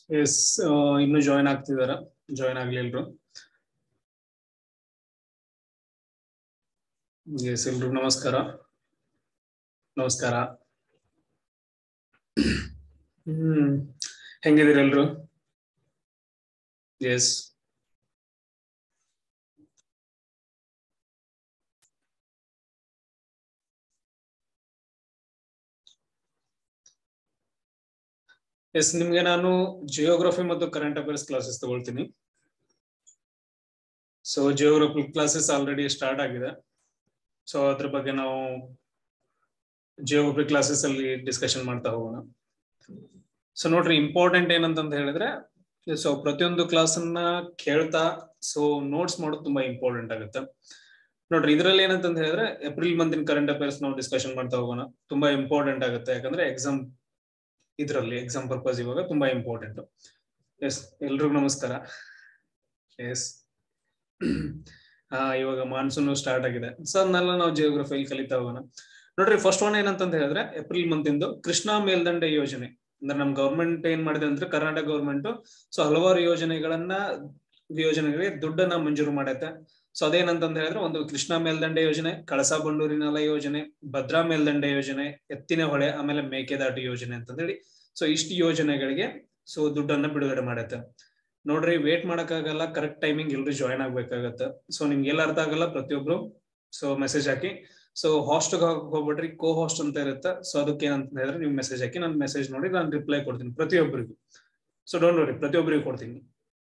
S ಇನ್ನು join ಆಗ್ತಿದಾರ join ಆಗ್ಲಿಲ್ರು ಎಸ್ ಎಲ್ರು ನಮಸ್ಕಾರ ನಮಸ್ಕಾರ ಹ್ಮ್ ಹೆಂಗಿದ್ದೀರ ಎಲ್ರು ಎಸ್ ಎಸ್ ನಿಮ್ಗೆ ನಾನು ಜಿಯೋಗ್ರಫಿ ಮತ್ತು ಕರೆಂಟ್ ಅಫೇರ್ಸ್ ಕ್ಲಾಸಸ್ ತಗೊಳ್ತೀನಿ so geography classes already start ಆಗಿದೆ ಸೊ ಅದ್ರ ಬಗ್ಗೆ ನಾವು ಜಿಯೋಗ್ರಫಿ ಕ್ಲಾಸಸ್ ಅಲ್ಲಿ ಡಿಸ್ಕಷನ್ ಮಾಡ್ತಾ ಹೋಗೋಣ ಸೊ ನೋಡ್ರಿ ಇಂಪಾರ್ಟೆಂಟ್ ಏನಂತಂತ ಹೇಳಿದ್ರೆ ಸೊ ಪ್ರತಿಯೊಂದು ಕ್ಲಾಸ್ ಅನ್ನ ಕೇಳ್ತಾ ಸೊ ನೋಟ್ಸ್ ಮಾಡೋದು ತುಂಬಾ ಇಂಪಾರ್ಟೆಂಟ್ ಆಗುತ್ತೆ ನೋಡ್ರಿ ಇದ್ರಲ್ಲಿ ಏನಂತಂತ ಹೇಳಿದ್ರೆ ಏಪ್ರಿಲ್ ಮಂತಿನ ಕರೆಂಟ್ ಅಫೇರ್ಸ್ ನಾವು ಡಿಸ್ಕಷನ್ ಮಾಡ್ತಾ ಹೋಗೋಣ ತುಂಬಾ ಇಂಪಾರ್ಟೆಂಟ್ ಆಗುತ್ತೆ ಯಾಕಂದ್ರೆ ಎಕ್ಸಾಮ್ ಇದರಲ್ಲಿ ಎಕ್ಸಾಮ್ ಪರ್ಪಸ್ ಇವಾಗ ತುಂಬಾ ಇಂಪಾರ್ಟೆಂಟ್ ಎಸ್ ಎಲ್ರಿಗೂ ನಮಸ್ಕಾರ ಎಸ್ ಹಾ ಇವಾಗ ಮಾನ್ಸೂನ್ ಸ್ಟಾರ್ಟ್ ಆಗಿದೆ ಸೊ ಅದನ್ನೆಲ್ಲ ನಾವು ಜಿಯೋಗ್ರಫಿಯಲ್ಲಿ ಕಲಿತಾ ಹೋಗೋಣ ನೋಡ್ರಿ ಫಸ್ಟ್ ಒನ್ ಏನಂತಂತ ಹೇಳಿದ್ರೆ ಏಪ್ರಿಲ್ ಮಂತ್ ಇಂದು ಕೃಷ್ಣಾ ಮೇಲ್ದಂಡೆ ಯೋಜನೆ ಅಂದ್ರೆ ನಮ್ ಗೌರ್ಮೆಂಟ್ ಏನ್ ಮಾಡಿದೆ ಅಂದ್ರೆ ಕರ್ನಾಟಕ ಗೌರ್ಮೆಂಟ್ ಸೊ ಹಲವಾರು ಯೋಜನೆಗಳನ್ನ ಯೋಜನೆಗಳಿಗೆ ದುಡ್ಡನ್ನ ಮಂಜೂರು ಮಾಡೈತೆ ಸೊ ಅದೇನಂತಂದ ಹೇಳಿದ್ರೆ ಒಂದು ಕೃಷ್ಣಾ ಮೇಲ್ದಂಡೆ ಯೋಜನೆ ಕಳಸಾ ಬಂಡೂರಿ ನಾಲ ಯೋಜನೆ ಭದ್ರಾ ಮೇಲ್ದಂಡೆ ಯೋಜನೆ ಎತ್ತಿನ ಹೊಳೆ ಆಮೇಲೆ ಮೇಕೆದಾಟು ಯೋಜನೆ ಅಂತ ಹೇಳಿ ಸೊ ಇಷ್ಟು ಯೋಜನೆಗಳಿಗೆ ಸೊ ದುಡ್ಡನ್ನ ಬಿಡುಗಡೆ ಮಾಡೈತೆ ನೋಡ್ರಿ ವೇಟ್ ಮಾಡಕ್ಕಾಗಲ್ಲ ಕರೆಕ್ಟ್ ಟೈಮಿಂಗ್ ಎಲ್ರು ಜಾಯ್ನ್ ಆಗ್ಬೇಕಾಗತ್ತೆ ಸೊ ನಿಮ್ಗೆ ಎಲ್ಲ ಅರ್ಥ ಆಗಲ್ಲ ಪ್ರತಿಯೊಬ್ರು ಸೊ ಮೆಸೇಜ್ ಹಾಕಿ ಸೊ ಹಾಸ್ಟ್ ಹೋಗ್ಬಿಡ್ರಿ ಕೋ ಹಾಸ್ಟ್ ಅಂತ ಇರುತ್ತೆ ಸೊ ಅದಕ್ಕೆ ಏನಂತ ಹೇಳಿದ್ರೆ ನೀವು ಮೆಸೇಜ್ ಹಾಕಿ ನಾನು ಮೆಸೇಜ್ ನೋಡಿ ನಾನು ರಿಪ್ಲೈ ಕೊಡ್ತೀನಿ ಪ್ರತಿಯೊಬ್ಬರಿಗೂ ಸೊ ಡೋಂಟ್ ನೋಡಿ ಪ್ರತಿಯೊಬ್ಬರಿಗೂ ಕೊಡ್ತೀನಿ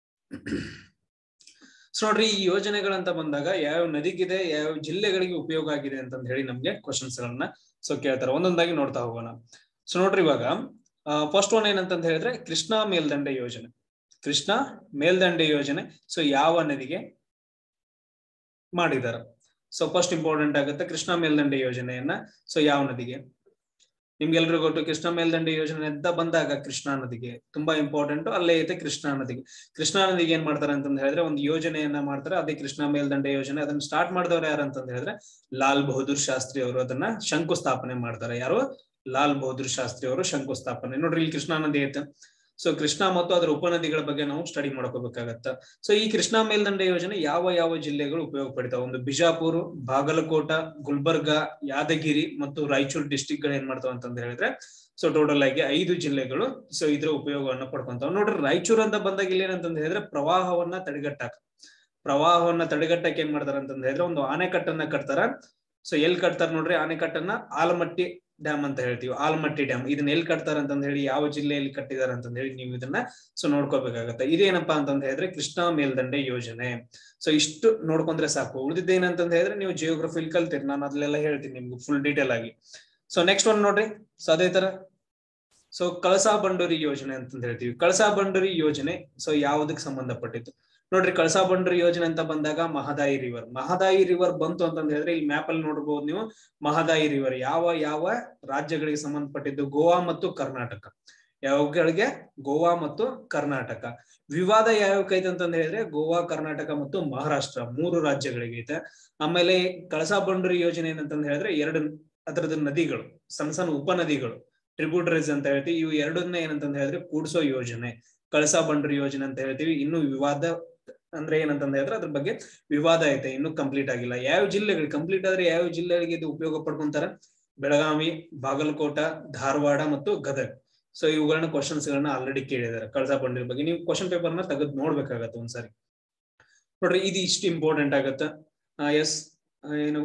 ಸೊ ನೋಡ್ರಿ ಈ ಯೋಜನೆಗಳಂತ ಬಂದಾಗ ಯಾವ ನದಿಗಿದೆ ಯಾವ ಜಿಲ್ಲೆಗಳಿಗೆ ಉಪಯೋಗ ಆಗಿದೆ ಅಂತಂದ ಹೇಳಿ ನಮ್ಗೆ ಕ್ವಶನ್ಸ್ ಗಳನ್ನ ಸೊ ಕೇಳ್ತಾರೆ ಒಂದೊಂದಾಗಿ ನೋಡ್ತಾ ಹೋಗೋಣ ಸೊ ನೋಡ್ರಿ ಇವಾಗ ಫಸ್ಟ್ ಒನ್ ಏನಂತಂತ ಹೇಳಿದ್ರೆ ಕೃಷ್ಣಾ ಮೇಲ್ದಂಡೆ ಯೋಜನೆ ಕೃಷ್ಣಾ ಮೇಲ್ದಂಡೆ ಯೋಜನೆ ಸೊ ಯಾವ ನದಿಗೆ ಮಾಡಿದಾರ ಸೊ ಫಸ್ಟ್ ಇಂಪಾರ್ಟೆಂಟ್ ಆಗುತ್ತೆ ಕೃಷ್ಣಾ ಮೇಲ್ದಂಡೆ ಯೋಜನೆಯನ್ನ ಸೊ ಯಾವ ನದಿಗೆ ನಿಮ್ಗೆಲ್ರಿಗೂ ಗೊತ್ತು ಕೃಷ್ಣಾ ಮೇಲ್ದಂಡೆ ಯೋಜನೆ ಅಂತ ಬಂದಾಗ ಕೃಷ್ಣಾ ನದಿಗೆ ತುಂಬಾ ಇಂಪಾರ್ಟೆಂಟ್ ಅಲ್ಲೇ ಐತೆ ಕೃಷ್ಣಾ ನದಿಗೆ ಕೃಷ್ಣಾ ನದಿಗೆ ಏನ್ ಮಾಡ್ತಾರೆ ಅಂತಂದ ಹೇಳಿದ್ರೆ ಒಂದು ಯೋಜನೆಯನ್ನ ಮಾಡ್ತಾರೆ ಅದೇ ಕೃಷ್ಣಾ ಮೇಲ್ದಂಡೆ ಯೋಜನೆ ಅದನ್ನ ಸ್ಟಾರ್ಟ್ ಮಾಡಿದವ್ರು ಯಾರು ಅಂತಂದ ಹೇಳಿದ್ರೆ ಲಾಲ್ ಬಹದ್ದೂರ್ ಶಾಸ್ತ್ರಿ ಅವರು ಅದನ್ನ ಶಂಕುಸ್ಥಾಪನೆ ಮಾಡ್ತಾರೆ ಯಾರು ಲಾಲ್ ಬಹದ್ದೂರ್ ಶಾಸ್ತ್ರಿ ಅವರು ಶಂಕುಸ್ಥಾಪನೆ ನೋಡ್ರಿ ಇಲ್ಲಿ ಕೃಷ್ಣಾ ನದಿ ಐತೆ ಸೊ ಕೃಷ್ಣಾ ಮತ್ತು ಅದರ ಉಪನದಿಗಳ ಬಗ್ಗೆ ನಾವು ಸ್ಟಡಿ ಮಾಡ್ಕೋಬೇಕಾಗತ್ತ ಸೊ ಈ ಕೃಷ್ಣಾ ಮೇಲ್ದಂಡೆ ಯೋಜನೆ ಯಾವ ಯಾವ ಜಿಲ್ಲೆಗಳು ಉಪಯೋಗ ಪಡಿತಾವ ಒಂದು ಬಿಜಾಪುರ ಬಾಗಲಕೋಟ ಗುಲ್ಬರ್ಗಾ ಯಾದಗಿರಿ ಮತ್ತು ರಾಯಚೂರು ಡಿಸ್ಟಿಕ್ ಗಳು ಏನ್ ಮಾಡ್ತಾವ ಅಂತಂದ ಹೇಳಿದ್ರೆ ಸೊ ಟೋಟಲ್ ಆಗಿ ಐದು ಜಿಲ್ಲೆಗಳು ಸೊ ಇದ್ರ ಉಪಯೋಗವನ್ನ ಪಡ್ಕೊಂತಾವ ನೋಡ್ರಿ ರಾಯಚೂರು ಅಂತ ಬಂದಾಗ ಇಲ್ಲಿ ಏನಂತಂದ ಹೇಳಿದ್ರೆ ಪ್ರವಾಹವನ್ನ ತಡೆಗಟ್ಟಾಕ ಪ್ರವಾಹವನ್ನ ತಡೆಗಟ್ಟಕ್ಕೆ ಏನ್ ಮಾಡ್ತಾರ ಅಂತಂದ ಹೇಳಿದ್ರೆ ಒಂದು ಆನೆಕಟ್ಟನ್ನ ಕಟ್ತಾರ ಸೊ ಎಲ್ ಕಟ್ತಾರ ನೋಡ್ರಿ ಆನೆಕಟ್ಟನ್ನ ಆಲಮಟ್ಟಿ ಡ್ಯಾಮ್ ಅಂತ ಹೇಳ್ತೀವಿ ಆಲ್ಮಟ್ಟಿ ಡ್ಯಾಮ್ ಇದನ್ನ ಎಲ್ಲಿ ಕಟ್ತಾರ ಅಂತಂದ ಹೇಳಿ ಯಾವ ಜಿಲ್ಲೆಯಲ್ಲಿ ಕಟ್ಟಿದಾರ ಅಂತಂದ ಹೇಳಿ ನೀವು ಇದನ್ನ ಸೊ ನೋಡ್ಕೋಬೇಕಾಗತ್ತೆ ಇದೇನಪ್ಪಾ ಅಂತಂದ ಹೇಳಿದ್ರೆ ಕೃಷ್ಣಾ ಮೇಲ್ದಂಡೆ ಯೋಜನೆ ಸೊ ಇಷ್ಟು ನೋಡ್ಕೊಂಡ್ರೆ ಸಾಕು ಉಳಿದಿದ್ದೇನಂತಂದ ಹೇಳಿದ್ರೆ ನೀವು ಜಿಯೋಗ್ರಫಿಲ್ ಕಲ್ತೀರಿ ನಾನು ಅದ್ಲೆಲ್ಲ ಹೇಳ್ತೀನಿ ನಿಮ್ಗೆ ಫುಲ್ ಡೀಟೇಲ್ ಆಗಿ ಸೊ ನೆಕ್ಸ್ಟ್ ಒನ್ ನೋಡ್ರಿ ಸೊ ಅದೇ ತರ ಸೊ ಕಳಸಾ ಬಂಡೂರಿ ಯೋಜನೆ ಅಂತಂದ ಹೇಳ್ತೀವಿ ಕಳಸಾ ಬಂಡೂರಿ ಯೋಜನೆ ಸೊ ಯಾವುದಕ್ಕೆ ಸಂಬಂಧಪಟ್ಟಿತ್ತು ನೋಡ್ರಿ ಕಳಸಾ ಬಂಡೂರಿ ಯೋಜನೆ ಅಂತ ಬಂದಾಗ ಮಹದಾಯಿ ರಿವರ್ ಮಹದಾಯಿ ರಿವರ್ ಬಂತು ಅಂತಂದ ಹೇಳಿದ್ರೆ ಇಲ್ಲಿ ಮ್ಯಾಪ್ ಅಲ್ಲಿ ನೋಡಬಹುದು ನೀವು ಮಹದಾಯಿ ರಿವರ್ ಯಾವ ಯಾವ ರಾಜ್ಯಗಳಿಗೆ ಸಂಬಂಧಪಟ್ಟಿದ್ದು ಗೋವಾ ಮತ್ತು ಕರ್ನಾಟಕ ಯಾವಗಳಿಗೆ ಗೋವಾ ಮತ್ತು ಕರ್ನಾಟಕ ವಿವಾದ ಯಾವ್ಯಾವಕ್ಕೆ ಐತೆ ಅಂತಂದ ಹೇಳಿದ್ರೆ ಗೋವಾ ಕರ್ನಾಟಕ ಮತ್ತು ಮಹಾರಾಷ್ಟ್ರ ಮೂರು ರಾಜ್ಯಗಳಿಗೆ ಐತೆ ಆಮೇಲೆ ಕಳಸಾ ಬಂಡೂರಿ ಯೋಜನೆ ಏನಂತಂದ ಹೇಳಿದ್ರೆ ಎರಡು ಅದರದ ನದಿಗಳು ಸಣ್ಣ ಸಣ್ಣ ಉಪನದಿಗಳು ಟ್ರಿಬ್ಯೂಟರೀಸ್ ಅಂತ ಹೇಳ್ತೀವಿ ಇವು ಎರಡನ್ನ ಏನಂತಂದ ಹೇಳಿದ್ರೆ ಕೂಡ್ಸೋ ಯೋಜನೆ ಕಳಸಾ ಬಂಡೂರಿ ಯೋಜನೆ ಅಂತ ಹೇಳ್ತೀವಿ ಇನ್ನು ವಿವಾದ ಅಂದ್ರೆ ಏನಂತಂದ ಹೇಳಿದ್ರೆ ಅದ್ರ ಬಗ್ಗೆ ವಿವಾದ ಐತೆ ಇನ್ನು ಕಂಪ್ಲೀಟ್ ಆಗಿಲ್ಲ ಯಾವ ಜಿಲ್ಲೆಗಳು ಕಂಪ್ಲೀಟ್ ಆದ್ರೆ ಯಾವ ಜಿಲ್ಲೆಗಳಿಗೆ ಇದು ಉಪಯೋಗ ಪಡ್ಕೊಂತಾರ ಬೆಳಗಾವಿ ಬಾಗಲಕೋಟ ಧಾರವಾಡ ಮತ್ತು ಗದಗ್ ಸೊ ಇವುಗಳನ್ನ ಕ್ವಶನ್ಸ್ ಗಳನ್ನ ಆಲ್ರೆಡಿ ಕೇಳಿದಾರೆ ಕಳಸಾ ಬಂಡೂರಿ ಬಗ್ಗೆ ನೀವು ಕ್ವಶನ್ ಪೇಪರ್ ನ ತೆಗೆದು ನೋಡ್ಬೇಕಾಗತ್ತೆ ಒಂದ್ಸರಿ ನೋಡ್ರಿ ಇದು ಇಷ್ಟು ಇಂಪಾರ್ಟೆಂಟ್ ಆಗತ್ತ ಎಸ್ ಏನು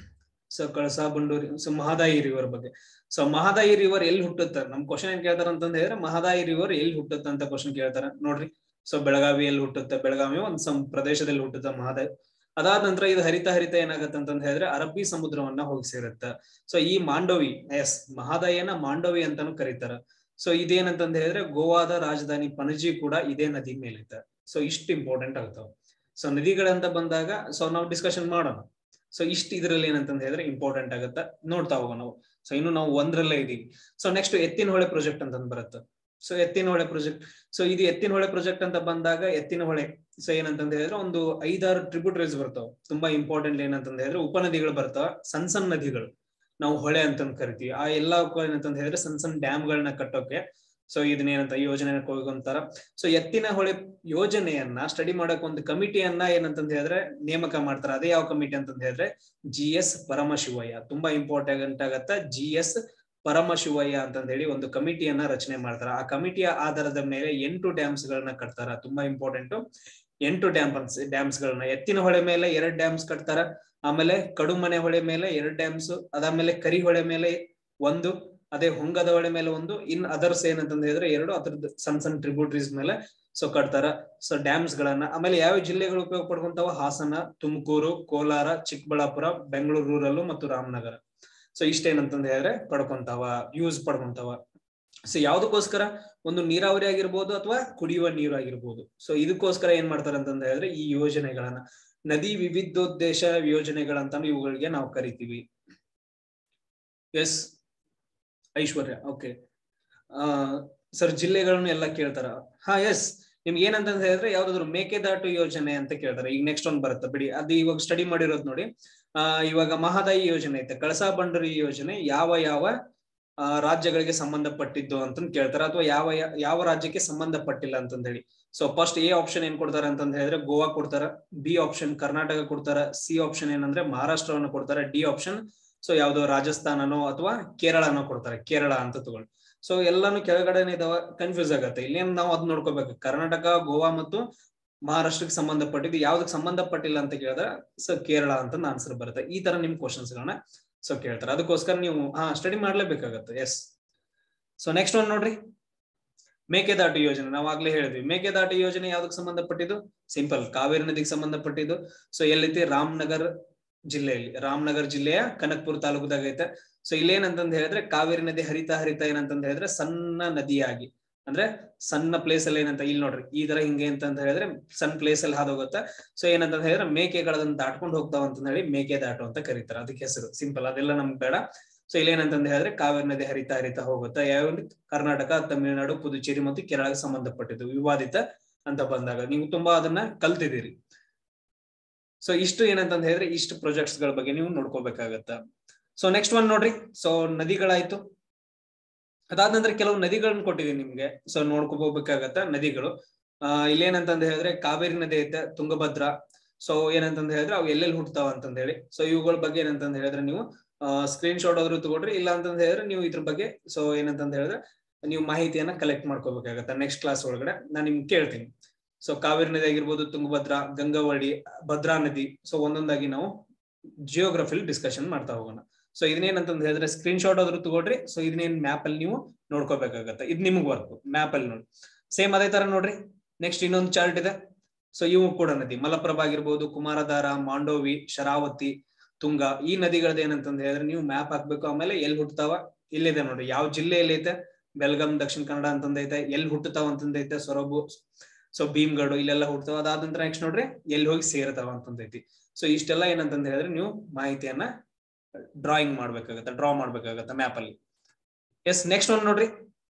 so Kalasa Banduri so Mahadayi river ಬಗ್ಗೆ ಸೊ ಮಹದಾಯಿ ರಿವರ್ ಎಲ್ಲಿ ಹುಟ್ಟುತ್ತ ನಮ್ ಕ್ವಶನ್ ಏನ್ ಕೇಳ್ತಾರ ಅಂತಂದ ಹೇಳಿದ್ರೆ ಮಹದಾಯಿ ರಿವರ್ ಎಲ್ಲಿ ಹುಟ್ಟುತ್ತ ಅಂತ ಕ್ವಶನ್ ಕೇಳ್ತಾರ ನೋಡ್ರಿ ಸೊ ಬೆಳಗಾವಿಯಲ್ಲಿ ಹುಟ್ಟುತ್ತೆ ಬೆಳಗಾವಿ ಒಂದು ಸಂ ಪ್ರದೇಶದಲ್ಲಿ ಹುಟ್ಟುತ್ತೆ ಮಹದಾಯಿ ಅದಾದ ನಂತರ ಇದು ಹರಿತ ಹರಿತ ಏನಾಗತ್ತೆ ಅಂತಂದ ಹೇಳಿದ್ರೆ ಅರಬ್ಬಿ ಸಮುದ್ರವನ್ನ ಹೋಗಿ ಸೇರುತ್ತೆ ಸೊ ಈ ಮಾಂಡವಿ ಎಸ್ ಮಹದಾಯಿಯನ್ನ ಮಾಂಡವಿ ಅಂತಾನು ಕರೀತಾರ ಸೊ ಇದೇನಂತಂದ ಹೇಳಿದ್ರೆ ಗೋವಾದ ರಾಜಧಾನಿ ಪಣಜಿ ಕೂಡ ಇದೇ ನದಿ ಮೇಲಿದೆ ಸೊ ಇಷ್ಟು ಇಂಪಾರ್ಟೆಂಟ್ ಆಗ್ತಾವ ಸೊ ನದಿಗಳಂತ ಬಂದಾಗ ಸೊ ನಾವು ಡಿಸ್ಕಷನ್ ಮಾಡೋಣ ಸೊ ಇಷ್ಟು ಇದ್ರಲ್ಲಿ ಏನಂತಂದ ಹೇಳಿದ್ರೆ ಇಂಪಾರ್ಟೆಂಟ್ ಆಗುತ್ತೆ ನೋಡ್ತಾ ಹೋಗೋಣ ನಾವು ಸೊ ಇನ್ನು ನಾವು ಒಂದ್ರಲ್ಲೇ ಇದೀವಿ ಸೊ ನೆಕ್ಸ್ಟ್ ಎತ್ತಿನ ಹೊಳೆ ಪ್ರಾಜೆಕ್ಟ್ ಅಂತಂದ್ ಬರುತ್ತೆ ಸೊ ಎತ್ತಿನ ಹೊಳೆ ಪ್ರಾಜೆಕ್ಟ್ ಸೊ ಇದು ಎತ್ತಿನ ಹೊಳೆ ಪ್ರಾಜೆಕ್ಟ್ ಅಂತ ಬಂದಾಗ ಎತ್ತಿನ ಹೊಳೆ ಸೊ ಏನಂತಂದ ಹೇಳಿದ್ರೆ ಒಂದು ಐದಾರು ಟ್ರಿಬ್ಯೂಟರೀಸ್ ಬರ್ತಾವ ತುಂಬಾ ಇಂಪಾರ್ಟೆಂಟ್ ಏನಂತಂದ ಹೇಳಿದ್ರೆ ಉಪನದಿಗಳು ಬರ್ತಾವ ಸಣ್ಣ ಸಣ್ಣ ನದಿಗಳು ನಾವು ಹೊಳೆ ಅಂತಂದ್ ಕರಿತೀವಿ ಆ ಎಲ್ಲಾ ಏನಂತಂದ ಹೇಳಿದ್ರೆ ಸಣ್ಣ ಸಣ್ಣ ಡ್ಯಾಮ್ ಗಳನ್ನ ಕಟ್ಟೋಕೆ ಸೊ ಇದನ್ನೇನಂತ ಯೋಜನೆ ಅಂತಾರ ಸೊ ಎತ್ತಿನ ಹೊಳೆ ಯೋಜನೆಯನ್ನ ಸ್ಟಡಿ ಮಾಡಕ್ ಒಂದು ಕಮಿಟಿಯನ್ನ ಏನಂತಂದ ಹೇಳಿದ್ರೆ ನೇಮಕ ಮಾಡ್ತಾರ ಅದೇ ಯಾವ ಕಮಿಟಿ ಅಂತಂದ ಹೇಳಿದ್ರೆ ಜಿ ಎಸ್ ಪರಮಶಿವಯ್ಯ ತುಂಬಾ ಇಂಪಾರ್ಟೆಂಟ್ ಆಗತ್ತ ಜಿ ಎಸ್ ಪರಮಶಿವಯ್ಯ ಅಂತಂದ ಹೇಳಿ ಒಂದು ಕಮಿಟಿಯನ್ನ ರಚನೆ ಮಾಡ್ತಾರ ಆ ಕಮಿಟಿಯ ಆಧಾರದ ಮೇಲೆ ಎಂಟು ಡ್ಯಾಮ್ಸ್ ಗಳನ್ನ ಕಟ್ತಾರ ತುಂಬಾ ಇಂಪಾರ್ಟೆಂಟ್ ಎಂಟು ಡ್ಯಾಮ್ ಡ್ಯಾಮ್ಸ್ ಗಳನ್ನ ಎತ್ತಿನ ಹೊಳೆ ಮೇಲೆ ಎರಡ್ ಡ್ಯಾಮ್ಸ್ ಕಟ್ತಾರ ಆಮೇಲೆ ಕಡುಮನೆ ಹೊಳೆ ಮೇಲೆ ಎರಡ್ ಡ್ಯಾಮ್ಸ್ ಅದಾದ್ಮೇಲೆ ಕರಿಹೊಳೆ ಮೇಲೆ ಒಂದು ಅದೇ ಹೊಂಗದ ಹೊಳೆ ಮೇಲೆ ಒಂದು ಇನ್ ಅದರ್ಸ್ ಏನಂತಂದ ಹೇಳಿದ್ರೆ ಎರಡು ಅದ್ರದ್ದು ಸಣ್ಣ ಸಣ್ಣ ಟ್ರಿಬ್ಯೂಟರೀಸ್ ಮೇಲೆ ಸೊ ಕಟ್ತಾರ ಸೊ ಡ್ಯಾಮ್ಸ್ ಗಳನ್ನ ಆಮೇಲೆ ಯಾವ ಜಿಲ್ಲೆಗಳು ಉಪಯೋಗ ಪಡ್ಕೊಂತಾವ ಹಾಸನ ತುಮಕೂರು ಕೋಲಾರ ಚಿಕ್ಕಬಳ್ಳಾಪುರ ಬೆಂಗಳೂರು ರೂರಲ್ ಮತ್ತು ರಾಮನಗರ ಸೊ ಇಷ್ಟೇನಂತಂದ ಹೇಳಿದ್ರೆ ಪಡ್ಕೊಂತಾವ ಯೂಸ್ ಪಡ್ಕೊಂತಾವ ಸೊ ಯಾವ್ದಕ್ಕೋಸ್ಕರ ಒಂದು ನೀರಾವರಿ ಆಗಿರ್ಬೋದು ಅಥವಾ ಕುಡಿಯುವ ನೀರು ಆಗಿರ್ಬೋದು ಸೊ ಇದಕ್ಕೋಸ್ಕರ ಏನ್ ಮಾಡ್ತಾರೆ ಅಂತಂದ ಹೇಳಿದ್ರೆ ಈ ಯೋಜನೆಗಳನ್ನ ನದಿ ವಿವಿಧೋದ್ದೇಶ ಯೋಜನೆಗಳಂತ ಇವುಗಳಿಗೆ ನಾವು ಕರಿತೀವಿ ಎಸ್ ಐಶ್ವರ್ಯ ಓಕೆ ಆ ಸರ್ ಜಿಲ್ಲೆಗಳನ್ನು ಎಲ್ಲ ಕೇಳ್ತಾರ ಹಾ ಎಸ್ ನಿಮ್ಗೆ ಏನಂತ ಹೇಳಿದ್ರೆ ಯಾವ್ದಾದ್ರು ಮೇಕೆದಾಟು ಯೋಜನೆ ಅಂತ ಕೇಳ್ತಾರೆ ಈಗ ನೆಕ್ಸ್ಟ್ ಒಂದ್ ಬರುತ್ತೆ ಬಿಡಿ ಅದು ಇವಾಗ ಸ್ಟಡಿ ಮಾಡಿರೋದು ನೋಡಿ ಆ ಇವಾಗ ಮಹದಾಯಿ ಯೋಜನೆ ಐತೆ ಕಳಸಾ ಬಂಡೂರಿ ಯೋಜನೆ ಯಾವ ಯಾವ ರಾಜ್ಯಗಳಿಗೆ ಸಂಬಂಧಪಟ್ಟಿದ್ದು ಅಂತ ಕೇಳ್ತಾರೆ ಅಥವಾ ಯಾವ ಯಾವ ರಾಜ್ಯಕ್ಕೆ ಸಂಬಂಧಪಟ್ಟಿಲ್ಲ ಅಂತಂದ ಹೇಳಿ ಸೊ ಫಸ್ಟ್ ಎ ಆಪ್ಷನ್ ಏನ್ ಕೊಡ್ತಾರೆ ಅಂತಂದ ಹೇಳಿದ್ರೆ ಗೋವಾ ಕೊಡ್ತಾರ ಬಿ ಆಪ್ಷನ್ ಕರ್ನಾಟಕ ಕೊಡ್ತಾರ ಸಿ ಆಪ್ಷನ್ ಏನಂದ್ರೆ ಮಹಾರಾಷ್ಟ್ರವನ್ನು ಕೊಡ್ತಾರೆ ಡಿ ಆಪ್ಷನ್ ಸೊ ಯಾವ್ದೋ ರಾಜಸ್ಥಾನನೋ ಅಥವಾ ಕೇರಳನೋ ಕೊಡ್ತಾರೆ ಕೇರಳ ಅಂತ ತಗೊಳ್ಳಿ ಸೊ ಎಲ್ಲಾನು ಕೆಳಗಡೆನೆ ಇದಾವ ಕನ್ಫ್ಯೂಸ್ ಆಗತ್ತೆ ಇಲ್ಲೇನ್ ನಾವು ಅದ್ ನೋಡ್ಕೋಬೇಕು ಕರ್ನಾಟಕ ಗೋವಾ ಮತ್ತು ಮಹಾರಾಷ್ಟ್ರಕ್ಕೆ ಸಂಬಂಧಪಟ್ಟಿದ್ದು ಯಾವ್ದಕ್ ಸಂಬಂಧಪಟ್ಟಿಲ್ಲ ಅಂತ ಕೇಳಿದ್ರೆ ಸೊ ಕೇರಳ ಅಂತ ಆನ್ಸರ್ ಬರುತ್ತೆ ಈ ತರ ನಿಮ್ ಕ್ವಶನ್ಸ್ ಗಳನ್ನ ಸೊ ಕೇಳ್ತಾರೆ ಅದಕ್ಕೋಸ್ಕರ ನೀವು ಹಾ ಸ್ಟಡಿ ಮಾಡ್ಲೇಬೇಕಾಗತ್ತೆ ಎಸ್ ಸೊ ನೆಕ್ಸ್ಟ್ ಒಂದ್ ನೋಡ್ರಿ ಮೇಕೆದಾಟು ಯೋಜನೆ ನಾವು ಆಗ್ಲೇ ಹೇಳಿದ್ವಿ ಮೇಕೆದಾಟು ಯೋಜನೆ ಯಾವ್ದಕ್ ಸಂಬಂಧಪಟ್ಟಿದ್ದು ಸಿಂಪಲ್ ಕಾವೇರಿ ನದಿಗೆ ಸಂಬಂಧಪಟ್ಟಿದ್ದು ಸೊ ಎಲ್ಲೈತಿ ರಾಮನಗರ್ ಜಿಲ್ಲೆಯಲ್ಲಿ ರಾಮನಗರ್ ಜಿಲ್ಲೆಯ ಕನಕ್ಪುರ ತಾಲೂಕದಾಗ ಐತೆ ಸೊ ಇಲ್ಲೇನಂತಂದ್ ಹೇಳಿದ್ರೆ ಕಾವೇರಿ ನದಿ ಹರಿತಾ ಹರಿತಾ ಏನಂತಂದ್ ಹೇಳಿದ್ರೆ ಸಣ್ಣ ನದಿಯಾಗಿ ಅಂದ್ರೆ ಸಣ್ಣ ಪ್ಲೇಸ್ ಅಲ್ಲಿ ಏನಂತ ಇಲ್ಲಿ ನೋಡ್ರಿ ಈ ತರ ಹಿಂಗೆ ಅಂತ ಹೇಳಿದ್ರೆ ಸಣ್ಣ ಪ್ಲೇಸ್ ಅಲ್ಲಿ ಹಾದೋಗುತ್ತ ಸೊ ಏನಂತ ಹೇಳಿದ್ರೆ ಮೇಕೆಗಳನ್ನ ದಾಟ್ಕೊಂಡು ಹೋಗ್ತಾವ ಅಂತ ಹೇಳಿ ಮೇಕೆ ದಾಟು ಅಂತ ಕರೀತಾರೆ ಅದಕ್ಕೆ ಹೆಸರು ಸಿಂಪಲ್ ಅದೆಲ್ಲ ನಮ್ಗೆ ಬೇಡ ಸೊ ಇಲ್ಲೇನಂತಂದ್ ಹೇಳಿದ್ರೆ ಕಾವೇರಿ ನದಿ ಹರಿತಾ ಹರಿತಾ ಹೋಗುತ್ತಾ ಯಾವ ಕರ್ನಾಟಕ ತಮಿಳುನಾಡು ಪುದುಚೇರಿ ಮತ್ತು ಕೇರಳಕ್ಕೆ ಸಂಬಂಧಪಟ್ಟಿದ್ದು ವಿವಾದಿತ ಅಂತ ಬಂದಾಗ ನೀವು ತುಂಬಾ ಅದನ್ನ ಕಲ್ತಿದ್ದೀರಿ ಸೊ ಇಷ್ಟು ಏನಂತಂದ್ ಹೇಳಿದ್ರೆ ಇಷ್ಟು ಪ್ರಾಜೆಕ್ಟ್ಸ್ ಗಳ ಬಗ್ಗೆ ನೀವು ನೋಡ್ಕೋಬೇಕಾಗತ್ತ ಸೊ ನೆಕ್ಸ್ಟ್ ಒನ್ ನೋಡ್ರಿ ಸೊ ನದಿಗಳಾಯ್ತು ಅದಾದ ನಂತರ ಕೆಲವು ನದಿಗಳನ್ನ ಕೊಟ್ಟಿದೀನಿ ನಿಮ್ಗೆ ಸೊ ನೋಡ್ಕೋಬೇಕಾಗತ್ತ ನದಿಗಳು ಆ ಇಲ್ಲೇನಂತಂದ್ ಹೇಳಿದ್ರೆ ಕಾವೇರಿ ನದಿ ಐತೆ ತುಂಗಭದ್ರಾ ಸೊ ಏನಂತಂದ್ ಹೇಳಿದ್ರೆ ಅವು ಎಲ್ಲೆಲ್ಲಿ ಹುಟ್ಟತಾವ ಅಂತಂದ್ ಹೇಳಿ ಸೊ ಇವುಗಳ ಬಗ್ಗೆ ಏನಂತಂದ್ ಹೇಳಿದ್ರೆ ನೀವು ಸ್ಕ್ರೀನ್ ಶಾಟ್ ಆದ್ರೂ ತಗೊಳ್ರಿ ಇಲ್ಲ ಅಂತಂದ್ ಹೇಳಿದ್ರೆ ನೀವು ಇದ್ರ ಬಗ್ಗೆ ಸೊ ಏನಂತಂದ್ ಹೇಳಿದ್ರೆ ನೀವು ಮಾಹಿತಿಯನ್ನ ಕಲೆಕ್ಟ್ ಮಾಡ್ಕೋಬೇಕಾಗತ್ತ ನೆಕ್ಸ್ಟ್ ಕ್ಲಾಸ್ ಒಳಗಡೆ ನಾನು ನಿಮ್ಗೆ ಕೇಳ್ತೀನಿ ಸೊ ಕಾವೇರಿ ನದಿ ಆಗಿರ್ಬೋದು ತುಂಗಭದ್ರಾ ಗಂಗಾವಳಿ ಭದ್ರಾ ನದಿ ಸೊ ಒಂದೊಂದಾಗಿ ನಾವು ಜಿಯೋಗ್ರಫಿಲಿ ಡಿಸ್ಕಷನ್ ಮಾಡ್ತಾ ಹೋಗೋಣ ಸೊ ಇದನ್ನೇನಂತಂದ್ ಹೇಳಿದ್ರೆ ಸ್ಕ್ರೀನ್ ಶಾಟ್ ಆದ್ರೂ ತಗೊಳ್ರಿ ಸೊ ಇದನ್ನೇನ್ ಮ್ಯಾಪ್ ಅಲ್ಲಿ ನೀವು ನೋಡ್ಕೋಬೇಕಾಗತ್ತೆ ಇದು ನಿಮ್ಗೆ ವರ್ಕ್ ಮ್ಯಾಪ್ ಅಲ್ಲಿ ನೋಡಿ ಸೇಮ್ ಅದೇ ತರ ನೋಡ್ರಿ ನೆಕ್ಸ್ಟ್ ಇನ್ನೊಂದು ಚಾರ್ಟ್ ಇದೆ ಸೊ ಇವು ಕೂಡ ನದಿ ಮಲಪ್ರಭಾ ಆಗಿರ್ಬೋದು ಕುಮಾರಧಾರ ಮಾಂಡೋವಿ ಶರಾವತಿ ತುಂಗ ಈ ನದಿಗಳದ್ದು ಏನಂತಂದ್ ಹೇಳಿದ್ರೆ ನೀವು ಮ್ಯಾಪ್ ಹಾಕ್ಬೇಕು ಆಮೇಲೆ ಎಲ್ಲಿ ಹುಟ್ಟತಾವ ಇಲ್ಲಿದೆ ನೋಡ್ರಿ ಯಾವ ಜಿಲ್ಲೆಯಲ್ಲಿ ಐತೆ ಬೆಲ್ಗಾಂ ದಕ್ಷಿಣ ಕನ್ನಡ ಅಂತಂದೈತೆ ಎಲ್ಲಿ ಹುಟ್ಟತಾವ ಅಂತಂದೈತೆ ಸೊರಬು ಸೊ ಭೀಮ್ಗಢ ಇಲ್ಲೆಲ್ಲ ಹುಡ್ತಾವ ಅದಾದ ನಂತರ ನೆಕ್ಸ್ಟ್ ನೋಡ್ರಿ ಎಲ್ಲಿ ಹೋಗಿ ಸೇರ್ತಾವ ಅಂತಂದೈತಿ ಸೊ ಇಷ್ಟೆಲ್ಲ ಏನಂತಂದ ಹೇಳಿದ್ರೆ ನೀವು ಮಾಹಿತಿಯನ್ನ ಡ್ರಾಯಿಂಗ್ ಮಾಡ್ಬೇಕಾಗತ್ತೆ ಡ್ರಾ ಮಾಡ್ಬೇಕಾಗತ್ತೆ ಮ್ಯಾಪ್ ಅಲ್ಲಿ ಎಸ್ ನೆಕ್ಸ್ಟ್ ಒಂದ್ ನೋಡ್ರಿ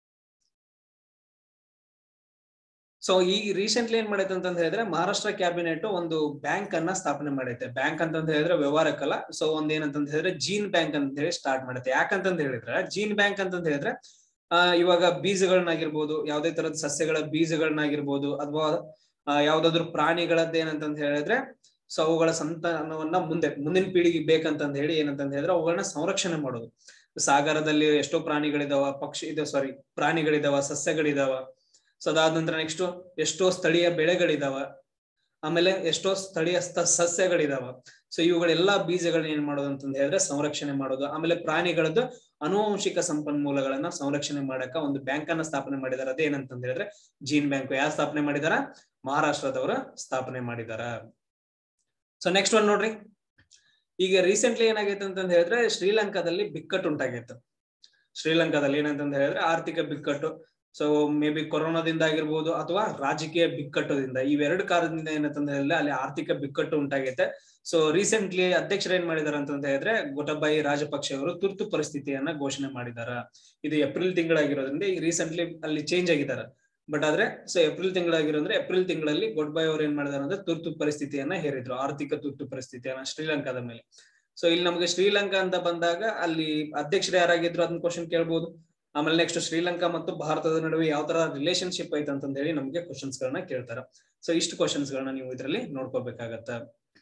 ಸೊ ಈಗ ರೀಸೆಂಟ್ಲಿ ಏನ್ ಮಾಡೈತೆ ಅಂತ ಹೇಳಿದ್ರೆ ಮಹಾರಾಷ್ಟ್ರ ಕ್ಯಾಬಿನೆಟ್ ಒಂದು ಬ್ಯಾಂಕ್ ಅನ್ನ ಸ್ಥಾಪನೆ ಮಾಡೈತೆ ಬ್ಯಾಂಕ್ ಅಂತಂತ ಹೇಳಿದ್ರೆ ವ್ಯವಹಾರಕ್ಕಲ್ಲ ಸೊ ಒಂದ್ ಏನಂತಂತ ಹೇಳಿದ್ರೆ ಜೀನ್ ಬ್ಯಾಂಕ್ ಅಂತ ಹೇಳಿ ಸ್ಟಾರ್ಟ್ ಮಾಡೈತೆ ಯಾಕಂತಂದ ಹೇಳಿದ್ರೆ ಜೀನ್ ಬ್ಯಾಂಕ್ ಅಂತಂತ ಹೇಳಿದ್ರೆ ಆ ಇವಾಗ ಬೀಜಗಳನ್ನಾಗಿರ್ಬೋದು ಯಾವ್ದೇ ತರದ ಸಸ್ಯಗಳ ಬೀಜಗಳನ್ನಾಗಿರ್ಬೋದು ಅಥವಾ ಯಾವ್ದಾದ್ರು ಪ್ರಾಣಿಗಳದ್ದು ಏನಂತಂತ ಹೇಳಿದ್ರೆ ಸೊ ಅವುಗಳ ಸಂತಾನವನ್ನ ಮುಂದೆ ಮುಂದಿನ ಪೀಳಿಗೆ ಬೇಕಂತಂದ ಹೇಳಿ ಏನಂತಂದ ಹೇಳಿದ್ರೆ ಅವುಗಳನ್ನ ಸಂರಕ್ಷಣೆ ಮಾಡೋದು ಸಾಗರದಲ್ಲಿ ಎಷ್ಟೋ ಪ್ರಾಣಿಗಳಿದಾವ ಪಕ್ಷಿ ಇದೆ ಸಾರಿ ಪ್ರಾಣಿಗಳಿದಾವ ಸಸ್ಯಗಳಿದಾವ ಸೊ ಅದಾದ ನಂತರ ನೆಕ್ಸ್ಟ್ ಎಷ್ಟೋ ಸ್ಥಳೀಯ ಬೆಳೆಗಳಿದಾವ ಆಮೇಲೆ ಎಷ್ಟೋ ಸ್ಥಳೀಯ ಸಸ್ಯಗಳಿದಾವ ಸೊ ಇವುಗಳೆಲ್ಲಾ ಬೀಜಗಳನ್ನ ಏನ್ ಮಾಡೋದು ಅಂತಂದ ಹೇಳಿದ್ರೆ ಸಂರಕ್ಷಣೆ ಮಾಡೋದು ಆಮೇಲೆ ಪ್ರಾಣಿಗಳದ್ದು ಅನುವಂಶಿಕ ಸಂಪನ್ಮೂಲಗಳನ್ನ ಸಂರಕ್ಷಣೆ ಮಾಡಕ ಒಂದು ಬ್ಯಾಂಕ್ ಅನ್ನ ಸ್ಥಾಪನೆ ಮಾಡಿದಾರೆ ಅದೇನಂತಂದ ಹೇಳಿದ್ರೆ ಜೀನ್ ಬ್ಯಾಂಕ್ ಯಾರು ಸ್ಥಾಪನೆ ಮಾಡಿದಾರ ಮಹಾರಾಷ್ಟ್ರದವರು ಸ್ಥಾಪನೆ ಮಾಡಿದಾರ ಸೊ ನೆಕ್ಸ್ಟ್ ಒನ್ ನೋಡ್ರಿ ಈಗ ರೀಸೆಂಟ್ಲಿ ಏನಾಗೈತೆ ಅಂತಂದ ಹೇಳಿದ್ರೆ ಶ್ರೀಲಂಕಾದಲ್ಲಿ ಬಿಕ್ಕಟ್ಟು ಉಂಟಾಗೈತೆ ಶ್ರೀಲಂಕಾದಲ್ಲಿ ಏನಂತಂದ ಹೇಳಿದ್ರೆ ಆರ್ಥಿಕ ಬಿಕ್ಕಟ್ಟು ಸೊ ಮೇ ಬಿ ಕೊರೋನಾದಿಂದ ಆಗಿರ್ಬೋದು ಅಥವಾ ರಾಜಕೀಯ ಬಿಕ್ಕಟ್ಟದಿಂದ ಇವೆರಡು ಕಾರಣದಿಂದ ಏನಂತಂದ ಹೇಳಿದ್ರೆ ಅಲ್ಲಿ ಆರ್ಥಿಕ ಬಿಕ್ಕಟ್ಟು ಉಂಟಾಗೈತೆ ಸೊ ರೀಸೆಂಟ್ಲಿ ಅಧ್ಯಕ್ಷರು ಏನ್ ಮಾಡಿದಾರೆ ಅಂತಂದ ಹೇಳಿದ್ರೆ ಗೊಟಬಾಯಿ ರಾಜಪಕ್ಷೆ ಅವರು ತುರ್ತು ಪರಿಸ್ಥಿತಿಯನ್ನ ಘೋಷಣೆ ಮಾಡಿದಾರ ಇದು ಏಪ್ರಿಲ್ ತಿಂಗಳಾಗಿರೋದ್ರಿಂದ ಈಗ ರೀಸೆಂಟ್ಲಿ ಅಲ್ಲಿ ಚೇಂಜ್ ಆಗಿದ್ದಾರೆ ಬಟ್ ಆದ್ರೆ ಸೊ ಏಪ್ರಿಲ್ ತಿಂಗಳಾಗಿರೋದ್ರೆ ಏಪ್ರಿಲ್ ತಿಂಗಳಲ್ಲಿ ಗೊಡ್ಬಾಯ್ ಅವ್ರು ಏನ್ ಮಾಡಿದಾರೆ ಅಂದ್ರೆ ತುರ್ತು ಪರಿಸ್ಥಿತಿಯನ್ನ ಹೇರಿದ್ರು ಆರ್ಥಿಕ ತುರ್ತು ಪರಿಸ್ಥಿತಿಯನ್ನ ಶ್ರೀಲಂಕಾದ ಮೇಲೆ ಸೊ ಇಲ್ಲಿ ನಮಗೆ ಶ್ರೀಲಂಕಾ ಅಂತ ಬಂದಾಗ ಅಲ್ಲಿ ಅಧ್ಯಕ್ಷರು ಯಾರಾಗಿದ್ರು ಅದನ್ನ ಕ್ವಶನ್ ಕೇಳ್ಬೋದು ಆಮೇಲೆ ನೆಕ್ಸ್ಟ್ ಶ್ರೀಲಂಕಾ ಮತ್ತು ಭಾರತದ ನಡುವೆ ಯಾವ ತರ ರಿಲೇಶನ್ಶಿಪ್ ಐತೆ ಅಂತ ಹೇಳಿ ನಮಗೆ ಕ್ವಶನ್ಸ್ ಗಳನ್ನ ಕೇಳ್ತಾರ ಸೊ ಇಷ್ಟು ಕ್ವಶನ್ಸ್ ಗಳನ್ನ ನೀವು ಇದರಲ್ಲಿ ನೋಡ್ಕೋಬೇಕಾಗತ್ತ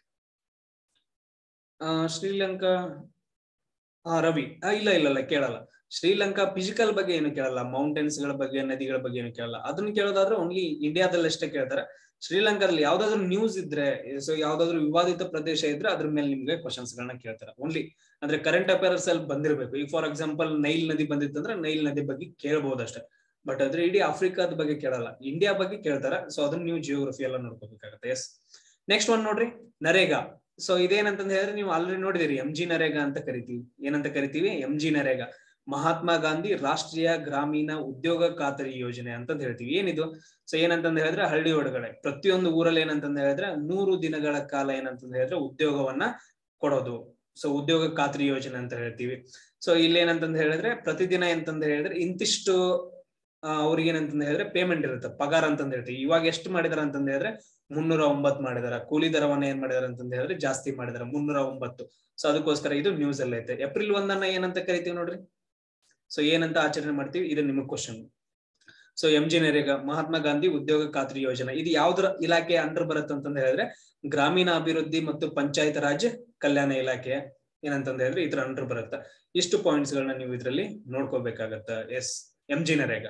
ಆ ಶ್ರೀಲಂಕಾ ಆ ರವಿ ಆ, ಇಲ್ಲ ಇಲ್ಲ ಇಲ್ಲ ಕೇಳಲ್ಲ ಶ್ರೀಲಂಕಾ ಫಿಸಿಕಲ್ ಬಗ್ಗೆ ಏನು ಕೇಳಲ್ಲ ಮೌಂಟೇನ್ಸ್ ಗಳ ಬಗ್ಗೆ ನದಿಗಳ ಬಗ್ಗೆ ಏನು ಕೇಳಲ್ಲ ಅದನ್ನ ಕೇಳೋದಾದ್ರೆ ಓನ್ಲಿ ಇಂಡಿಯಾದಲ್ಲಿ ಅಷ್ಟೇ ಕೇಳ್ತಾರೆ ಶ್ರೀಲಂಕಾದಲ್ಲಿ ಯಾವ್ದಾದ್ರು ನ್ಯೂಸ್ ಇದ್ರೆ ಸೊ ಯಾವ್ದಾದ್ರು ವಿವಾದಿತ ಪ್ರದೇಶ ಇದ್ರೆ ಅದ್ರ ಮೇಲೆ ನಿಮ್ಗೆ ಕ್ವಶನ್ಸ್ ಗಳನ್ನ ಕೇಳ್ತಾರೆ ಓನ್ಲಿ ಅಂದ್ರೆ ಕರೆಂಟ್ ಅಫೇರ್ಸ್ ಅಲ್ಲಿ ಬಂದಿರಬೇಕು ಈಗ ಫಾರ್ ಎಕ್ಸಾಂಪಲ್ ನೈಲ್ ನದಿ ಬಂದಿತ್ತಂದ್ರೆ ನೈಲ್ ನದಿ ಬಗ್ಗೆ ಕೇಳಬಹುದು ಅಷ್ಟೇ ಬಟ್ ಅದ್ರ ಇಡೀ ಆಫ್ರಿಕಾದ ಬಗ್ಗೆ ಕೇಳಲ್ಲ ಇಂಡಿಯಾ ಬಗ್ಗೆ ಕೇಳ್ತಾರ ಸೊ ಅದನ್ನ ನೀವು ಜಿಯೋಗ್ರಫಿ ಎಲ್ಲ ನೋಡ್ಕೋಬೇಕಾಗತ್ತೆ ಎಸ್ ನೆಕ್ಸ್ಟ್ ಒನ್ ನೋಡ್ರಿ ನರೇಗಾ ಸೊ ಇದೇನಂತಂದ್ ಹೇಳಿದ್ರೆ ನೀವು ಆಲ್ರೆಡಿ ನೋಡಿದಿರಿ ಎಂ ಜಿ ನರೇಗಾ ಅಂತ ಕರಿತೀವಿ ಏನಂತ ಕರಿತೀವಿ ಎಂ ಜಿ ನರೇಗಾ ಮಹಾತ್ಮ ಗಾಂಧಿ ರಾಷ್ಟ್ರೀಯ ಗ್ರಾಮೀಣ ಉದ್ಯೋಗ ಖಾತರಿ ಯೋಜನೆ ಅಂತಂದ್ ಹೇಳ್ತೀವಿ ಏನಿದು ಸೊ ಏನಂತಂದ್ ಹೇಳಿದ್ರೆ ಹಳ್ಳಿ ಒಳಗಡೆ ಪ್ರತಿಯೊಂದು ಊರಲ್ಲಿ ಏನಂತಂದ್ ಹೇಳಿದ್ರೆ ನೂರು ದಿನಗಳ ಕಾಲ ಏನಂತಂದ್ ಹೇಳಿದ್ರೆ ಉದ್ಯೋಗವನ್ನ ಕೊಡೋದು ಸೊ ಉದ್ಯೋಗ ಖಾತ್ರಿ ಯೋಜನೆ ಅಂತ ಹೇಳ್ತೀವಿ ಸೊ ಇಲ್ಲಿ ಏನಂತಂದ್ ಹೇಳಿದ್ರೆ ಪ್ರತಿದಿನ ಎಂತಂದ್ ಹೇಳಿದ್ರೆ ಇಂತಿಷ್ಟು ಆ, ಅವ್ರಿಗೆ ಏನಂತಂದ್ ಹೇಳಿದ್ರೆ ಪೇಮೆಂಟ್ ಇರುತ್ತೆ ಪಗಾರ ಅಂತಂದ್ ಹೇಳ್ತೀವಿ ಇವಾಗ ಎಷ್ಟು ಮಾಡಿದಾರ ಅಂತಂದ್ ಹೇಳಿದ್ರೆ ಮುನ್ನೂರ ಒಂಬತ್ ಮಾಡಿದಾರ ಕೂಲಿ ದರವನ್ನ ಏನ್ ಮಾಡಿದಾರ ಅಂತಂದ್ ಹೇಳಿದ್ರೆ ಜಾಸ್ತಿ ಮಾಡಿದಾರ ಮುನ್ನೂರ ಒಂಬತ್ತು ಸೊ ಅದಕ್ಕೋಸ್ಕರ ಇದು ನ್ಯೂಸ್ ಅಲ್ಲಿ ಐತೆ ಏಪ್ರಿಲ್ ಒಂದನ್ನ ಏನಂತ ಕರಿತೀವಿ ನೋಡ್ರಿ ಸೊ ಏನಂತ ಆಚರಣೆ ಮಾಡ್ತೀವಿ ಇದು ನಿಮಗ್ question so M G NREGA Mahatma Gandhi ಉದ್ಯೋಗ ಖಾತ್ರಿ ಯೋಜನೆ ಇದು ಯಾವ್ದ್ರ ಇಲಾಖೆ ಅಂಡರ್ ಬರುತ್ತೆ ಅಂತಂದ್ ಹೇಳಿದ್ರೆ ಗ್ರಾಮೀಣ ಅಭಿವೃದ್ಧಿ ಮತ್ತು ಪಂಚಾಯತ್ ರಾಜ್ ಕಲ್ಯಾಣ ಇಲಾಖೆ ಏನಂತಂದ್ ಹೇಳಿದ್ರೆ ಇದ್ರ ಅಂಡರ್ ಬರುತ್ತೆ ಇಷ್ಟು ಪಾಯಿಂಟ್ಸ್ ಗಳನ್ನ ನೀವು ಇದ್ರಲ್ಲಿ ನೋಡ್ಕೋಬೇಕಾಗತ್ತ yes M G NREGA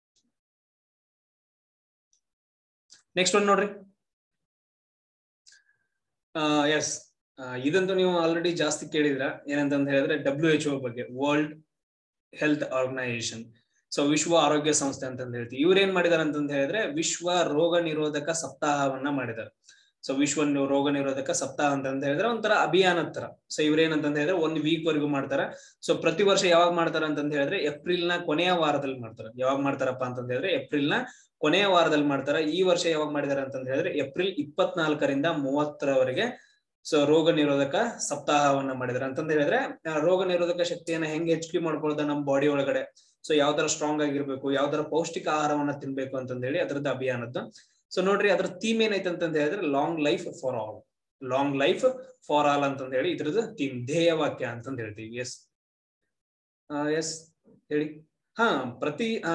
next one ನೋಡ್ರಿ ಎಸ್ ಇದಂತೂ ನೀವು ಆಲ್ರೆಡಿ ಜಾಸ್ತಿ ಕೇಳಿದ್ರ ಏನಂತಂದ್ ಹೇಳಿದ್ರೆ ಡಬ್ಲ್ಯೂ ಎಚ್ ಒ ಬಗ್ಗೆ ವರ್ಲ್ಡ್ ಹೆಲ್ತ್ ಆರ್ಗನೈಸೇಷನ್ ಸೊ ವಿಶ್ವ ಆರೋಗ್ಯ ಸಂಸ್ಥೆ ಅಂತಂದ್ ಹೇಳ್ತೀವಿ ಇವ್ರು ಏನ್ ಮಾಡಿದಾರೆ ಅಂತಂದ್ ಹೇಳಿದ್ರೆ ವಿಶ್ವ ರೋಗ ನಿರೋಧಕ ಸಪ್ತಾಹವನ್ನ ಮಾಡಿದಾರೆ ಸೊ ವಿಶ್ವ ನಿ- ರೋಗ ನಿರೋಧಕ ಸಪ್ತಾಹ ಅಂತಂದ್ ಹೇಳಿದ್ರೆ ಒಂಥರ ಅಭಿಯಾನದ ತರ ಸೊ ಇವ್ರೇನಂತಂದ್ ಹೇಳಿದ್ರೆ ಒಂದ್ ವೀಕ್ ವರೆಗೂ ಮಾಡ್ತಾರ ಸೊ ಪ್ರತಿ ವರ್ಷ ಯಾವಾಗ ಮಾಡ್ತಾರ ಅಂತಂದ್ ಹೇಳಿದ್ರೆ ಏಪ್ರಿಲ್ ನ ಕೊನೆಯ ವಾರದಲ್ಲಿ ಮಾಡ್ತಾರೆ ಯಾವಾಗ ಮಾಡ್ತಾರಪ್ಪ ಅಂತಂದ್ ಹೇಳಿದ್ರೆ ಏಪ್ರಿಲ್ ನ ಕೊನೆಯ ವಾರದಲ್ಲಿ ಮಾಡ್ತಾರ ಈ ವರ್ಷ ಯಾವಾಗ ಮಾಡಿದಾರೆ ಅಂತಂದ್ ಹೇಳಿದ್ರೆ ಏಪ್ರಿಲ್ ಇಪ್ಪತ್ನಾಲ್ಕರಿಂದ ಮೂವತ್ತರವರೆಗೆ ಸೊ ರೋಗ ನಿರೋಧಕ ಸಪ್ತಾಹವನ್ನ ಮಾಡಿದಾರೆ ಅಂತಂದ್ ಹೇಳಿದ್ರೆ ಆ, ರೋಗ ನಿರೋಧಕ ಶಕ್ತಿಯನ್ನ ಹೆಂಗ್ ಹೆಚ್ಚಿಗೆ ಮಾಡ್ಕೊಳ್ಳೋದ ನಮ್ಮ ಬಾಡಿ ಒಳಗಡೆ ಸೊ ಯಾವ ತರ ಸ್ಟ್ರಾಂಗ್ ಆಗಿರ್ಬೇಕು ಯಾವ ತರ ಪೌಷ್ಟಿಕ ಆಹಾರವನ್ನ ತಿನ್ಬೇಕು ಅಂತಂದ್ ಹೇಳಿ ಅದ್ರದ್ದು ಅಭಿಯಾನದ್ದು ಸೊ ನೋಡ್ರಿ ಅದ್ರ ಥೀಮ್ ಏನೈತೆ ಅಂತಂದ್ ಹೇಳಿದ್ರೆ long life for all long life for all ಅಂತಂದ್ ಹೇಳಿ ಇದ್ರದ್ದು ಥೀಮ್ ಧ್ಯೇಯ ವಾಕ್ಯ ಅಂತಂದ್ ಹೇಳ್ತೀವಿ ಎಸ್ ಎಸ್ ಹೇಳಿ ಹಾ ಪ್ರತಿ ಆ,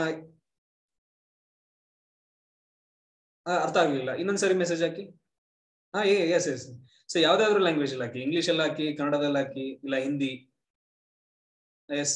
ಆ, ಅರ್ಥ ಆಗ್ಲಿಲ್ಲ ಇನ್ನೊಂದ್ಸರಿ ಮೆಸೇಜ್ ಹಾಕಿ ಹಾ ಎಸ್ ಎಸ್ ಸೊ ಯಾವ್ದಾದ್ರು ಲ್ಯಾಂಗ್ವೇಜ್ ಅಲ್ಲಿ ಹಾಕಿ ಇಂಗ್ಲಿಷ್ ಅಲ್ಲಿ ಹಾಕಿ ಕನ್ನಡದಲ್ಲಿ ಹಾಕಿ ಇಲ್ಲ ಹಿಂದಿ ಎಸ್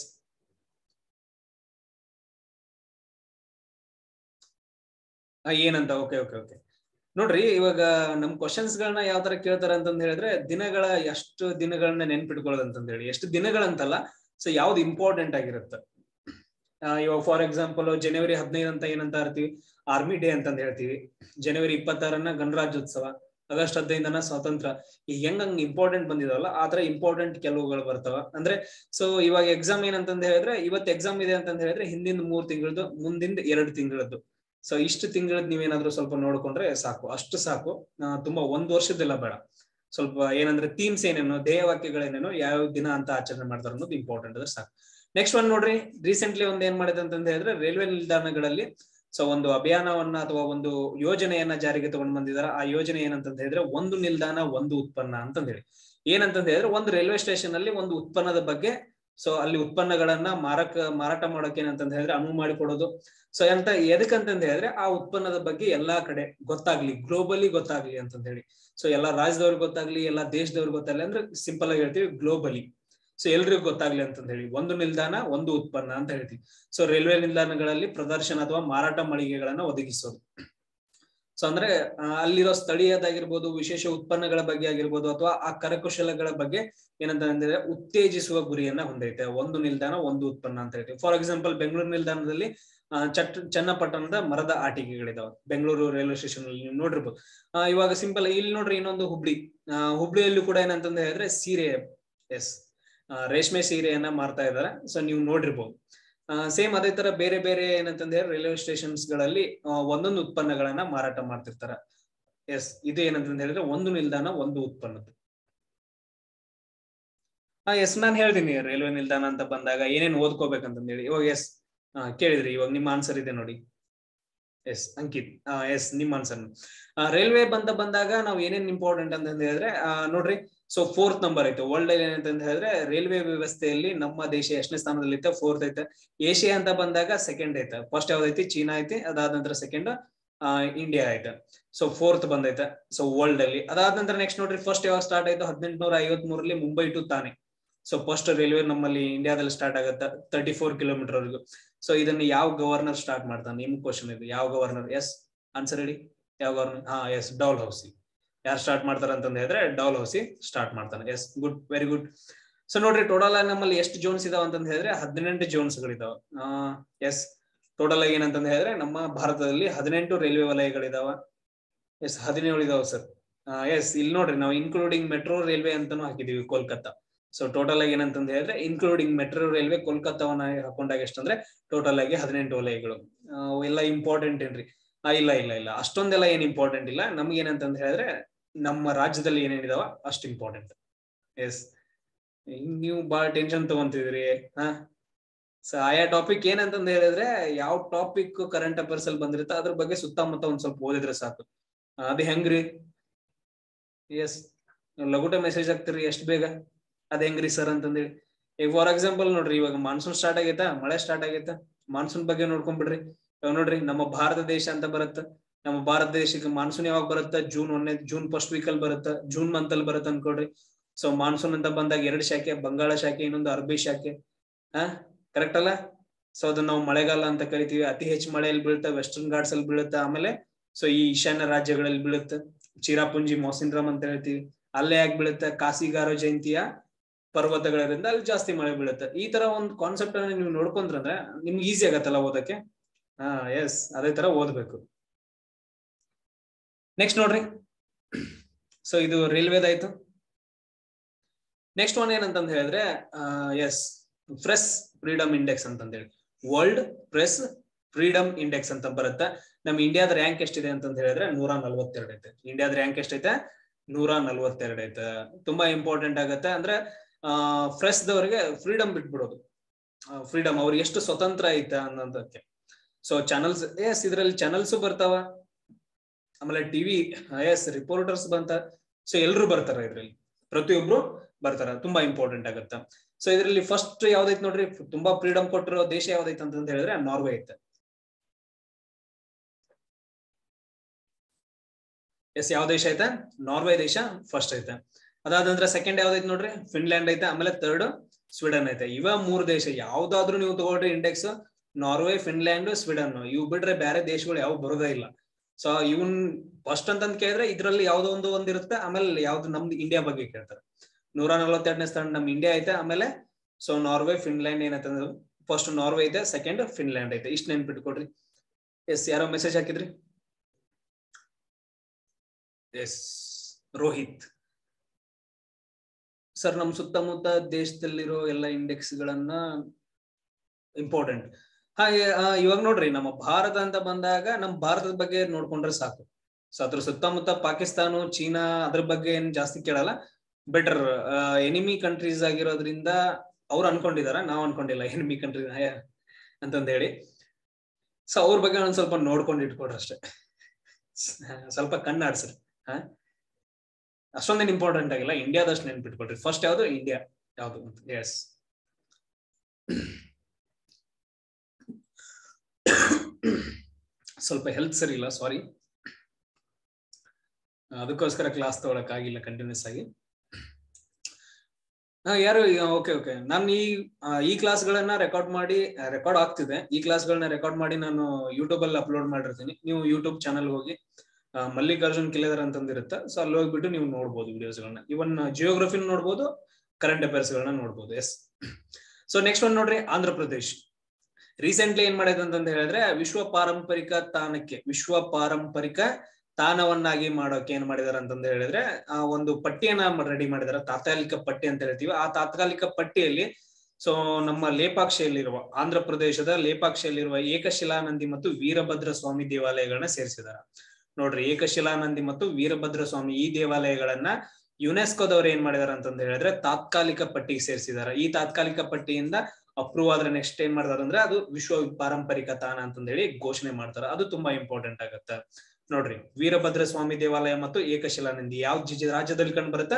ಏನಂತ ಓಕೆ ಓಕೆ ಓಕೆ ನೋಡ್ರಿ ಇವಾಗ ನಮ್ ಕ್ವಶನ್ಸ್ ಗಳನ್ನ ಯಾವ ತರ ಕೇಳ್ತಾರ ಅಂತಂದ್ ಹೇಳಿದ್ರೆ ದಿನಗಳ ಎಷ್ಟು ದಿನಗಳನ್ನ ನೆನ್ಪಿಟ್ಕೊಳ್ಳೋದು ಅಂತಂದ್ ಹೇಳಿ ಎಷ್ಟು ದಿನಗಳಂತಲ್ಲ ಸೊ ಯಾವ್ದು ಇಂಪಾರ್ಟೆಂಟ್ ಆಗಿರುತ್ತೆ ಆ, ಇವಾಗ ಫಾರ್ ಎಕ್ಸಾಂಪಲ್ ಜನವರಿ ಹದಿನೈದು ಅಂತ ಏನಂತ ಇರ್ತೀವಿ ಆರ್ಮಿ ಡೇ ಅಂತಂದ್ ಹೇಳ್ತೀವಿ ಜನವರಿ ಇಪ್ಪತ್ತಾರನ್ನ ಗಣರಾಜ್ಯೋತ್ಸವ ಆಗಸ್ಟ್ ಹದಿನೈದನ ಸ್ವಾತಂತ್ರ್ಯ ಈಗ ಹೆಂಗ್ ಹಂಗ್ ಇಂಪಾರ್ಟೆಂಟ್ ಬಂದಿದಾವಲ್ಲ ಆ ತರ ಇಂಪಾರ್ಟೆಂಟ್ ಕೆಲವುಗಳು ಬರ್ತಾವ ಅಂದ್ರೆ ಸೊ ಇವಾಗ ಎಕ್ಸಾಮ್ ಏನಂತಂದ್ ಹೇಳಿದ್ರೆ ಇವತ್ತು ಎಕ್ಸಾಮ್ ಇದೆ ಅಂತಂದ್ ಹೇಳಿದ್ರೆ ಹಿಂದಿನ ಮೂರ್ ತಿಂಗಳದ್ದು ಮುಂದಿಂದ ಎರಡು ತಿಂಗಳದ್ದು ಸೊ ಇಷ್ಟು ತಿಂಗಳದ್ ನೀವೇನಾದ್ರೂ ಸ್ವಲ್ಪ ನೋಡ್ಕೊಂಡ್ರೆ ಸಾಕು ಅಷ್ಟು ಸಾಕು ಆ, ತುಂಬಾ ಒಂದ್ ವರ್ಷದ್ದೆಲ್ಲ ಬೇಡ ಸ್ವಲ್ಪ ಏನಂದ್ರೆ ಥೀಮ್ಸ್ ಏನೇನು ಧ್ಯೇಯವಾಕ್ಯಗಳೇನೇನು ಯಾವ ದಿನ ಅಂತ ಆಚರಣೆ ಮಾಡ್ತಾರೆ ಅನ್ನೋದು ಇಂಪಾರ್ಟೆಂಟ್ ಅದ್ರೆ ಸಾಕು ನೆಕ್ಸ್ಟ್ ಒಂದ್ ನೋಡ್ರಿ ರೀಸೆಂಟ್ಲಿ ಒಂದ್ ಏನ್ ಮಾಡಿದೆ ಅಂತಂದ್ ಹೇಳಿದ್ರೆ ರೈಲ್ವೆ ನಿಲ್ದಾಣಗಳಲ್ಲಿ ಸೊ ಒಂದು ಅಭಿಯಾನವನ್ನ ಅಥವಾ ಒಂದು ಯೋಜನೆಯನ್ನ ಜಾರಿಗೆ ತಗೊಂಡ್ ಬಂದಿದಾರ ಆ ಯೋಜನೆ ಏನಂತಂದ್ ಹೇಳಿದ್ರೆ ಒಂದು ನಿಲ್ದಾಣ ಒಂದು ಉತ್ಪನ್ನ ಅಂತಂದ್ ಹೇಳಿ ಏನಂತಂದ್ ಹೇಳಿದ್ರೆ ಒಂದು ರೈಲ್ವೆ ಸ್ಟೇಷನ್ ಅಲ್ಲಿ ಒಂದು ಉತ್ಪನ್ನದ ಬಗ್ಗೆ ಸೊ ಅಲ್ಲಿ ಉತ್ಪನ್ನಗಳನ್ನ ಮಾರಕ ಮಾರಾಟ ಮಾಡೋಕೆ ಏನಂತಂದ್ ಹೇಳಿದ್ರೆ ಅನುವು ಮಾಡಿಕೊಡೋದು ಸೊ ಅಂತ ಎದಕ್ಕಂತಂದ್ ಹೇಳಿದ್ರೆ ಆ ಉತ್ಪನ್ನದ ಬಗ್ಗೆ ಎಲ್ಲಾ ಕಡೆ ಗೊತ್ತಾಗ್ಲಿ ಗ್ಲೋಬಲಿ ಗೊತ್ತಾಗ್ಲಿ ಅಂತಂದ್ ಹೇಳಿ ಸೊ ಎಲ್ಲಾ ರಾಜ್ಯದವ್ರಿಗೆ ಗೊತ್ತಾಗ್ಲಿ ಎಲ್ಲಾ ದೇಶದವ್ರಿಗೆ ಗೊತ್ತಾಗ್ಲಿ ಅಂದ್ರೆ ಸಿಂಪಲ್ ಆಗಿ ಹೇಳ್ತೀವಿ ಗ್ಲೋಬಲಿ ಸೊ ಎಲ್ರಿಗೂ ಗೊತ್ತಾಗ್ಲಿ ಅಂತಂದ್ ಹೇಳಿ ಒಂದು ನಿಲ್ದಾಣ ಒಂದು ಉತ್ಪನ್ನ ಅಂತ ಹೇಳ್ತೀವಿ ಸೊ ರೈಲ್ವೆ ನಿಲ್ದಾಣಗಳಲ್ಲಿ ಪ್ರದರ್ಶನ ಅಥವಾ ಮಾರಾಟ ಮಳಿಗೆಗಳನ್ನ ಒದಗಿಸೋದು ಸೊ ಅಂದ್ರೆ ಆ, ಅಲ್ಲಿರೋ ಸ್ಥಳೀಯದಾಗಿರ್ಬೋದು ವಿಶೇಷ ಉತ್ಪನ್ನಗಳ ಬಗ್ಗೆ ಆಗಿರ್ಬೋದು ಅಥವಾ ಆ ಕರಕುಶಲಗಳ ಬಗ್ಗೆ ಏನಂತ ಅಂದ್ರೆ ಉತ್ತೇಜಿಸುವ ಗುರಿಯನ್ನ ಹೊಂದೈತೆ ಒಂದು ನಿಲ್ದಾಣ ಒಂದು ಉತ್ಪನ್ನ ಅಂತ ಹೇಳ್ತೀವಿ ಫಾರ್ ಎಕ್ಸಾಂಪಲ್ ಬೆಂಗಳೂರು ನಿಲ್ದಾಣದಲ್ಲಿ ಆ, ಚಟ್ ಚನ್ನಪಟ್ಟಣದ ಮರದ ಆಟಿಕೆಗಳಿದಾವೆ ಬೆಂಗಳೂರು ರೈಲ್ವೆ ಸ್ಟೇಷನ್ ಅಲ್ಲಿ ನೀವು ನೋಡಿರ್ಬೋದು ಆ, ಇವಾಗ ಸಿಂಪಲ್ ಇಲ್ಲಿ ನೋಡ್ರಿ ಇನ್ನೊಂದು ಹುಬ್ಳಿ ಆ, ಹುಬ್ಳಿಯಲ್ಲೂ ಕೂಡ ಏನಂತಂದ್ರೆ ಹೇಳಿದ್ರೆ ಸೀರೆ ಎಸ್ ರೇಷ್ಮೆ ಸೀರೆಯನ್ನ ಮಾರ್ತಾ ಇದಾರೆ ಸೊ ನೀವು ನೋಡಿರ್ಬೋದು ಸೇಮ್ ಅದೇ ತರ ಬೇರೆ ಬೇರೆ ಏನಂತಂದ್ರೆ ರೈಲ್ವೆ ಸ್ಟೇಷನ್ಸ್ ಗಳಲ್ಲಿ ಆ, ಒಂದೊಂದು ಉತ್ಪನ್ನಗಳನ್ನ ಮಾರಾಟ ಮಾಡ್ತಿರ್ತಾರ ಎಸ್ ಇದು ಏನಂತಂದ್ ಹೇಳಿದ್ರೆ ಒಂದು ನಿಲ್ದಾಣ ಒಂದು ಉತ್ಪನ್ನದ್ದು ಹಾ ಎಸ್ ನಾನು ಹೇಳ್ತೀನಿ ರೈಲ್ವೆ ನಿಲ್ದಾಣ ಅಂತ ಬಂದಾಗ ಏನೇನ್ ಓದ್ಕೋಬೇಕಂತಂದ್ ಹೇಳಿ ಇವಾಗ ಎಸ್ ಕೇಳಿದ್ರಿ ಇವಾಗ ನಿಮ್ಮ ಆನ್ಸರ್ ಇದೆ ನೋಡಿ ಎಸ್ ಅಂಕಿತ್ ಎಸ್ ನಿಮ್ಮ ಆನ್ಸರ್ ರೈಲ್ವೆ ಬಂದ ಬಂದಾಗ ನಾವು ಏನೇನ್ ಇಂಪಾರ್ಟೆಂಟ್ ಅಂತ ಹೇಳಿದ್ರೆ ಆ, ನೋಡ್ರಿ ಸೊ ಫೋರ್ತ್ ನಂಬರ್ ಐತೆ ವರ್ಲ್ಡ್ ಅಲ್ಲಿ ಏನಂತ ಹೇಳಿದ್ರೆ ರೈಲ್ವೆ ವ್ಯವಸ್ಥೆಯಲ್ಲಿ ನಮ್ಮ ದೇಶ ಎಷ್ಟನೇ ಸ್ಥಾನದಲ್ಲಿ ಐತೆ ಫೋರ್ತ್ ಐತೆ ಏಷ್ಯಾ ಅಂತ ಬಂದಾಗ ಸೆಕೆಂಡ್ ಐತೆ ಫಸ್ಟ್ ಯಾವ್ದೈತಿ ಚೀನಾ ಐತಿ ಅದಾದ ನಂತರ ಸೆಕೆಂಡ್ ಇಂಡಿಯಾ ಐತೆ ಸೊ ಫೋರ್ತ್ ಬಂದೈತೆ ಸೊ ವರ್ಲ್ಡ್ ಅಲ್ಲಿ ಅದಾದ ನಂತರ ನೆಕ್ಸ್ಟ್ ನೋಡ್ರಿ ಫಸ್ಟ್ ಯಾವಾಗ ಸ್ಟಾರ್ಟ್ ಆಯ್ತು ಹದಿನೆಂಟುನೂರ ಐವತ್ ಮೂರಲ್ಲಿ Mumbai to Thane so first railway ನಮ್ಮಲ್ಲಿ ಇಂಡಿಯಾದಲ್ಲಿ ಸ್ಟಾರ್ಟ್ ಆಗುತ್ತೆ ತರ್ಟಿ ಫೋರ್ ಕಿಲೋಮೀಟರ್ ವರೆಗೂ ಸೊ ಇದನ್ನ ಯಾವ ಗವರ್ನರ್ ಸ್ಟಾರ್ಟ್ ಮಾಡ್ತಾನೆ ನಿಮ್ ಕ್ವಶನ್ ಇದು ಯಾವ ಗವರ್ನರ್ ಎಸ್ ಆನ್ಸರ್ ಹೇಳಿ ಯಾವ ಗವರ್ನರ್ ಹಾ ಎಸ್ ಡೌಲ್ ಹೌಸಿ ಯಾರು ಸ್ಟಾರ್ಟ್ ಮಾಡ್ತಾರ ಅಂತಂದ ಹೇಳಿದ್ರೆ ಡೌಲ್ ಹೌಸಿ ಸ್ಟಾರ್ಟ್ ಮಾಡ್ತಾನೆ yes good very good so ನೋಡ್ರಿ ಟೋಟಲ್ ಆಗಿ ನಮ್ಮಲ್ಲಿ ಎಷ್ಟು ಜೋನ್ಸ್ ಇದಾವ ಅಂತಂದ ಹೇಳಿದ್ರೆ ಹದಿನೆಂಟು ಜೋನ್ಸ್ ಗಳಿದಾವ ಎಸ್ ಟೋಟಲ್ ಆಗಿ ಏನಂತಂದ ಹೇಳಿದ್ರೆ ನಮ್ಮ ಭಾರತದಲ್ಲಿ ಹದಿನೆಂಟು ರೈಲ್ವೆ ವಲಯಗಳಿದಾವ ಎಸ್ ಹದಿನೇಳು ಇದಾವ ಸರ್ ಎಸ್ ಇಲ್ಲಿ ನೋಡ್ರಿ ನಾವು ಇನ್ಕ್ಲೂಡಿಂಗ್ ಮೆಟ್ರೋ ರೈಲ್ವೆ ಅಂತಾನು ಹಾಕಿದೀವಿ ಕೋಲ್ಕತ್ತಾ ಸೊ ಟೋಟಲ್ ಆಗಿ ಏನಂತಂದ ಹೇಳಿದ್ರೆ ಇನ್ಕ್ಲೂಡಿಂಗ್ ಮೆಟ್ರೋ ರೈಲ್ವೆ ಕೋಲ್ಕತ್ತಾವನ್ನ ಹಾಕೊಂಡಾಗ ಎಷ್ಟಂದ್ರೆ ಟೋಟಲ್ ಆಗಿ ಹದಿನೆಂಟು ವಲಯಗಳು ಎಲ್ಲ ಇಂಪಾರ್ಟೆಂಟ್ ಏನ್ರಿ ಇಲ್ಲ ಇಲ್ಲ ಇಲ್ಲ ಅಷ್ಟೊಂದೆಲ್ಲ ಏನ್ ಇಂಪಾರ್ಟೆಂಟ್ ಇಲ್ಲ ನಮ್ಗೆ ಏನಂತಂದ ಹೇಳಿದ್ರೆ ನಮ್ಮ ರಾಜ್ಯದಲ್ಲಿ ಏನೇನಿದಾವ ಅಷ್ಟು ಇಂಪಾರ್ಟೆಂಟ್ ಎಸ್ ನೀವು ಬಾಳ ಟೆನ್ಷನ್ ತಗೊಂತಿದ್ರಿ ಹಾ ಸೊ ಆಯಾ ಟಾಪಿಕ್ ಏನಂತಂದ ಹೇಳಿದ್ರೆ ಯಾವ ಟಾಪಿಕ್ ಕರೆಂಟ್ ಅಫೇರ್ಸ್ ಅಲ್ಲಿ ಬಂದಿರುತ್ತೆ ಅದ್ರ ಬಗ್ಗೆ ಸುತ್ತಮುತ್ತ ಒಂದ್ ಸ್ವಲ್ಪ ಓದಿದ್ರೆ ಸಾಕು ಅದ್ ಹೆಂಗ್ರಿ ಎಸ್ ಲಗುಟ ಮೆಸೇಜ್ ಹಾಕ್ತಿರಿ ಎಷ್ಟ್ ಬೇಗ ಅದ್ ಹೆಂಗ್ರಿ ಸರ್ ಅಂತಂದೇಳಿ ಈಗ ಫಾರ್ ಎಕ್ಸಾಂಪಲ್ ನೋಡ್ರಿ ಇವಾಗ ಮಾನ್ಸೂನ್ ಸ್ಟಾರ್ಟ್ ಆಗೈತಾ ಮಳೆ ಸ್ಟಾರ್ಟ್ ಆಗೈತಾ ಮಾನ್ಸೂನ್ ಬಗ್ಗೆ ನೋಡ್ಕೊಂಡ್ಬಿಡ್ರಿ ಇವಾಗ ನೋಡ್ರಿ ನಮ್ಮ ಭಾರತ ದೇಶ ಅಂತ ಬರುತ್ತ ನಮ್ಮ ಭಾರತ ದೇಶಕ್ಕೆ ಮಾನ್ಸೂನ್ ಯಾವಾಗ ಬರುತ್ತ ಜೂನ್ ಒಂದನೇ ಜೂನ್ ಫಸ್ಟ್ ವೀಕ್ ಅಲ್ಲಿ ಬರುತ್ತ ಜೂನ್ ಮಂತ್ ಅಲ್ಲಿ ಬರುತ್ತ ಅನ್ಕೊಡ್ರಿ ಸೊ ಮಾನ್ಸೂನ್ ಅಂತ ಬಂದಾಗ ಎರಡ್ ಶಾಖೆ ಬಂಗಾಳ ಶಾಖೆ ಇನ್ನೊಂದು ಅರಬ್ಬಿ ಶಾಖೆ ಹಾ ಕರೆಕ್ಟ್ ಅಲ್ಲ ಸೊ ಅದನ್ನ ನಾವು ಮಳೆಗಾಲ ಅಂತ ಕರಿತೀವಿ ಅತಿ ಹೆಚ್ಚು ಮಳೆಯಲ್ಲಿ ಬೀಳುತ್ತೆ ವೆಸ್ಟರ್ನ್ ಘಾಟ್ಸ್ ಅಲ್ಲಿ ಬೀಳುತ್ತೆ ಆಮೇಲೆ ಸೊ ಈ ಈಶಾನ್ಯ ರಾಜ್ಯಗಳಲ್ಲಿ ಬೀಳುತ್ತೆ ಚಿರಾಪುಂಜಿ ಮೋಸಿನ್ರಾಮ್ ಅಂತ ಹೇಳ್ತೀವಿ ಅಲ್ಲೇ ಯಾಕೆ ಬೀಳುತ್ತೆ ಕಾಸಿಗಾರ ಜಯಂತಿಯ ಪರ್ವತಗಳಿಂದ ಅಲ್ಲಿ ಜಾಸ್ತಿ ಮಳೆ ಬೀಳುತ್ತೆ ಈ ತರ ಒಂದು ಕಾನ್ಸೆಪ್ಟ್ ಅನ್ನ ನೀವು ನೋಡ್ಕೊಂಡ್ರಂದ್ರೆ ನಿಮ್ಗೆ ಈಸಿ ಆಗತ್ತಲ್ಲ ಓದಕ್ಕೆ ಹಾ ಎಸ್ ಅದೇ ತರ ಓದ್ಬೇಕು ನೆಕ್ಸ್ಟ್ ನೋಡ್ರಿ ಸೊ ಇದು ರೈಲ್ವೆದಾಯ್ತು ನೆಕ್ಸ್ಟ್ ಒನ್ ಏನಂತಂದ್ ಹೇಳಿದ್ರೆ ಎಸ್ ಪ್ರೆಸ್ ಫ್ರೀಡಮ್ ಇಂಡೆಕ್ಸ್ ಅಂತಂದ ಹೇಳಿ ವರ್ಲ್ಡ್ ಪ್ರೆಸ್ ಫ್ರೀಡಮ್ ಇಂಡೆಕ್ಸ್ ಅಂತ ಬರುತ್ತೆ ನಮ್ ಇಂಡಿಯಾದ ರ್ಯಾಂಕ್ ಎಷ್ಟಿದೆ ಅಂತಂದ ಹೇಳಿದ್ರೆ ನೂರ ನಲ್ವತ್ತೆರಡು ಐತೆ ಇಂಡಿಯಾದ ರ್ಯಾಂಕ್ ಎಷ್ಟೈತೆ ನೂರ ನಲ್ವತ್ತೆರಡು ಐತೆ ತುಂಬಾ ಇಂಪಾರ್ಟೆಂಟ್ ಆಗತ್ತೆ ಅಂದ್ರೆ ಆ ಫ್ರೆಸ್ ದವರಿಗೆ ಫ್ರೀಡಮ್ ಬಿಟ್ಬಿಡೋದು ಫ್ರೀಡಮ್ ಅವ್ರಿಗೆ ಎಷ್ಟು ಸ್ವತಂತ್ರ ಐತೆ ಅನ್ನೋದಕ್ಕೆ ಸೊ ಚಾನಲ್ಸ್ ಎಸ್ ಇದ್ರಲ್ಲಿ ಚಾನಲ್ಸ್ ಬರ್ತಾವ ಆಮೇಲೆ ಟಿವಿ ಎಸ್ ರಿಪೋರ್ಟರ್ಸ್ ಬಂತ ಸೊ ಎಲ್ರು ಬರ್ತಾರ ಇದ್ರಲ್ಲಿ ಪ್ರತಿಯೊಬ್ರು ಬರ್ತಾರ ತುಂಬಾ ಇಂಪಾರ್ಟೆಂಟ್ ಆಗತ್ತ ಸೊ ಇದರಲ್ಲಿ ಫಸ್ಟ್ ಯಾವ್ದೈತ್ ನೋಡ್ರಿ ತುಂಬಾ ಫ್ರೀಡಮ್ ಕೊಟ್ಟಿರೋ ದೇಶ ಯಾವ್ದೈತೆ ಅಂತ ಹೇಳಿದ್ರೆ ನಾರ್ವೆ ಐತೆ ಎಸ್ ಯಾವ ದೇಶ ಐತೆ ನಾರ್ವೆ ದೇಶ ಫಸ್ಟ್ ಐತೆ ಅದಾದ ನಂತರ ಸೆಕೆಂಡ್ ಯಾವ್ದೈತೆ ನೋಡ್ರಿ ಫಿನ್ಲ್ಯಾಂಡ್ ಐತೆ ಆಮೇಲೆ ಥರ್ಡ್ ಸ್ವೀಡನ್ ಐತೆ ಇವ ಮೂರ್ ದೇಶ ಯಾವ್ದಾದ್ರು ನೀವು ತಗೊಳ್ರಿ ಇಂಡೆಕ್ಸ್ ನಾರ್ವೆ ಫಿನ್ಲ್ಯಾಂಡ್ ಸ್ವೀಡನ್ ಇವ್ ಬಿಟ್ರೆ ಬೇರೆ ದೇಶಗಳು ಯಾವ ಬರೋದೇ ಇಲ್ಲ ಸೊ ಇವನ್ ಫಸ್ಟ್ ಅಂತಂದ್ ಕೇಳಿದ್ರೆ ಇದ್ರಲ್ಲಿ ಯಾವ್ದೋ ಒಂದು ಒಂದಿರುತ್ತೆ ಆಮೇಲೆ ಯಾವ್ದು ನಮ್ದು ಇಂಡಿಯಾ ಬಗ್ಗೆ ಕೇಳ್ತಾರೆ ನೂರ ನಲವತ್ತೆರಡನೇ ಸ್ಥಾನ ನಮ್ ಇಂಡಿಯಾ ಐತೆ ಆಮೇಲೆ ಸೊ ನಾರ್ವೆ ಫಿನ್ಲ್ಯಾಂಡ್ ಏನೈತೆ ಅಂದ್ರೆ ಫಸ್ಟ್ ನಾರ್ವೆ ಐತೆ ಸೆಕೆಂಡ್ ಫಿನ್ಲ್ಯಾಂಡ್ ಐತೆ ಇಷ್ಟ ನೆನ್ಪಿಟ್ಕೊಡ್ರಿ ಎಸ್ ಯಾರೋ ಮೆಸೇಜ್ ಹಾಕಿದ್ರಿ ಎಸ್ ರೋಹಿತ್ ಸರ್ ನಮ್ ಸುತ್ತಮುತ್ತ ದೇಶದಲ್ಲಿರೋ ಎಲ್ಲ ಇಂಡೆಕ್ಸ್ ಗಳನ್ನ ಇಂಪಾರ್ಟೆಂಟ್ ಹಾಗೆ ಇವಾಗ ನೋಡ್ರಿ ನಮ್ಮ ಭಾರತ ಅಂತ ಬಂದಾಗ ನಮ್ ಭಾರತದ ಬಗ್ಗೆ ನೋಡ್ಕೊಂಡ್ರೆ ಸಾಕು ಸೊ ಅದ್ರ ಸುತ್ತಮುತ್ತ ಪಾಕಿಸ್ತಾನ ಚೀನಾ ಅದ್ರ ಬಗ್ಗೆ ಏನ್ ಜಾಸ್ತಿ ಕೇಳಲ್ಲ ಬೆಟರ್ ಎನಿಮಿ ಕಂಟ್ರೀಸ್ ಆಗಿರೋದ್ರಿಂದ ಅವ್ರು ಅನ್ಕೊಂಡಿದಾರ ನಾವ್ ಅನ್ಕೊಂಡಿಲ್ಲ ಎನಿಮಿ ಕಂಟ್ರಿ ಅಂತಂದ ಹೇಳಿ ಸೊ ಅವ್ರ ಬಗ್ಗೆ ಒಂದ್ ಸ್ವಲ್ಪ ನೋಡ್ಕೊಂಡು ಇಟ್ಕೊಡ್ರಿ ಅಷ್ಟೇ ಸ್ವಲ್ಪ ಕಣ್ಣಾಡ್ಸ್ರಿ ಹ ಅಷ್ಟೊಂದೇನ್ ಇಂಪಾರ್ಟೆಂಟ್ ಆಗಿಲ್ಲ ಇಂಡಿಯಾದಷ್ಟು ನೆನ್ಪಿಟ್ಕೊಳ್ರಿ ಫಸ್ಟ್ ಯಾವ್ದು ಇಂಡಿಯಾ ಯಾವ್ದು ಅಂತ ಎಸ್ ಸ್ವಲ್ಪ ಹೆಲ್ತ್ ಸರಿ ಇಲ್ಲ ಸಾರಿ ಅದಕ್ಕೋಸ್ಕರ ಕ್ಲಾಸ್ ತಗೊಳಕ್ ಆಗಿಲ್ಲ ಕಂಟಿನ್ಯೂಸ್ ಆಗಿ ಯಾರು ಓಕೆ ಓಕೆ ನಾನು ಈ ಈ ಕ್ಲಾಸ್ಗಳನ್ನ ರೆಕಾರ್ಡ್ ಮಾಡಿ ರೆಕಾರ್ಡ್ ಆಗ್ತಿದೆ ಈ ಕ್ಲಾಸ್ಗಳನ್ನ ರೆಕಾರ್ಡ್ ಮಾಡಿ ನಾನು ಯೂಟ್ಯೂಬ್ ಅಲ್ಲಿ ಅಪ್ಲೋಡ್ ಮಾಡಿರ್ತೀನಿ ನೀವು ಯೂಟ್ಯೂಬ್ ಚಾನಲ್ ಹೋಗಿ ಮಲ್ಲಿಕಾರ್ಜುನ್ ಕಿಲೆದರ್ ಅಂತಂದಿರುತ್ತೆ ಸೊ ಅಲ್ಲಿ ಹೋಗ್ಬಿಟ್ಟು ನೀವು ನೋಡ್ಬೋದು ವಿಡಿಯೋಸ್ಗಳನ್ನ ಇವನ್ ಜಿಯೋಗ್ರಫಿನ ನೋಡ್ಬೋದು ಕರೆಂಟ್ ಅಫೇರ್ಸ್ ಗಳನ್ನ ನೋಡ್ಬೋದು ಎಸ್ ಸೊ ನೆಕ್ಸ್ಟ್ ಒನ್ ನೋಡ್ರಿ ಆಂಧ್ರ ಪ್ರದೇಶ್ ರೀಸೆಂಟ್ಲಿ ಏನ್ ಮಾಡೈತೆ ಅಂತಂದ ಹೇಳಿದ್ರೆ ವಿಶ್ವ ಪಾರಂಪರಿಕ ತಾಣಕ್ಕೆ ವಿಶ್ವ ಪಾರಂಪರಿಕ ತಾಣವನ್ನಾಗಿ ಮಾಡೋಕೆ ಏನ್ ಮಾಡಿದಾರೆ ಅಂತಂದ ಹೇಳಿದ್ರೆ ಆ ಒಂದು ಪಟ್ಟಿಯನ್ನ ರೆಡಿ ಮಾಡಿದಾರೆ ತಾತ್ಕಾಲಿಕ ಪಟ್ಟಿ ಅಂತ ಹೇಳ್ತೀವಿ ಆ ತಾತ್ಕಾಲಿಕ ಪಟ್ಟಿಯಲ್ಲಿ ಸೊ ನಮ್ಮ ಲೇಪಾಕ್ಷಿಯಲ್ಲಿರುವ ಆಂಧ್ರ ಪ್ರದೇಶದ ಲೇಪಾಕ್ಷಿಯಲ್ಲಿರುವ ಏಕಶಿಲಾನಂದಿ ಮತ್ತು ವೀರಭದ್ರ ಸ್ವಾಮಿ ದೇವಾಲಯಗಳನ್ನ ಸೇರಿಸಿದಾರೆ ನೋಡ್ರಿ ಏಕಶಿಲಾನಂದಿ ಮತ್ತು ವೀರಭದ್ರ ಸ್ವಾಮಿ ಈ ದೇವಾಲಯಗಳನ್ನ ಯುನೆಸ್ಕೋದವ್ರು ಏನ್ ಮಾಡಿದಾರೆ ಅಂತಂದ ಹೇಳಿದ್ರೆ ತಾತ್ಕಾಲಿಕ ಪಟ್ಟಿಗೆ ಸೇರಿಸಿದಾರೆ ಈ ತಾತ್ಕಾಲಿಕ ಪಟ್ಟಿಯಿಂದ ಅಪ್ರೂವ್ ಆದ್ರೆ ನೆಕ್ಸ್ಟ್ ಏನ್ ಮಾಡ್ತಾರೆ ಅಂದ್ರೆ ಅದು ವಿಶ್ವ ಪಾರಂಪರಿಕ ತಾಣ ಅಂತಂದ ಹೇಳಿ ಘೋಷಣೆ ಮಾಡ್ತಾರೆ ಅದು ತುಂಬಾ ಇಂಪಾರ್ಟೆಂಟ್ ಆಗತ್ತೆ ನೋಡ್ರಿ ವೀರಭದ್ರ ಸ್ವಾಮಿ ದೇವಾಲಯ ಮತ್ತು ಏಕಶಿಲಾನಂದಿ ಯಾವ ರಾಜ್ಯದಲ್ಲಿ ಕಂಡು ಬರುತ್ತೆ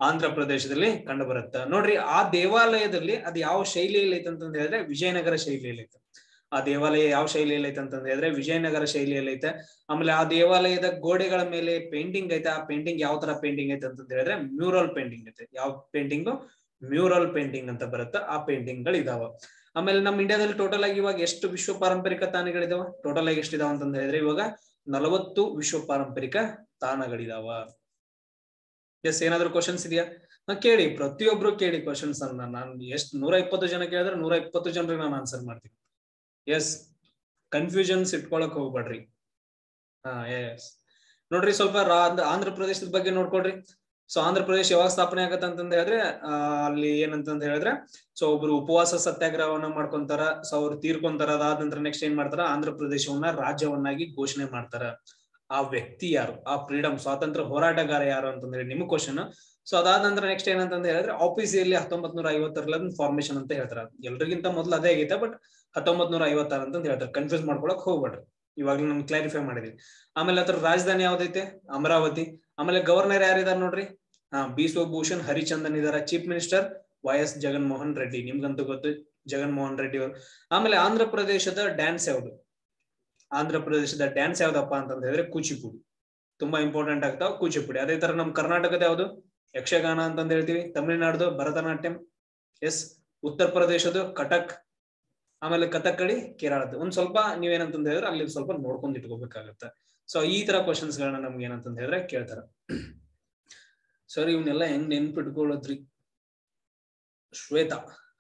ಆಂಧ್ರ ಪ್ರದೇಶದಲ್ಲಿ ಕಂಡು ಬರುತ್ತೆ ನೋಡ್ರಿ ಆ ದೇವಾಲಯದಲ್ಲಿ ಅದು ಯಾವ ಶೈಲಿಯಲ್ಲಿ ಐತೆ ಅಂತಂದ ಹೇಳಿದ್ರೆ ವಿಜಯನಗರ ಶೈಲಿಯಲ್ಲಿ ಐತೆ ಆ ದೇವಾಲಯ ಯಾವ ಶೈಲಿಯಲ್ಲಿ ಐತೆ ಅಂತಂದ ಹೇಳಿದ್ರೆ ವಿಜಯನಗರ ಶೈಲಿಯಲ್ಲಿ ಐತೆ ಆಮೇಲೆ ಆ ದೇವಾಲಯದ ಗೋಡೆಗಳ ಮೇಲೆ ಪೇಂಟಿಂಗ್ ಐತೆ ಆ ಪೇಂಟಿಂಗ್ ಯಾವ ತರ ಪೇಂಟಿಂಗ್ ಐತೆ ಅಂತಂದ ಹೇಳಿದ್ರೆ ಮ್ಯೂರಲ್ ಪೇಂಟಿಂಗ್ ಐತೆ ಯಾವ ಪೇಂಟಿಂಗ್ ಮ್ಯೂರಲ್ ಪೇಂಟಿಂಗ್ ಅಂತ ಬರುತ್ತೆ ಆ ಪೇಂಟಿಂಗ್ ಗಳು ಇದಾವ ಆಮೇಲೆ ನಮ್ಮ ಇಂಡಿಯಾದಲ್ಲಿ ಟೋಟಲ್ ಆಗಿ ಇವಾಗ ಎಷ್ಟು ವಿಶ್ವ ಪಾರಂಪರಿಕ ತಾಣಗಳಿದಾವ ಟೋಟಲ್ ಆಗಿ ಎಷ್ಟಿದಾವ ಅಂತಂದ ಹೇಳಿದ್ರೆ ಇವಾಗ ನಲವತ್ತು ವಿಶ್ವ ಪಾರಂಪರಿಕ ತಾಣಗಳಿದಾವ ಎಸ್ ಏನಾದ್ರು ಕ್ವಶನ್ಸ್ ಇದೆಯಾ ಹಾ ಕೇಳಿ ಪ್ರತಿಯೊಬ್ರು ಕೇಳಿ ಕ್ವಶನ್ಸ್ ಅನ್ನ ನಾನು ಎಷ್ಟು ನೂರ ಇಪ್ಪತ್ತು ಜನ ಕೇಳಿದ್ರೆ ನೂರ ಇಪ್ಪತ್ತು ಜನರಿಗೆ ನಾನು ಆನ್ಸರ್ ಮಾಡ್ತೀನಿ ಎಸ್ ಕನ್ಫ್ಯೂಷನ್ಸ್ ಇಟ್ಕೊಳಕ್ ಹೋಗ್ಬೇಡ್ರಿ ಹಾ ಎಸ್ ನೋಡ್ರಿ ಸ್ವಲ್ಪ ಆಂಧ್ರ ಪ್ರದೇಶದ ಬಗ್ಗೆ ನೋಡ್ಕೊಡ್ರಿ ಸೊ ಆಂಧ್ರ ಪ್ರದೇಶ ಯಾವಾಗ ಸ್ಥಾಪನೆ ಆಗತ್ತೆ ಅಂತಂದ ಹೇಳಿದ್ರೆ ಆ ಅಲ್ಲಿ ಏನಂತಂದ ಹೇಳಿದ್ರೆ ಸೊ ಒಬ್ರು ಉಪವಾಸ ಸತ್ಯಾಗ್ರಹವನ್ನ ಮಾಡ್ಕೊಂತಾರ ಸೊ ಅವ್ರು ತೀರ್ಕೊಂತಾರ ಅದಾದ ನಂತರ ನೆಕ್ಸ್ಟ್ ಏನ್ ಮಾಡ್ತಾರ ಆಂಧ್ರ ಪ್ರದೇಶವನ್ನ ರಾಜ್ಯವನ್ನಾಗಿ ಘೋಷಣೆ ಮಾಡ್ತಾರ ಆ ವ್ಯಕ್ತಿ ಯಾರು ಆ ಫ್ರೀಡಮ್ ಸ್ವಾತಂತ್ರ್ಯ ಹೋರಾಟಗಾರ ಯಾರು ಅಂತಂದ ಹೇಳಿ ನಿಮ್ ಕ್ವಶನ್ ಸೊ ಅದಾದ ನಂತರ ನೆಕ್ಸ್ಟ್ ಏನಂತಂದ ಹೇಳಿದ್ರೆ ಆಫೀಸಿಯಲ್ಲಿ ಹತ್ತೊಂಬತ್ ನೂರ ಐವತ್ತರಲ್ಲಿ ಫಾರ್ಮೇಶನ್ ಅಂತ ಹೇಳ್ತಾರ ಎಲ್ರಿಗಿಂತ ಮೊದಲು ಅದೇ ಆಗೈತೆ ಬಟ್ ಹತ್ತೊಂಬತ್ ನೂರ ಐವತ್ತಾರು ಅಂತ ಹೇಳ್ತಾರೆ ಕನ್ಫ್ಯೂಸ್ ಮಾಡ್ಕೊಳಕ್ ಹೋಗ್ಬೇಡ್ರಿ ಇವಾಗ್ಲೂ ನಮ್ಗೆ ಕ್ಲಾರಿಫೈ ಮಾಡಿದ್ವಿ ಆಮೇಲೆ ಅದ್ರ ರಾಜಧಾನಿ ಯಾವ್ದೈತೆ ಅಮರಾವತಿ ಆಮೇಲೆ ಗವರ್ನರ್ ಯಾರಿದಾರ ನೋಡ್ರಿ ಹಾ ಭೂಷಣ್ ಹರಿಚಂದನ್ ಇದಾರ chief minister Y S Jaganmohan Reddy ನಿಮ್ಗಂತೂ ಗೊತ್ತು ಜಗನ್ಮೋಹನ್ ರೆಡ್ಡಿ ಅವರು ಆಮೇಲೆ ಆಂಧ್ರ ಪ್ರದೇಶದ ಡ್ಯಾನ್ಸ್ ಯಾವ್ದು ಆಂಧ್ರ ಪ್ರದೇಶದ ಡ್ಯಾನ್ಸ್ ಯಾವ್ದಪ್ಪ ಅಂತಂದ ಹೇಳಿದ್ರೆ ಕೂಚಿಪುಡಿ ತುಂಬಾ ಇಂಪಾರ್ಟೆಂಟ್ ಆಗ್ತಾವ ಕೂಚಿಪುಡಿ ಅದೇ ತರ ನಮ್ ಕರ್ನಾಟಕದ ಯಾವ್ದು ಯಕ್ಷಗಾನ ಅಂತಂದ ಹೇಳ್ತೀವಿ ತಮಿಳುನಾಡ್ದು ಭರತನಾಟ್ಯಂ ಎಸ್ ಉತ್ತರ ಪ್ರದೇಶದ ಕಟಕ್ ಆಮೇಲೆ ಕಥಕ್ಕಳಿ ಕೇರಳದ್ದು ಒಂದ್ ಸ್ವಲ್ಪ ನೀವೇನಂತಂದ ಹೇಳಿದ್ರೆ ಅಲ್ಲಿ ಸ್ವಲ್ಪ ನೋಡ್ಕೊಂಡ್ ಇಟ್ಕೋಬೇಕಾಗತ್ತೆ ಸೊ ಈ ತರ ಕ್ವಶನ್ಸ್ ಗಳನ್ನ ನಮ್ಗೆ ಏನಂತಂದ ಹೇಳಿದ್ರೆ ಕೇಳ್ತಾರ ಸರ್ ಇವನ್ನೆಲ್ಲ ಹೆಂಗ್ ನೆನ್ಪಿಟ್ಕೊಳ್ಳೋದ್ರಿ ಶ್ವೇತಾ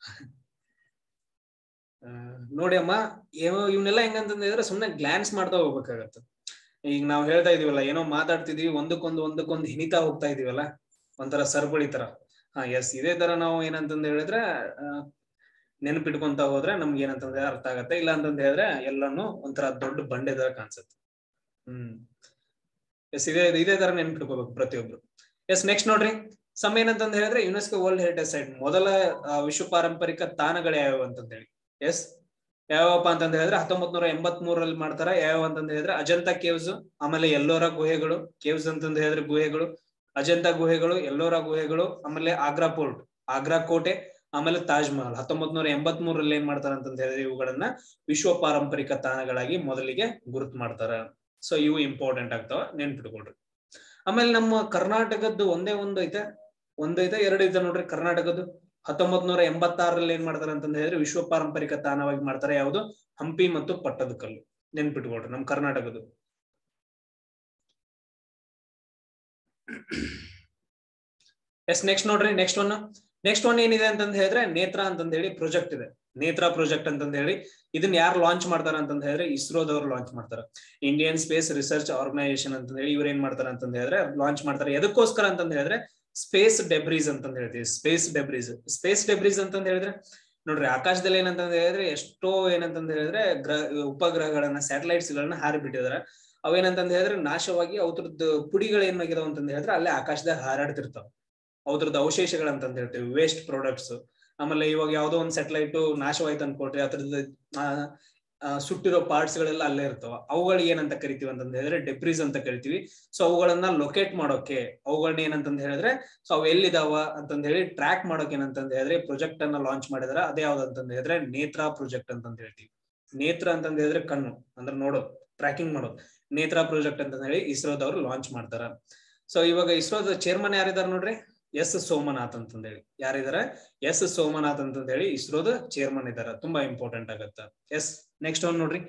ನೋಡಿ ಅಮ್ಮ ಏನೋ ಇವನ್ನೆಲ್ಲ ಹೆಂಗಂತಂದ ಹೇಳಿದ್ರೆ ಸುಮ್ನೆ ಗ್ಲಾನ್ಸ್ ಮಾಡ್ತಾ ಹೋಗ್ಬೇಕಾಗತ್ತ ಈಗ ನಾವ್ ಹೇಳ್ತಾ ಇದೀವಲ್ಲ ಏನೋ ಮಾತಾಡ್ತಿದೀವಿ ಒಂದಕ್ಕೊಂದು ಒಂದಕ್ಕೊಂದು ಹಿನಿತಾ ಹೋಗ್ತಾ ಇದೀವಲ್ಲ ಒಂಥರ ಸರಪಳಿ ತರ ಹಾ ಎಸ್ ಇದೇ ತರ ನಾವು ಏನಂತಂದ ಹೇಳಿದ್ರೆ ನೆನಪಿಟ್ಕೊಂತ ಹೋದ್ರೆ ನಮ್ಗೆ ಏನಂತಂದ್ರೆ ಅರ್ಥ ಆಗತ್ತೆ ಇಲ್ಲ ಅಂತಂದ ಹೇಳಿದ್ರೆ ಎಲ್ಲಾನು ಒಂಥರ ದೊಡ್ಡ ಬಂಡೆ ತರ ಕಾಣಿಸುತ್ತೆ ಹ್ಮ್ ಎಸ್ ಇದೇ ಇದೇ ತರ ನೆನ್ಪಿಟ್ಕೋಬೇಕು ಪ್ರತಿಯೊಬ್ರು ಎಸ್ ನೆಕ್ಸ್ಟ್ ನೋಡ್ರಿ ಸಮ್ ಏನಂತಂದ ಹೇಳಿದ್ರೆ ಯುನೆಸ್ಕೋ ವರ್ಲ್ಡ್ ಹೆರಿಟೇಜ್ ಸೈಟ್ ಮೊದಲ ವಿಶ್ವ ಪಾರಂಪರಿಕ ತಾಣಗಳು ಯಾವ್ಯಾವ ಅಂತಂದ ಹೇಳಿ ಎಸ್ ಯಾವಪ್ಪ ಅಂತಂದ ಹೇಳಿದ್ರೆ ಹತ್ತೊಂಬತ್ ನೂರ ಎಂಬತ್ ಮೂರಲ್ಲಿ ಮಾಡ್ತಾರ ಯಾವ ಅಂತಂದ ಹೇಳಿದ್ರೆ ಅಜಂತಾ ಕೇವ್ಸ್ ಆಮೇಲೆ ಎಲ್ಲೋರ ಗುಹೆಗಳು ಕೇವ್ಸ್ ಅಂತಂದ ಹೇಳಿದ್ರೆ ಗುಹೆಗಳು ಅಜಂತಾ ಗುಹೆಗಳು ಎಲ್ಲೋರ ಗುಹೆಗಳು ಆಮೇಲೆ ಆಗ್ರಾ ಪೋರ್ಟ್ ಆಗ್ರಾ ಕೋಟೆ ಆಮೇಲೆ ತಾಜ್ ಮಹಲ್ ಹತ್ತೊಂಬತ್ ನೂರ ಎಂಬತ್ ಮೂರಲ್ಲಿ ಏನ್ ಮಾಡ್ತಾರ ಅಂತಂದ ಹೇಳಿದ್ರೆ ಇವುಗಳನ್ನ ವಿಶ್ವ ಪಾರಂಪರಿಕ ತಾಣಗಳಾಗಿ ಮೊದಲಿಗೆ ಗುರುತು ಮಾಡ್ತಾರ ಸೊ ಇವು ಇಂಪಾರ್ಟೆಂಟ್ ಆಗ್ತಾವ ನೆನ್ಪಿಟ್ಕೊಳ್ರಿ ಆಮೇಲೆ ನಮ್ಮ ಕರ್ನಾಟಕದ್ದು ಒಂದೇ ಒಂದು ಐತೆ ಒಂದೈತೆ ಎರಡು ಐತೆ ನೋಡ್ರಿ ಕರ್ನಾಟಕದ್ದು ಹತ್ತೊಂಬತ್ ನೂರ ಎಂಬತ್ತಾರಲ್ಲಿ ಏನ್ ಮಾಡ್ತಾರೆ ಅಂತಂದ ಹೇಳಿದ್ರೆ ವಿಶ್ವ ಪಾರಂಪರಿಕ ತಾಣವಾಗಿ ಮಾಡ್ತಾರೆ ಯಾವುದು ಹಂಪಿ ಮತ್ತು ಪಟ್ಟದಕಲ್ಲು ನೆನ್ಪಿಟ್ಕೊಳ್ರಿ ನಮ್ ಕರ್ನಾಟಕದ್ದು ಎಸ್ ನೆಕ್ಸ್ಟ್ ನೋಡ್ರಿ ನೆಕ್ಸ್ಟ್ ಒನ್ ನೆಕ್ಸ್ಟ್ ಒನ್ ಏನಿದೆ ಅಂತಂದ ಹೇಳಿದ್ರೆ ನೇತ್ರ ಅಂತಂದ ಹೇಳಿ ಪ್ರಾಜೆಕ್ಟ್ ಇದೆ ನೇತ್ರ ಪ್ರಾಜೆಕ್ಟ್ ಅಂತಂದ ಹೇಳಿ ಇದನ್ನ ಯಾರು ಲಾಂಚ್ ಮಾಡ್ತಾರ ಅಂತಂದ ಹೇಳಿದ್ರೆ ಇಸ್ರೋದವ್ರು ಲಾಂಚ್ ಮಾಡ್ತಾರೆ ಇಂಡಿಯನ್ ಸ್ಪೇಸ್ ರಿಸರ್ಚ್ ಆರ್ಗನೈಸೇಷನ್ ಅಂತ ಹೇಳಿ ಇವ್ರು ಏನ್ ಮಾಡ್ತಾರ ಅಂತಂದ ಹೇಳಿದ್ರೆ ಲಾಂಚ್ ಮಾಡ್ತಾರೆ ಎದಕ್ಕೋಸ್ಕರ ಅಂತಂದ ಹೇಳಿದ್ರೆ ಸ್ಪೇಸ್ ಡೆಬ್ರೀಸ್ ಅಂತಂದ ಹೇಳ್ತೀವಿ ಸ್ಪೇಸ್ ಡೆಬ್ರೀಸ್ ಸ್ಪೇಸ್ ಡೆಬ್ರೀಸ್ ಅಂತಂದ ಹೇಳಿದ್ರೆ ನೋಡ್ರಿ ಆಕಾಶದಲ್ಲಿ ಏನಂತಂದ ಹೇಳಿದ್ರೆ ಎಷ್ಟೋ ಏನಂತಂದ ಹೇಳಿದ್ರೆ ಗ್ರಹ ಉಪಗ್ರಹಗಳನ್ನ ಸ್ಯಾಟಲೈಟ್ಸ್ ಗಳನ್ನ ಹಾರಿ ಬಿಟ್ಟಿದಾರೆ ಅವೇನಂತಂದ ಹೇಳಿದ್ರೆ ನಾಶವಾಗಿ ಅವ್ರದ್ದು ಪುಡಿಗಳು ಏನಾಗಿದಾವ ಅಂತಂದ ಹೇಳಿದ್ರೆ ಅಲ್ಲೇ ಆಕಾಶದಾಗ ಹಾರಾಡ್ತಿರ್ತಾವ ಅವ್ರದ್ದು ಅವಶೇಷಗಳಂತಂದ ಹೇಳ್ತೀವಿ ವೇಸ್ಟ್ ಪ್ರಾಡಕ್ಟ್ಸ್ ಆಮೇಲೆ ಇವಾಗ ಯಾವ್ದೋ ಒಂದ್ ಸೆಟಲೈಟ್ ನಾಶವಾಯ್ತು ಅನ್ಕೊಟ್ರಿ ಅದ್ರದ್ದು ಸುಟ್ಟಿರೋ ಪಾರ್ಟ್ಸ್ ಗಳೆಲ್ಲ ಅಲ್ಲೇ ಇರ್ತಾವ ಅವುಗಳಿಗೆ ಏನಂತ ಕರಿತೀವಿ ಅಂತಂದ ಹೇಳಿದ್ರೆ ಡೆಬ್ರೀಸ್ ಅಂತ ಕರಿತೀವಿ ಸೊ ಅವುಗಳನ್ನ ಲೊಕೇಟ್ ಮಾಡೋಕೆ ಅವುಗಳನ್ನ ಏನಂತಂದ ಹೇಳಿದ್ರೆ ಸೊ ಅವು ಎಲ್ಲಿದಾವ ಅಂತಂದ ಹೇಳಿ ಟ್ರ್ಯಾಕ್ ಮಾಡೋಕೆ ಏನಂತಂದ ಹೇಳಿದ್ರೆ ಪ್ರಾಜೆಕ್ಟ್ ಅನ್ನ ಲಾಂಚ್ ಮಾಡಿದ್ರ ಅದೇ ಯಾವ್ದಂತಂದ ಹೇಳಿದ್ರೆ ನೇತ್ರ ಪ್ರಾಜೆಕ್ಟ್ ಅಂತಂದ ಹೇಳ್ತೀವಿ ನೇತ್ರ ಅಂತಂದ ಹೇಳಿದ್ರೆ ಕಣ್ಣು ಅಂದ್ರೆ ನೋಡೋದು ಟ್ರ್ಯಾಕಿಂಗ್ ಮಾಡೋದು ನೇತ್ರ ಪ್ರಾಜೆಕ್ಟ್ ಅಂತ ಹೇಳಿ ಇಸ್ರೋದವ್ರು ಲಾಂಚ್ ಮಾಡ್ತಾರ ಸೊ ಇವಾಗ ಇಸ್ರೋದ ಚೇರ್ಮನ್ ಯಾರಿದಾರ ನೋಡ್ರಿ ಎಸ್ ಸೋಮನಾಥ್ ಅಂತಂದ ಹೇಳಿ ಯಾರಿದಾರೆ ಎಸ್ ಸೋಮನಾಥ್ ಅಂತಂದ ಹೇಳಿ ಇಸ್ರೋದ ಚೇರ್ಮನ್ ಇದಾರ ತುಂಬಾ ಇಂಪಾರ್ಟೆಂಟ್ ಆಗತ್ತ ಎಸ್ ನೆಕ್ಸ್ಟ್ ಒನ್ ನೋಡ್ರಿ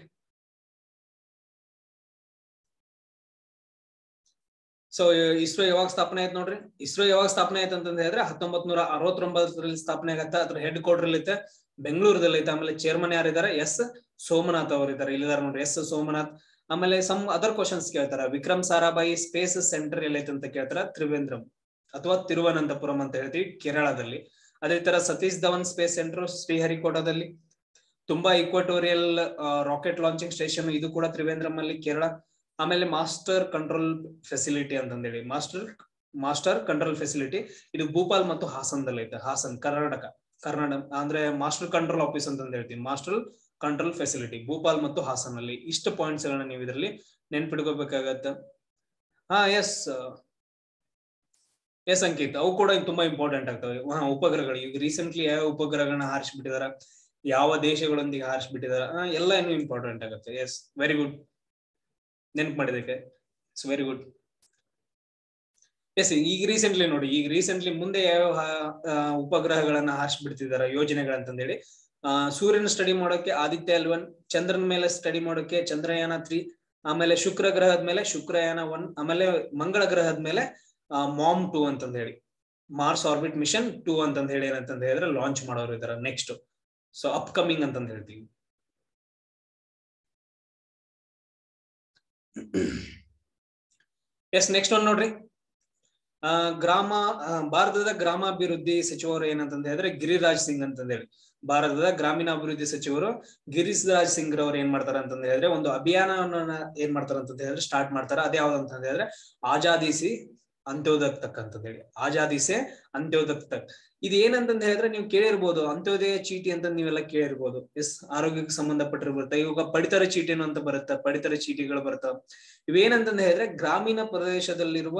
ಸೊ ಇಸ್ರೋ ಯಾವಾಗ ಸ್ಥಾಪನೆ ಆಯ್ತು ನೋಡ್ರಿ ಇಸ್ರೋ ಯಾವಾಗ ಸ್ಥಾಪನೆ ಆಯ್ತು ಅಂತಂದ ಹೇಳಿದ್ರೆ ಹತ್ತೊಂಬತ್ ನೂರ ಅರವತ್ತೊಂಬತ್ತರಲ್ಲಿ ಸ್ಥಾಪನೆ ಆಗತ್ತ ಅದ್ರ ಹೆಡ್ ಕ್ವಾರ್ಟರ್ ಐತೆ ಬೆಂಗಳೂರದಲ್ಲಿ ಐತೆ ಆಮೇಲೆ ಚೇರ್ಮನ್ ಯಾರಿದ್ದಾರೆ ಎಸ್ ಸೋಮನಾಥ್ ಅವರು ಇದಾರೆ ಇಲ್ಲಿದಾರೆ ನೋಡ್ರಿ ಎಸ್ ಸೋಮನಾಥ್ ಆಮೇಲೆ ಸಮ್ ಅದರ್ ಕ್ವಶನ್ಸ್ ಕೇಳ್ತಾರ ವಿಕ್ರಮ್ ಸಾರಾಭಾಯಿ ಸ್ಪೇಸ್ ಸೆಂಟರ್ ಎಲ್ಲೈತೆ ಅಂತ ಕೇಳ್ತಾರ ತ್ರಿವೇಂದ್ರಂ ಅಥವಾ ತಿರುವನಂತಪುರಂ ಅಂತ ಹೇಳ್ತೀವಿ ಕೇರಳದಲ್ಲಿ ಅದೇ ತರ ಸತೀಶ್ ಧವನ್ ಸ್ಪೇಸ್ ಸೆಂಟರ್ ಶ್ರೀಹರಿಕೋಟದಲ್ಲಿ ತುಂಬಾ ಇಕ್ವಟೋರಿಯಲ್ ರಾಕೆಟ್ ಲಾಂಚಿಂಗ್ ಸ್ಟೇಷನ್ ಇದು ಕೂಡ ತ್ರಿವೇಂದ್ರಂ ಅಲ್ಲಿ ಕೇರಳ ಆಮೇಲೆ ಮಾಸ್ಟರ್ ಕಂಟ್ರೋಲ್ ಫೆಸಿಲಿಟಿ ಅಂತಂದೇಳಿ ಮಾಸ್ಟರ್ ಮಾಸ್ಟರ್ ಕಂಟ್ರೋಲ್ ಫೆಸಿಲಿಟಿ ಇದು ಭೂಪಾಲ್ ಮತ್ತು ಹಾಸನದಲ್ಲಿ ಐತೆ ಹಾಸನ್ ಕರ್ನಾಟಕ ಕರ್ನಾಟಕ ಅಂದ್ರೆ ಮಾಸ್ಟರ್ ಕಂಟ್ರೋಲ್ ಆಫೀಸ್ ಅಂತ ಹೇಳ್ತೀವಿ ಮಾಸ್ಟರ್ ಕಂಟ್ರೋಲ್ ಫೆಸಿಲಿಟಿ ಭೂಪಾಲ್ ಮತ್ತು ಹಾಸನ್ ಅಲ್ಲಿ ಇಷ್ಟು ಪಾಯಿಂಟ್ಸ್ ಗಳನ್ನ ನೀವು ಇದರಲ್ಲಿ ನೆನ್ಪಿಡ್ಕೋಬೇಕಾಗತ್ತ ಹಾ ಎಸ್ ಎಸ್ ಅಂಕಿತ್ ಅವು ಕೂಡ ತುಂಬಾ ಇಂಪಾರ್ಟೆಂಟ್ ಆಗ್ತವೆ ಹಾ, ಉಪಗ್ರಹಗಳು ಈಗ ರೀಸೆಂಟ್ಲಿ ಯಾವ ಉಪಗ್ರಹಗಳನ್ನ ಹಾರಿಸ್ಬಿಟ್ಟಿದಾರ ಯಾವ ದೇಶಗಳೊಂದಿಗೆ ಹಾರಿಸ್ಬಿಟ್ಟಿದಾರ ಆ, ಎಲ್ಲ ಏನು ಇಂಪಾರ್ಟೆಂಟ್ ಆಗುತ್ತೆ ಎಸ್ ವೆರಿ ಗುಡ್ ನೆನ್ಪು ಮಾಡಿದಕ್ಕೆ ಇಟ್ಸ್ ವೆರಿ ಗುಡ್ ಎಸ್ ಈಗ ರೀಸೆಂಟ್ಲಿ ನೋಡಿ ಈಗ ರೀಸೆಂಟ್ಲಿ ಮುಂದೆ ಯಾವ ಉಪಗ್ರಹಗಳನ್ನ ಹಾರಿಸ್ಬಿಡ್ತಿದಾರ ಯೋಜನೆಗಳಂತಂದೇಳಿ ಆ ಸೂರ್ಯನ ಸ್ಟಡಿ ಮಾಡೋಕೆ ಆದಿತ್ಯ ಎಲ್ ಒನ್ ಚಂದ್ರನ ಮೇಲೆ ಸ್ಟಡಿ ಮಾಡೋಕೆ ಚಂದ್ರಯಾನ ತ್ರೀ ಆಮೇಲೆ ಶುಕ್ರ ಗ್ರಹದ ಮೇಲೆ ಶುಕ್ರಯಾನ ಒನ್ ಆಮೇಲೆ ಮಂಗಳ ಗ್ರಹದ ಮೇಲೆ ಮಾಮ್ ಟೂ ಅಂತಂದ ಹೇಳಿ ಮಾರ್ಸ್ ಆರ್ಬಿಟ್ ಮಿಷನ್ ಟೂ ಅಂತಂದ ಹೇಳಿ ಏನಂತಂದ ಹೇಳಿದ್ರೆ ಲಾಂಚ್ ಮಾಡೋರು ಇದಾರೆ ನೆಕ್ಸ್ಟ್ ಸೊ ಅಪ್ಕಮಿಂಗ್ ಅಂತಂದ ಹೇಳ್ತೀವಿ ಎಸ್ ನೆಕ್ಸ್ಟ್ ಒಂದ್ ನೋಡ್ರಿ ಆ ಗ್ರಾಮ ಆ, ಭಾರತದ ಗ್ರಾಮಾಭಿವೃದ್ಧಿ ಸಚಿವರು ಏನಂತಂದ ಹೇಳಿದ್ರೆ ಗಿರಿರಾಜ್ ಸಿಂಗ್ ಅಂತಂದ ಹೇಳಿ ಭಾರತದ ಗ್ರಾಮೀಣಾಭಿವೃದ್ಧಿ ಸಚಿವರು ಗಿರಿರಾಜ್ ಸಿಂಗ್ ರವ್ರು ಏನ್ ಮಾಡ್ತಾರ ಅಂತಂದ ಹೇಳಿದ್ರೆ ಒಂದು ಅಭಿಯಾನವನ್ನ ಏನ್ ಮಾಡ್ತಾರ ಅಂತ ಹೇಳಿದ್ರೆ ಸ್ಟಾರ್ಟ್ ಮಾಡ್ತಾರ ಅದೇ ಯಾವ್ದು ಅಂತ ಹೇಳಿದ್ರೆ ಆಜಾದಿಸಿ ಅಂತ್ಯೋದಕ್ ತಕ್ ಅಂತಂದ ಹೇಳಿ ಆಜಾದಿಸೆ ಅಂತ್ಯೋದಕ್ ತಕ್ ಇದು ಏನಂತಂದ ಹೇಳಿದ್ರೆ ನೀವು ಕೇಳಿರ್ಬೋದು ಅಂತ್ಯೋದಯ ಚೀಟಿ ಅಂತ ನೀವೆಲ್ಲ ಕೇಳಿರ್ಬೋದು ಎಸ್ ಆರೋಗ್ಯಕ್ಕೆ ಸಂಬಂಧಪಟ್ಟಿರ್ಬರುತ್ತೆ ಇವಾಗ ಪಡಿತರ ಚೀಟಿನು ಅಂತ ಬರುತ್ತೆ ಪಡಿತರ ಚೀಟಿಗಳು ಬರ್ತಾವ ಇವೇನಂತಂದ ಹೇಳಿದ್ರೆ ಗ್ರಾಮೀಣ ಪ್ರದೇಶದಲ್ಲಿರುವ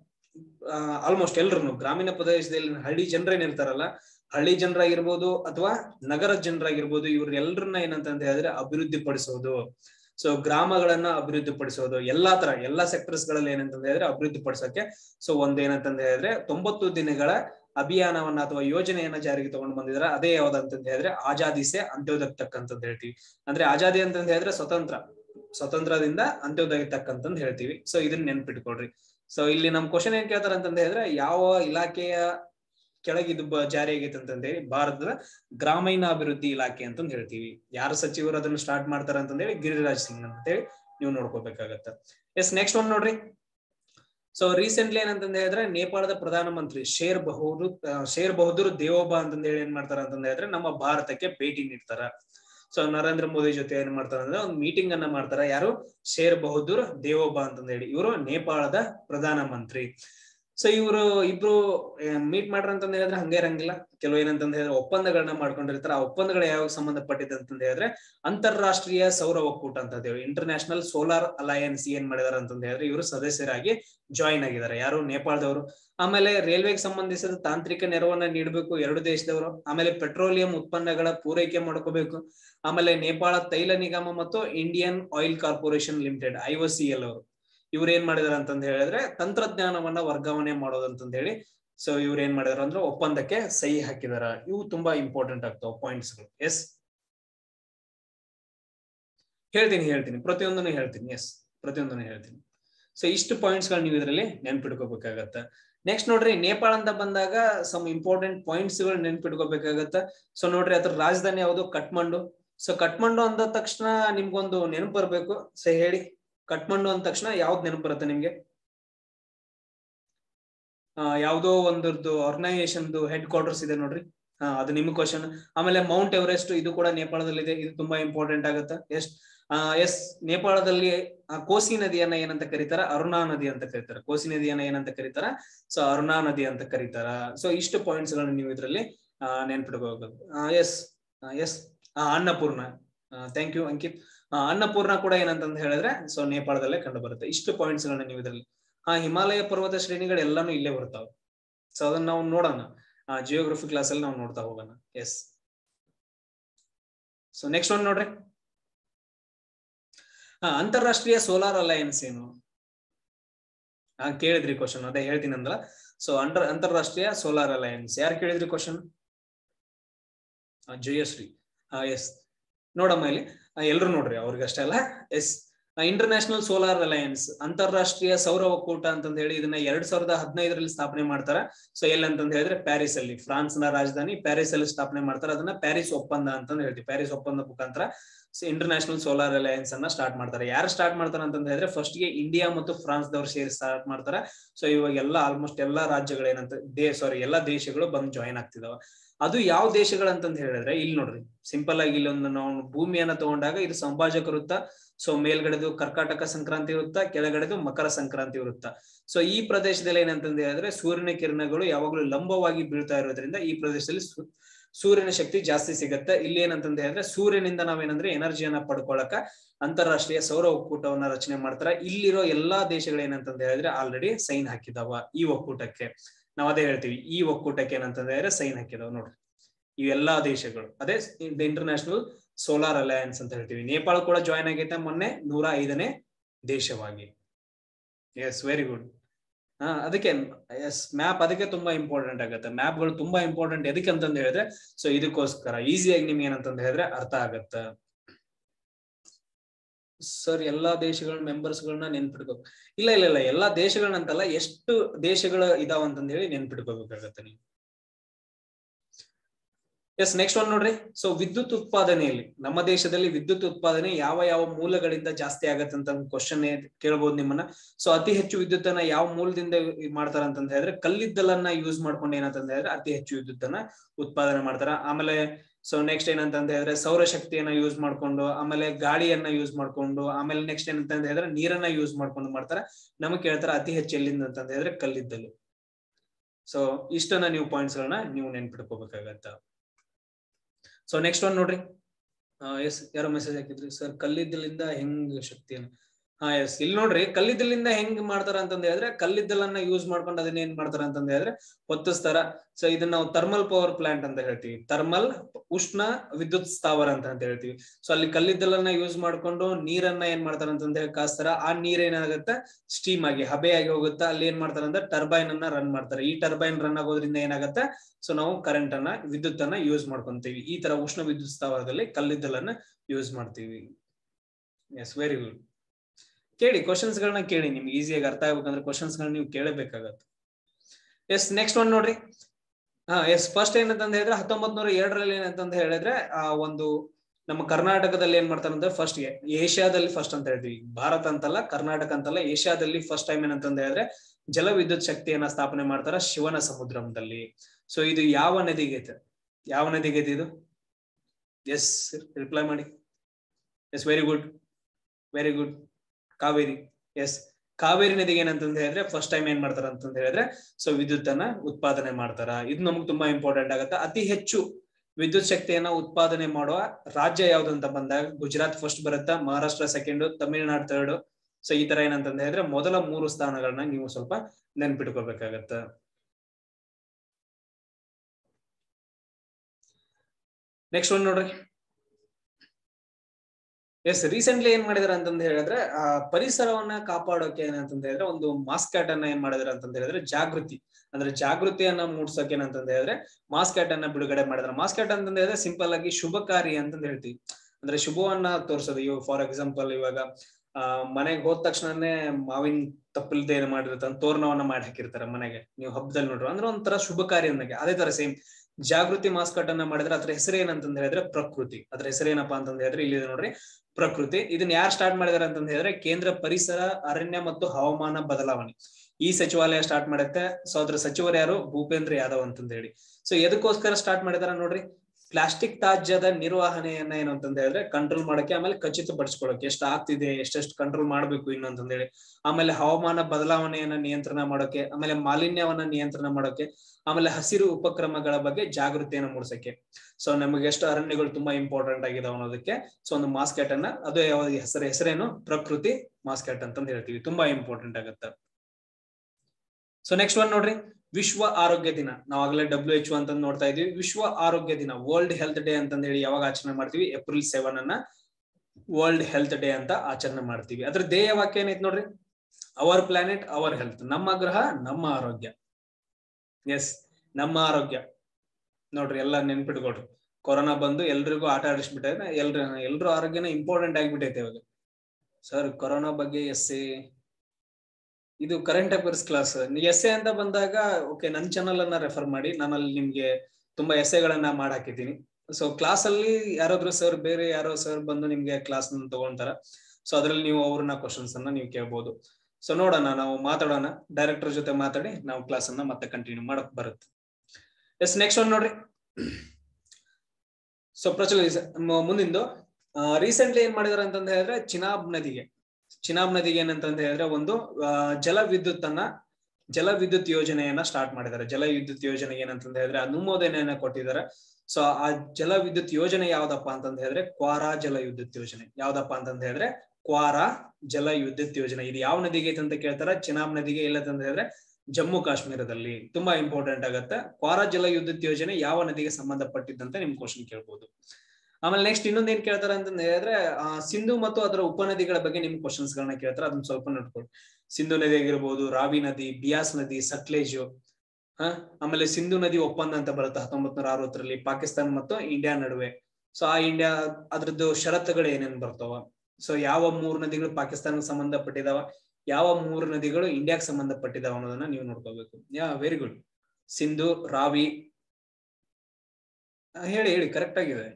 ಆಲ್ಮೋಸ್ಟ್ ಎಲ್ರು ಗ್ರಾಮೀಣ ಪ್ರದೇಶದಲ್ಲಿ ಹಳ್ಳಿ ಜನರೇನಿರ್ತಾರಲ್ಲ ಹಳ್ಳಿ ಜನರಾಗಿರ್ಬೋದು ಅಥವಾ ನಗರದ ಜನರಾಗಿರ್ಬೋದು ಇವ್ರೆಲ್ಲರನ್ನ ಏನಂತಂದ ಹೇಳಿದ್ರೆ ಅಭಿವೃದ್ಧಿ ಪಡಿಸೋದು ಸೊ ಗ್ರಾಮಗಳನ್ನ ಅಭಿವೃದ್ಧಿ ಪಡಿಸೋದು ಎಲ್ಲಾ ತರ ಎಲ್ಲಾ ಸೆಕ್ಟರ್ಸ್ ಗಳಲ್ಲಿ ಏನಂತಂದ ಹೇಳಿದ್ರೆ ಅಭಿವೃದ್ಧಿ ಪಡಿಸೋಕೆ ಸೊ ಒಂದ್ ಏನಂತಂದ ಹೇಳಿದ್ರೆ ತೊಂಬತ್ತು ದಿನಗಳ ಅಭಿಯಾನವನ್ನ ಅಥವಾ ಯೋಜನೆಯನ್ನ ಜಾರಿಗೆ ತಗೊಂಡು ಬಂದಿದ್ದಾರೆ ಅದೇ ಯಾವ್ದಂತಂದ ಹೇಳಿದ್ರೆ ಆಜಾದಿಸೆ ಅಂತ್ಯೋದಕ್ ತಕ್ಕಂತಂದ್ ಹೇಳ್ತೀವಿ ಅಂದ್ರೆ ಆಜಾದಿ ಅಂತಂದ ಹೇಳಿದ್ರೆ ಸ್ವತಂತ್ರ ಸ್ವತಂತ್ರದಿಂದ ಅಂತ್ಯೋದಯ ತಕ್ಕಂತಂದ್ ಹೇಳ್ತೀವಿ ಸೊ ಇದನ್ನ ನೆನ್ಪಿಟ್ಕೊಳ್ರಿ ಸೊ ಇಲ್ಲಿ ನಮ್ ಕ್ವಶನ್ ಏನ್ ಕೇಳ್ತಾರ ಅಂತಂದ ಹೇಳಿದ್ರೆ ಯಾವ ಇಲಾಖೆಯ ಕೆಳಗಿದು ಬ- ಜಾರಿ ಆಗೈತೆ ಅಂತಂದ ಹೇಳಿ ಭಾರತದ ಗ್ರಾಮೀಣಾಭಿವೃದ್ಧಿ ಇಲಾಖೆ ಅಂತಂದ್ ಹೇಳ್ತೀವಿ ಯಾರ ಸಚಿವರು ಅದನ್ನ ಸ್ಟಾರ್ಟ್ ಮಾಡ್ತಾರ ಅಂತಂದ ಹೇಳಿ ಗಿರಿರಾಜ್ ಸಿಂಗ್ ಅಂತ ಹೇಳಿ ನೀವು ನೋಡ್ಕೋಬೇಕಾಗತ್ತ ಎಸ್ ನೆಕ್ಸ್ಟ್ ಒಂದ್ ನೋಡ್ರಿ ಸೊ ರೀಸೆಂಟ್ಲಿ ಏನಂತಂದ ಹೇಳಿದ್ರೆ ನೇಪಾಳದ ಪ್ರಧಾನಮಂತ್ರಿ ಶೇರ್ ಬಹದ್ದೂರ್ ಆ, ಶೇರ್ ಬಹದ್ದೂರ್ ದೇವೋಬಾ ಅಂತಂದ ಹೇಳಿ ಏನ್ ಮಾಡ್ತಾರ ಅಂತಂದ ಹೇಳಿದ್ರೆ ನಮ್ಮ ಭಾರತಕ್ಕೆ ಭೇಟಿ ನೀಡ್ತಾರ ಸೊ ನರೇಂದ್ರ ಮೋದಿ ಜೊತೆ ಏನ್ ಮಾಡ್ತಾರ ಅಂದ್ರೆ ಒಂದು ಮೀಟಿಂಗ್ ಅನ್ನ ಮಾಡ್ತಾರ ಯಾರು ಶೇರ್ ಬಹದ್ದೂರ್ ದೇವೋಬಾ ಅಂತಂದ ಹೇಳಿ ಇವರು ನೇಪಾಳದ ಪ್ರಧಾನಮಂತ್ರಿ ಸೊ ಇವರು ಇಬ್ರು ಮೀಟ್ ಮಾಡ್ರ ಅಂತಂದ ಹೇಳಿದ್ರೆ ಹಂಗೆ ಇರಂಗಿಲ್ಲ ಕೆಲವು ಏನಂತಂದ ಹೇಳಿದ್ರೆ ಒಪ್ಪಂದಗಳನ್ನ ಮಾಡ್ಕೊಂಡಿರ್ತಾರೆ ಆ ಒಪ್ಪಂದಗಳು ಯಾವ ಸಂಬಂಧಪಟ್ಟಿದೆ ಅಂತಂದ ಹೇಳಿದ್ರೆ ಅಂತಾರಾಷ್ಟ್ರೀಯ ಸೌರ ಒಕ್ಕೂಟ ಅಂತ ಹೇಳಿ ಇಂಟರ್ನ್ಯಾಷನಲ್ ಸೋಲಾರ್ ಅಲಯನ್ಸ್ ಏನ್ ಮಾಡಿದಾರೆ ಅಂತಂದ ಹೇಳಿದ್ರೆ ಇವರು ಸದಸ್ಯರಾಗಿ ಜಾಯಿನ್ ಆಗಿದ್ದಾರೆ ಯಾರು ನೇಪಾಳದವರು ಆಮೇಲೆ ರೈಲ್ವೆಗೆ ಸಂಬಂಧಿಸಿದ ತಾಂತ್ರಿಕ ನೆರವನ್ನ ನೀಡಬೇಕು ಎರಡು ದೇಶದವರು ಆಮೇಲೆ ಪೆಟ್ರೋಲಿಯಂ ಉತ್ಪನ್ನಗಳ ಪೂರೈಕೆ ಮಾಡ್ಕೋಬೇಕು ಆಮೇಲೆ ನೇಪಾಳ ತೈಲ ನಿಗಮ ಮತ್ತು Indian oil corporation limited I O C L ಅವರು ಇವ್ರು ಏನ್ ಮಾಡಿದಾರೆ ಅಂತಂದ ಹೇಳಿದ್ರೆ ತಂತ್ರಜ್ಞಾನವನ್ನ ವರ್ಗಾವಣೆ ಮಾಡೋದಂತಂದ ಹೇಳಿ ಸೊ ಇವ್ರು ಏನ್ ಮಾಡಿದಾರೆ ಅಂದ್ರೆ ಒಪ್ಪಂದಕ್ಕೆ ಸಹಿ ಹಾಕಿದಾರ ಇವು ತುಂಬಾ ಇಂಪಾರ್ಟೆಂಟ್ ಆಗ್ತಾವ ಪಾಯಿಂಟ್ಸ್ ಗಳು ಎಸ್ ಹೇಳ್ತೀನಿ ಹೇಳ್ತೀನಿ ಪ್ರತಿಯೊಂದನ್ನು ಹೇಳ್ತೀನಿ ಎಸ್ ಪ್ರತಿಯೊಂದನ್ನು ಹೇಳ್ತೀನಿ ಸೊ ಇಷ್ಟು ಪಾಯಿಂಟ್ಸ್ ಗಳು ನೀವು ಇದರಲ್ಲಿ ನೆನ್ಪಿಟ್ಕೋಬೇಕಾಗತ್ತ ನೆಕ್ಸ್ಟ್ ನೋಡ್ರಿ ನೇಪಾಳ ಅಂತ ಬಂದಾಗ ಸಮ್ ಇಂಪಾರ್ಟೆಂಟ್ ಪಾಯಿಂಟ್ಸ್ ಗಳು ನೆನ್ಪಿಟ್ಕೋಬೇಕಾಗತ್ತ ಸೊ ನೋಡ್ರಿ ಅದ್ರ ರಾಜಧಾನಿ ಯಾವುದು ಕಟ್ಮಂಡು ಸೊ ಕಟ್ಮಂಡು ಅಂದ ತಕ್ಷಣ ನಿಮ್ಗೊಂದು ನೆನಪು ಬರ್ಬೇಕು ಸೊ ಹೇಳಿ ಕಟ್ಮಂಡು ಅಂದ ತಕ್ಷಣ ಯಾವ್ದು ನೆನಪು ಬರುತ್ತೆ ನಿಮ್ಗೆ ಆ, ಯಾವ್ದೋ ಒಂದರದ್ದು ಆರ್ಗನೈಸೇಷನ್ದು ಹೆಡ್ ಕ್ವಾರ್ಟರ್ಸ್ ಇದೆ ನೋಡ್ರಿ ಹಾ ಅದು ನಿಮ್ ಕ್ವಶನ್ ಆಮೇಲೆ ಮೌಂಟ್ ಎವರೆಸ್ಟ್ ಇದು ಕೂಡ ನೇಪಾಳದಲ್ಲಿದೆ ಇದು ತುಂಬಾ ಇಂಪಾರ್ಟೆಂಟ್ ಆಗುತ್ತೆ ಎಸ್ ಎಸ್ ನೇಪಾಳದಲ್ಲಿ ಆ, ಕೋಸಿ ನದಿಯನ್ನ ಏನಂತ ಕರೀತಾರ ಅರುಣಾ ನದಿ ಅಂತ ಕರೀತಾರ ಕೋಸಿ ನದಿಯನ್ನ ಏನಂತ ಕರೀತಾರ ಸೊ ಅರುಣಾ ನದಿ ಅಂತ ಕರೀತಾರ ಸೊ ಇಷ್ಟು ಪಾಯಿಂಟ್ಸ್ ಗಳನ್ನ ನೀವು ಇದರಲ್ಲಿ ನೆನ್ಪಿಟ್ಕೋಬೇಕು yes yes Annapurna thank you Ankit ಆ, ಅನ್ನಪೂರ್ಣ ಕೂಡ ಏನಂತಂದ್ ಹೇಳಿದ್ರೆ ಸೊ ನೇಪಾಳದಲ್ಲೇ ಕಂಡು ಬರುತ್ತೆ ಇಷ್ಟು ಪಾಯಿಂಟ್ಸ್ ಗಳನ್ನ ನೀವು ಇದರಲ್ಲಿ ಆ ಹಿಮಾಲಯ ಪರ್ವತ ಶ್ರೇಣಿಗಳು ಎಲ್ಲಾನು ಇಲ್ಲೇ ಬರ್ತಾವ ಸೊ ಅದನ್ನ ನಾವು ನೋಡೋಣ ಆ ಜಿಯೋಗ್ರಫಿ ಕ್ಲಾಸ್ ಅಲ್ಲಿ ನಾವು ನೋಡ್ತಾ ಹೋಗೋಣ ಎಸ್ ಸೊ ನೆಕ್ಸ್ಟ್ ಒನ್ ನೋಡ್ರಿ ಹಾ ಅಂತಾರಾಷ್ಟ್ರೀಯ ಸೋಲಾರ್ ಅಲಯನ್ಸ್ ಏನು ಹಾ ಕೇಳಿದ್ರಿ ಕ್ವಶನ್ ಅದೇ ಹೇಳ್ತೀನಿ ಅಂದ್ರ ಸೊ ಅಂಡರ್ ಅಂತಾರಾಷ್ಟ್ರೀಯ ಸೋಲಾರ್ ಅಲಯನ್ಸ್ ಯಾರು ಕೇಳಿದ್ರಿ ಕ್ವಶನ್ ಜಯಶ್ರೀ ಹಾ ಎಸ್ ನೋಡಮ್ಮ ಇಲ್ಲಿ ಎಲ್ರು ನೋಡ್ರಿ ಅವ್ರಿಗೆ ಅಷ್ಟೇ ಅಲ್ಲ ಎಸ್ ಇಂಟರ್ನ್ಯಾಷನಲ್ ಸೋಲಾರ್ ಅಲಯನ್ಸ್ ಅಂತಾರಾಷ್ಟ್ರೀಯ ಸೌರ ಒಕ್ಕೂಟ ಅಂತಂದ ಹೇಳಿ ಇದನ್ನ ಎರಡ್ ಸಾವಿರದ ಹದಿನೈದರಲ್ಲಿ ಸ್ಥಾಪನೆ ಮಾಡ್ತಾರ ಸೊ ಎಲ್ಲಿ ಅಂತಂದ ಹೇಳಿದ್ರೆ ಪ್ಯಾರಿಸ್ ಅಲ್ಲಿ ಫ್ರಾನ್ಸ್ ನ ರಾಜಧಾನಿ ಪ್ಯಾರಿಸ್ ಅಲ್ಲಿ ಸ್ಥಾಪನೆ ಮಾಡ್ತಾರೆ ಅದನ್ನ ಪ್ಯಾರಿಸ್ ಒಪ್ಪಂದ ಅಂತಂದ್ ಹೇಳ್ತೀವಿ ಪ್ಯಾರಿಸ್ ಒಪ್ಪಂದ ಮುಖಾಂತರ ಇಂಟರ್ನ್ಯಾಷನಲ್ ಸೋಲಾರ್ ಅಲಯನ್ಸ್ ಅನ್ನ ಸ್ಟಾರ್ಟ್ ಮಾಡ್ತಾರೆ ಯಾರು ಸ್ಟಾರ್ಟ್ ಮಾಡ್ತಾರೆ ಅಂತಂದ ಹೇಳಿದ್ರೆ ಫಸ್ಟ್ ಗೆ ಇಂಡಿಯಾ ಮತ್ತು ಫ್ರಾನ್ಸ್ ದವ್ರು ಸೇರಿ ಸ್ಟಾರ್ಟ್ ಮಾಡ್ತಾರೆ ಸೊ ಇವಾಗ ಎಲ್ಲ ಆಲ್ಮೋಸ್ಟ್ ಎಲ್ಲಾ ರಾಜ್ಯಗಳು ಏನಂತ ದೇ ಸಾರಿ ಎಲ್ಲಾ ದೇಶಗಳು ಬಂದು ಜಾಯಿನ್ ಆಗ್ತಿದಾವ ಅದು ಯಾವ ದೇಶಗಳಂತಂದ್ ಹೇಳಿದ್ರೆ ಇಲ್ಲಿ ನೋಡ್ರಿ ಸಿಂಪಲ್ ಆಗಿ ಇಲ್ಲೊಂದು ನಾವು ಭೂಮಿಯನ್ನ ತಗೊಂಡಾಗ ಇದು ಸಂಭಾಜಕ ವೃತ್ತ ಸೊ ಮೇಲ್ಗಡೆದು ಕರ್ಕಾಟಕ ಸಂಕ್ರಾಂತಿ ವೃತ್ತ ಕೆಳಗಡೆದು ಮಕರ ಸಂಕ್ರಾಂತಿ ವೃತ್ತ ಸೊ ಈ ಪ್ರದೇಶದಲ್ಲಿ ಏನಂತಂದ್ ಹೇಳಿದ್ರೆ ಸೂರ್ಯನ ಕಿರಣಗಳು ಯಾವಾಗಲೂ ಲಂಬವಾಗಿ ಬೀಳ್ತಾ ಇರೋದ್ರಿಂದ ಈ ಪ್ರದೇಶದಲ್ಲಿ ಸು- ಸೂರ್ಯನ ಶಕ್ತಿ ಜಾಸ್ತಿ ಸಿಗತ್ತೆ ಇಲ್ಲಿ ಏನಂತಂದ್ ಹೇಳಿದ್ರೆ ಸೂರ್ಯನಿಂದ ನಾವೇನಂದ್ರೆ ಎನರ್ಜಿಯನ್ನ ಪಡ್ಕೊಳಕ ಅಂತಾರಾಷ್ಟ್ರೀಯ ಸೌರ ಒಕ್ಕೂಟವನ್ನ ರಚನೆ ಮಾಡ್ತಾರ ಇಲ್ಲಿರೋ ಎಲ್ಲಾ ದೇಶಗಳು ಏನಂತಂದ್ ಹೇಳಿದ್ರೆ ಆಲ್ರೆಡಿ ಸೈನ್ ಹಾಕಿದಾವ ಈ ಒಕ್ಕೂಟಕ್ಕೆ ನಾವ್ ಅದೇ ಹೇಳ್ತೀವಿ ಈ ಒಕ್ಕೂಟಕ್ಕೆ ಏನಂತಂದ ಹೇಳಿದ್ರೆ ಸೈನ್ ಹಾಕಿದಾವ್ ನೋಡ್ರಿ ಇವೆಲ್ಲಾ ದೇಶಗಳು ಅದೇ ಇಂಟರ್ನ್ಯಾಷನಲ್ ಸೋಲಾರ್ ಅಲಯನ್ಸ್ ಅಂತ ಹೇಳ್ತೀವಿ ನೇಪಾಳ ಕೂಡ ಜಾಯ್ನ್ ಆಗೈತೆ ಮೊನ್ನೆ ನೂರ ಐದನೇ ದೇಶವಾಗಿ ಎಸ್ ವೆರಿ ಗುಡ್ ಹಾ ಅದಕ್ಕೆ ಎಸ್ ಮ್ಯಾಪ್ ಅದಕ್ಕೆ ತುಂಬಾ ಇಂಪಾರ್ಟೆಂಟ್ ಆಗುತ್ತೆ ಮ್ಯಾಪ್ಗಳು ತುಂಬಾ ಇಂಪಾರ್ಟೆಂಟ್ ಎದಕ್ಕೆ ಅಂತಂದ್ ಹೇಳಿದ್ರೆ ಸೊ ಇದಕ್ಕೋಸ್ಕರ ಈಸಿಯಾಗಿ ನಿಮ್ಗೆ ಏನಂತಂದ್ ಹೇಳಿದ್ರೆ ಅರ್ಥ ಆಗತ್ತ ಸರ್ ಎಲ್ಲಾ ದೇಶಗಳ ಮೆಂಬರ್ಸ್ ಗಳನ್ನ ನೆನ್ಪಿಡ್ಬೇಕು ಇಲ್ಲ ಇಲ್ಲ ಇಲ್ಲ ಎಲ್ಲಾ ದೇಶಗಳನ್ನಂತಲ್ಲ ಎಷ್ಟು ದೇಶಗಳು ಇದಾವ ಅಂತಂದ್ ಹೇಳಿ ನೆನ್ಪಿಡ್ಕೋಬೇಕಾಗತ್ತೆ ನೀವು ಎಸ್ ನೆಕ್ಸ್ಟ್ ಒನ್ ನೋಡ್ರಿ ಸೊ ವಿದ್ಯುತ್ ಉತ್ಪಾದನೆಯಲ್ಲಿ ನಮ್ಮ ದೇಶದಲ್ಲಿ ವಿದ್ಯುತ್ ಉತ್ಪಾದನೆ ಯಾವ ಯಾವ ಮೂಲಗಳಿಂದ ಜಾಸ್ತಿ ಆಗತ್ತೆ ಅಂತ ಕ್ವಶನ್ ಕೇಳ್ಬೋದು ನಿಮ್ಮನ್ನ ಸೊ ಅತಿ ಹೆಚ್ಚು ವಿದ್ಯುತ್ ಅನ್ನ ಯಾವ ಮೂಲದಿಂದ ಮಾಡ್ತಾರ ಅಂತಂದ ಹೇಳಿದ್ರೆ ಕಲ್ಲಿದ್ದಲನ್ನ ಯೂಸ್ ಮಾಡ್ಕೊಂಡು ಏನಂತಂದ ಹೇಳಿದ್ರೆ ಅತಿ ಹೆಚ್ಚು ವಿದ್ಯುತ್ ಅನ್ನ ಉತ್ಪಾದನೆ ಮಾಡ್ತಾರ ಆಮೇಲೆ ಸೊ ನೆಕ್ಸ್ಟ್ ಏನಂತಂದ ಹೇಳಿದ್ರೆ ಸೌರಶಕ್ತಿಯನ್ನ ಯೂಸ್ ಮಾಡ್ಕೊಂಡು ಆಮೇಲೆ ಗಾಳಿಯನ್ನ ಯೂಸ್ ಮಾಡ್ಕೊಂಡು ಆಮೇಲೆ ನೆಕ್ಸ್ಟ್ ಏನಂತಂದ ಹೇಳಿದ್ರೆ ನೀರನ್ನ ಯೂಸ್ ಮಾಡ್ಕೊಂಡು ಮಾಡ್ತಾರ ನಮಗ್ ಕೇಳ್ತಾರ ಅತಿ ಹೆಚ್ಚು ಎಲ್ಲಿಂದ ಅಂತಂದ ಹೇಳಿದ್ರೆ ಕಲ್ಲಿದ್ದಲು ಸೊ ಇಷ್ಟನ್ನ ನೀವು ಪಾಯಿಂಟ್ಸ್ ಗಳನ್ನ ನೀವು ನೆನ್ಪಿಟ್ಕೋಬೇಕಾಗತ್ತ ಸೊ ನೆಕ್ಸ್ಟ್ ಒನ್ ನೋಡ್ರಿ ಎಸ್ ಯಾರೋ ಮೆಸೇಜ್ ಹಾಕಿದ್ರಿ ಸರ್ ಕಲ್ಲಿದ್ದಲಿಂದ ಹೆಂಗ್ ಶಕ್ತಿಯನ್ನು ಹಾ ಎಸ್ ಇಲ್ಲಿ ನೋಡ್ರಿ ಕಲ್ಲಿದ್ದಲಿಂದ ಹೆಂಗ್ ಮಾಡ್ತಾರ ಅಂತಂದ ಹೇಳಿದ್ರೆ ಕಲ್ಲಿದ್ದಲನ್ನ ಯೂಸ್ ಮಾಡ್ಕೊಂಡು ಅದನ್ನ ಏನ್ ಮಾಡ್ತಾರ ಅಂತಂದ ಹೇಳಿದ್ರೆ ಹೊತ್ತಿಸ್ತಾರ ಸೊ ಇದನ್ನ ನಾವು ಥರ್ಮಲ್ ಪವರ್ ಪ್ಲಾಂಟ್ ಅಂತ ಹೇಳ್ತೀವಿ ಥರ್ಮಲ್ ಉಷ್ಣ ವಿದ್ಯುತ್ ಸ್ಥಾವರ ಅಂತ ಅಂತ ಹೇಳ್ತೀವಿ ಸೊ ಅಲ್ಲಿ ಕಲ್ಲಿದ್ದಲನ್ನ ಯೂಸ್ ಮಾಡ್ಕೊಂಡು ನೀರನ್ನ ಏನ್ ಮಾಡ್ತಾರ ಅಂತಂದ ಹೇಳಿ ಕಾಸ್ತಾರ ಆ ನೀರ್ ಏನಾಗುತ್ತೆ ಸ್ಟೀಮ್ ಆಗಿ ಹಬೆಯಾಗಿ ಹೋಗುತ್ತಾ ಅಲ್ಲಿ ಏನ್ ಮಾಡ್ತಾರ ಅಂದ್ರೆ ಟರ್ಬೈನ್ ಅನ್ನ ರನ್ ಮಾಡ್ತಾರೆ ಈ ಟರ್ಬೈನ್ ರನ್ ಆಗೋದ್ರಿಂದ ಏನಾಗುತ್ತೆ ಸೊ ನಾವು ಕರೆಂಟ್ ಅನ್ನ ವಿದ್ಯುತ್ ಅನ್ನ ಯೂಸ್ ಮಾಡ್ಕೊಂತೀವಿ ಈ ತರ ಉಷ್ಣ ವಿದ್ಯುತ್ ಸ್ಥಾವರದಲ್ಲಿ ಕಲ್ಲಿದ್ದಲನ್ನ ಯೂಸ್ ಮಾಡ್ತೀವಿ ಎಸ್ ವೆರಿ ಗುಡ್ ಕೇಳಿ ಕ್ವಶನ್ಸ್ ಗಳನ್ನ ಕೇಳಿ ನಿಮ್ಗೆ ಈಸಿಯಾಗಿ ಅರ್ಥ ಆಗ್ಬೇಕಂದ್ರೆ ಕ್ವಶನ್ಸ್ ಗಳನ್ನ ನೀವು ಕೇಳಬೇಕಾಗತ್ತೆ ಎಸ್ ನೆಕ್ಸ್ಟ್ ಒನ್ ನೋಡ್ರಿ ಹಾ ಎಸ್ ಫಸ್ಟ್ ಏನಂತಂದ ಹೇಳಿದ್ರೆ ಹತ್ತೊಂಬತ್ ನೂರ ಎರಡರಲ್ಲಿ ಏನಂತಂದ ಹೇಳಿದ್ರೆ ಆ ಒಂದು ನಮ್ಮ ಕರ್ನಾಟಕದಲ್ಲಿ ಏನ್ ಮಾಡ್ತಾರಂದ್ರೆ ಫಸ್ಟ್ ಏಷ್ಯಾದಲ್ಲಿ ಫಸ್ಟ್ ಅಂತ ಹೇಳ್ತೀವಿ ಭಾರತ ಅಂತಲ್ಲ ಕರ್ನಾಟಕ ಅಂತಲ್ಲ ಏಷ್ಯಾದಲ್ಲಿ ಫಸ್ಟ್ ಟೈಮ್ ಏನಂತಂದ ಹೇಳಿದ್ರೆ ಜಲ ವಿದ್ಯುತ್ ಶಕ್ತಿಯನ್ನ ಸ್ಥಾಪನೆ ಮಾಡ್ತಾರ ಶಿವನ ಸಮುದ್ರದಲ್ಲಿ ಸೊ ಇದು ಯಾವ ನದಿಗೆ ಐತೆ ಯಾವ ನದಿಗೆ ಐತೆ ಇದು ಎಸ್ ರಿಪ್ಲೈ ಮಾಡಿ yes very good very good Kaveri yes Kaveri ನದಿಗೆ ಏನಂತಂದ ಹೇಳಿದ್ರೆ ಫಸ್ಟ್ ಟೈಮ್ ಏನ್ ಮಾಡ್ತಾರ ಅಂತಂದ ಹೇಳಿದ್ರೆ ಸೊ ವಿದ್ಯುತ್ ಅನ್ನ ಉತ್ಪಾದನೆ ಮಾಡ್ತಾರ ಇದು ನಮ್ಗೆ ತುಂಬಾ ಇಂಪಾರ್ಟೆಂಟ್ ಆಗುತ್ತೆ ಅತಿ ಹೆಚ್ಚು ವಿದ್ಯುತ್ ಶಕ್ತಿಯನ್ನ ಉತ್ಪಾದನೆ ಮಾಡುವ ರಾಜ್ಯ ಯಾವ್ದು ಅಂತ ಬಂದಾಗ ಗುಜರಾತ್ ಫಸ್ಟ್ ಬರುತ್ತಾ Maharashtra second Tamil Nadu third so ಈ ತರ ಏನಂತಂದ ಹೇಳಿದ್ರೆ ಮೊದಲ ಮೂರು ಸ್ಥಾನಗಳನ್ನ ನೀವು ಸ್ವಲ್ಪ ನೆನ್ಪಿಟ್ಕೋಬೇಕಾಗತ್ತ ನೆಕ್ಸ್ಟ್ ಒನ್ ನೋಡ್ರಿ ಎಸ್ ರೀಸೆಂಟ್ಲಿ ಏನ್ ಮಾಡಿದಾರೆ ಅಂತಂದ ಹೇಳಿದ್ರೆ ಆ ಪರಿಸರವನ್ನ ಕಾಪಾಡೋಕೆ ಏನಂತಂದ ಹೇಳಿದ್ರೆ ಒಂದು ಮಾಸ್ಕ್ಯಾಟ್ ಅನ್ನ ಏನ್ ಮಾಡಿದಾರೆ ಅಂತಂದ ಹೇಳಿದ್ರೆ ಜಾಗೃತಿ ಅಂದ್ರೆ ಜಾಗೃತಿಯನ್ನ ಮೂಡ್ಸೋಕೆ ಏನಂತಂದ ಹೇಳಿದ್ರೆ ಮಾಸ್ಕ್ಯಾಟ್ ಅನ್ನ ಬಿಡುಗಡೆ ಮಾಡಿದಾರೆ ಮಾಸ್ಕ್ಯಾಟ್ ಅಂತಂದ ಹೇಳಿದ್ರೆ ಸಿಂಪಲ್ ಆಗಿ ಶುಭಕಾರಿ ಅಂತಂದ ಹೇಳ್ತೀವಿ ಅಂದ್ರೆ ಶುಭವನ್ನ ತೋರ್ಸೋದು ಇವಾಗ ಫಾರ್ ಎಕ್ಸಾಂಪಲ್ ಇವಾಗ ಆ ಮನೆಗೆ ಹೋದ ತಕ್ಷಣನೇ ಮಾವಿನ ತಪ್ಪಲ್ದೆ ಏನ್ ಮಾಡಿರ್ತಾರ ತೋರಣವನ್ನ ಮಾಡಿ ಹಾಕಿರ್ತಾರೆ ಮನೆಗೆ ನೀವು ಹಬ್ಬದಲ್ಲಿ ನೋಡ್ರಿ ಅಂದ್ರೆ ಒಂಥರ ಶುಭಕಾರಿ ಅನ್ನಗೆ ಅದೇ ತರ ಸೇಮ್ ಜಾಗೃತಿ ಮಾಸ್ಕಟ್ ಅನ್ನ ಮಾಡಿದ್ರೆ ಅದ್ರ ಹೆಸರು ಏನಂತಂದ ಹೇಳಿದ್ರೆ ಪ್ರಕೃತಿ ಅದ್ರ ಹೆಸರು ಏನಪ್ಪಾ ಅಂತಂದ ಹೇಳಿದ್ರೆ ಇಲ್ಲಿ ನೋಡ್ರಿ ಪ್ರಕೃತಿ ಇದನ್ನ ಯಾರು ಸ್ಟಾರ್ಟ್ ಮಾಡಿದಾರೆ ಅಂತಂದ ಹೇಳಿದ್ರೆ ಕೇಂದ್ರ ಪರಿಸರ ಅರಣ್ಯ ಮತ್ತು ಹವಾಮಾನ ಬದಲಾವಣೆ ಈ ಸಚಿವಾಲಯ ಸ್ಟಾರ್ಟ್ ಮಾಡುತ್ತೆ ಸೊ ಅದ್ರ ಸಚಿವರು ಯಾರು ಭೂಪೇಂದ್ರ ಯಾದವ್ ಅಂತಂದ ಹೇಳಿ ಸೊ ಎದಕ್ಕೋಸ್ಕರ ಸ್ಟಾರ್ಟ್ ಮಾಡಿದಾರ ನೋಡ್ರಿ ಪ್ಲಾಸ್ಟಿಕ್ ತ್ಯಾಜ್ಯದ ನಿರ್ವಹಣೆಯನ್ನ ಏನು ಅಂತಂದ ಹೇಳಿದ್ರೆ ಕಂಟ್ರೋಲ್ ಮಾಡಕ್ಕೆ ಆಮೇಲೆ ಖಚಿತಪಡಿಸ್ಕೊಳ್ಳೋಕೆ ಎಷ್ಟು ಆಗ್ತಿದೆ ಎಷ್ಟೆಷ್ಟು ಕಂಟ್ರೋಲ್ ಮಾಡ್ಬೇಕು ಇನ್ನು ಅಂತಂದ ಹೇಳಿ ಆಮೇಲೆ ಹವಾಮಾನ ಬದಲಾವಣೆಯನ್ನ ನಿಯಂತ್ರಣ ಮಾಡೋಕೆ ಆಮೇಲೆ ಮಾಲಿನ್ಯವನ್ನ ನಿಯಂತ್ರಣ ಮಾಡೋಕೆ ಆಮೇಲೆ ಹಸಿರು ಉಪಕ್ರಮಗಳ ಬಗ್ಗೆ ಜಾಗೃತಿಯನ್ನು ಮೂಡಿಸಕ್ಕೆ ಸೊ ನಮಗೆ ಎಷ್ಟು ಅರಣ್ಯಗಳು ತುಂಬಾ ಇಂಪಾರ್ಟೆಂಟ್ ಆಗಿದಾವ ಅನ್ನೋದಕ್ಕೆ ಸೊ ಒಂದು ಮಾಸ್ಕೆಟ್ ಅನ್ನ ಅದು ಯಾವ ಹೆಸರು ಹೆಸರೇನು ಪ್ರಕೃತಿ ಮಾಸ್ಕೆಟ್ ಅಂತಂದು ಹೇಳ್ತೀವಿ ತುಂಬಾ ಇಂಪಾರ್ಟೆಂಟ್ ಆಗುತ್ತೆ ಸೊ ನೆಕ್ಸ್ಟ್ ಒನ್ ನೋಡ್ರಿ ವಿಶ್ವ ಆರೋಗ್ಯ ದಿನ ನಾವು ಆಗ್ಲೇ ಡಬ್ಲ್ಯೂ ಎಚ್ ಅಂತ ನೋಡ್ತಾ ಇದೀವಿ ವಿಶ್ವ ಆರೋಗ್ಯ ದಿನ ವರ್ಲ್ಡ್ ಹೆಲ್ತ್ ಡೇ ಅಂತಂದ ಹೇಳಿ ಯಾವಾಗ ಆಚರಣೆ ಮಾಡ್ತೀವಿ ಏಪ್ರಿಲ್ ಸೆವೆನ್ ಅನ್ನ ವರ್ಲ್ಡ್ ಹೆಲ್ತ್ ಡೇ ಅಂತ ಆಚರಣೆ ಮಾಡ್ತೀವಿ ಅದ್ರ ಧ್ಯೇಯ ವಾಕ್ಯ ಏನೈತೆ ನೋಡ್ರಿ ಅವರ್ ಪ್ಲಾನೆಟ್ ಅವರ್ ಹೆಲ್ತ್ ನಮ್ಮ ಗ್ರಹ ನಮ್ಮ ಆರೋಗ್ಯ ಎಸ್ ನಮ್ಮ ಆರೋಗ್ಯ ನೋಡ್ರಿ ಎಲ್ಲ ನೆನ್ಪಿಟ್ಕೊಡ್ರಿ ಕೊರೋನಾ ಬಂದು ಎಲ್ರಿಗೂ ಆಟ ಆಡಿಸ್ಬಿಟ್ಟೈತೆ ಎಲ್ರ ಎಲ್ರ ಆರೋಗ್ಯನ ಇಂಪಾರ್ಟೆಂಟ್ ಆಗಿಬಿಟ್ಟೈತೆ ಇವಾಗ ಸರ್ ಕೊರೋನಾ ಬಗ್ಗೆ ಎಸ್ ಎ ಇದು current affairs class yes A ಅಂತ ಬಂದಾಗ ಓಕೆ ನನ್ನ ಚಾನಲ್ ಅನ್ನ ರೆಫರ್ ಮಾಡಿ ನಾನು ಅಲ್ಲಿ ನಿಮ್ಗೆ ತುಂಬಾ ಎಸ್ಸೆಗಳನ್ನ ಮಾಡಾಕಿದ್ದೀನಿ ಸೊ ಕ್ಲಾಸ್ ಅಲ್ಲಿ ಯಾರಾದ್ರೂ ಸರ್ ಬೇರೆ ಯಾರೋ ಸರ್ ಬಂದು ನಿಮ್ಗೆ ಕ್ಲಾಸ್ ತಗೊಂತಾರ ಸೊ ಅದ್ರಲ್ಲಿ ನೀವು ಅವ್ರನ್ನ ಕ್ವಶನ್ಸ್ ಅನ್ನ ನೀವು ಕೇಳ್ಬೋದು ಸೊ ನೋಡೋಣ ನಾವು ಮಾತಾಡೋಣ ಡೈರೆಕ್ಟರ್ ಜೊತೆ ಮಾತಾಡಿ ನಾವು ಕ್ಲಾಸ್ ಅನ್ನ ಮತ್ತೆ ಕಂಟಿನ್ಯೂ ಮಾಡಕ್ ಬರುತ್ತೆ ಎಸ್ ನೆಕ್ಸ್ಟ್ ಒನ್ ನೋಡ್ರಿ ಸೊ ಪ್ರಚಲಿತ ಮುಂದಿಂದು ರೀಸೆಂಟ್ಲಿ ಏನ್ ಮಾಡಿದಾರೆ ಅಂತಂದ ಹೇಳಿದ್ರೆ ಚಿನಾಬ್ ನದಿಗೆ ಚಿನಾಬ್ ನದಿಗೆ ಏನಂತಂದ ಹೇಳಿದ್ರೆ ಒಂದು ಜಲ ವಿದ್ಯುತ್ ಅನ್ನ ಜಲ ವಿದ್ಯುತ್ ಯೋಜನೆಯನ್ನ ಸ್ಟಾರ್ಟ್ ಮಾಡಿದ್ದಾರೆ ಜಲ ವಿದ್ಯುತ್ ಯೋಜನೆಗೆ ಏನಂತಂದ ಹೇಳಿದ್ರೆ ಅನುಮೋದನೆಯನ್ನ ಕೊಟ್ಟಿದ್ದಾರೆ ಸೊ ಆ ಜಲ ವಿದ್ಯುತ್ ಯೋಜನೆ ಯಾವ್ದಪ್ಪ ಅಂತಂದ ಹೇಳಿದ್ರೆ ಕ್ವಾರಾ ಜಲ ವಿದ್ಯುತ್ ಯೋಜನೆ ಯಾವ್ದಪ್ಪ ಅಂತಂದ ಹೇಳಿದ್ರೆ ಕ್ವಾರಾ ಜಲ ವಿದ್ಯುತ್ ಯೋಜನೆ ಇದು ಯಾವ ನದಿಗೆ ಐತೆ ಅಂತ ಕೇಳ್ತಾರ ಚಿನಾಬ್ ನದಿಗೆ ಇಲ್ಲ ಅಂತ ಹೇಳಿದ್ರೆ ಜಮ್ಮು ಕಾಶ್ಮೀರದಲ್ಲಿ ತುಂಬಾ ಇಂಪಾರ್ಟೆಂಟ್ ಆಗತ್ತೆ ಕ್ವಾರ ಜಲ ವಿದ್ಯುತ್ ಯೋಜನೆ ಯಾವ ನದಿಗೆ ಸಂಬಂಧಪಟ್ಟಿದ್ದಂತೆ ನಿಮ್ ಕ್ವಶನ್ ಕೇಳ್ಬೋದು ಆಮೇಲೆ ನೆಕ್ಸ್ಟ್ ಇನ್ನೊಂದ್ ಏನ್ ಕೇಳ್ತಾರೆ ಅಂತ ಹೇಳಿದ್ರೆ ಆ ಸಿಂಧು ಮತ್ತು ಅದರ ಉಪನದಿಗಳ ಬಗ್ಗೆ ನಿಮ್ ಕ್ವಶನ್ಸ್ ಗಳನ್ನ ಕೇಳ್ತಾರೆ ಅದನ್ನ ಸ್ವಲ್ಪ ನೋಡ್ಕೊಳ್ಳಿ ಸಿಂಧು ನದಿ ಆಗಿರ್ಬೋದು ರಾವಿ ನದಿ ಬಿಯಾಸ್ ನದಿ ಸಟ್ಲೇಜು ಹ ಆಮೇಲೆ ಸಿಂಧು ನದಿ ಒಪ್ಪಂದ ಅಂತ ಬರುತ್ತೆ ಹತ್ತೊಂಬತ್ ನೂರ ಅರವತ್ತರಲ್ಲಿ ಪಾಕಿಸ್ತಾನ ಮತ್ತು ಇಂಡಿಯಾ ನಡುವೆ ಸೊ ಆ ಇಂಡಿಯಾ ಅದ್ರದ್ದು ಷರತ್ತುಗಳು ಏನೇನ್ ಬರ್ತಾವ ಸೊ ಯಾವ ಮೂರು ನದಿಗಳು ಪಾಕಿಸ್ತಾನಕ್ಕೆ ಸಂಬಂಧಪಟ್ಟಿದಾವ ಯಾವ ಮೂರು ನದಿಗಳು ಇಂಡಿಯಾಕ್ಕೆ ಸಂಬಂಧಪಟ್ಟಿದಾವ ಅನ್ನೋದನ್ನ ನೀವು ನೋಡ್ಕೋಬೇಕು yeah very good Sindhu Ravi ಹೇಳಿ ಹೇಳಿ ಕರೆಕ್ಟ್ ಆಗಿದೆ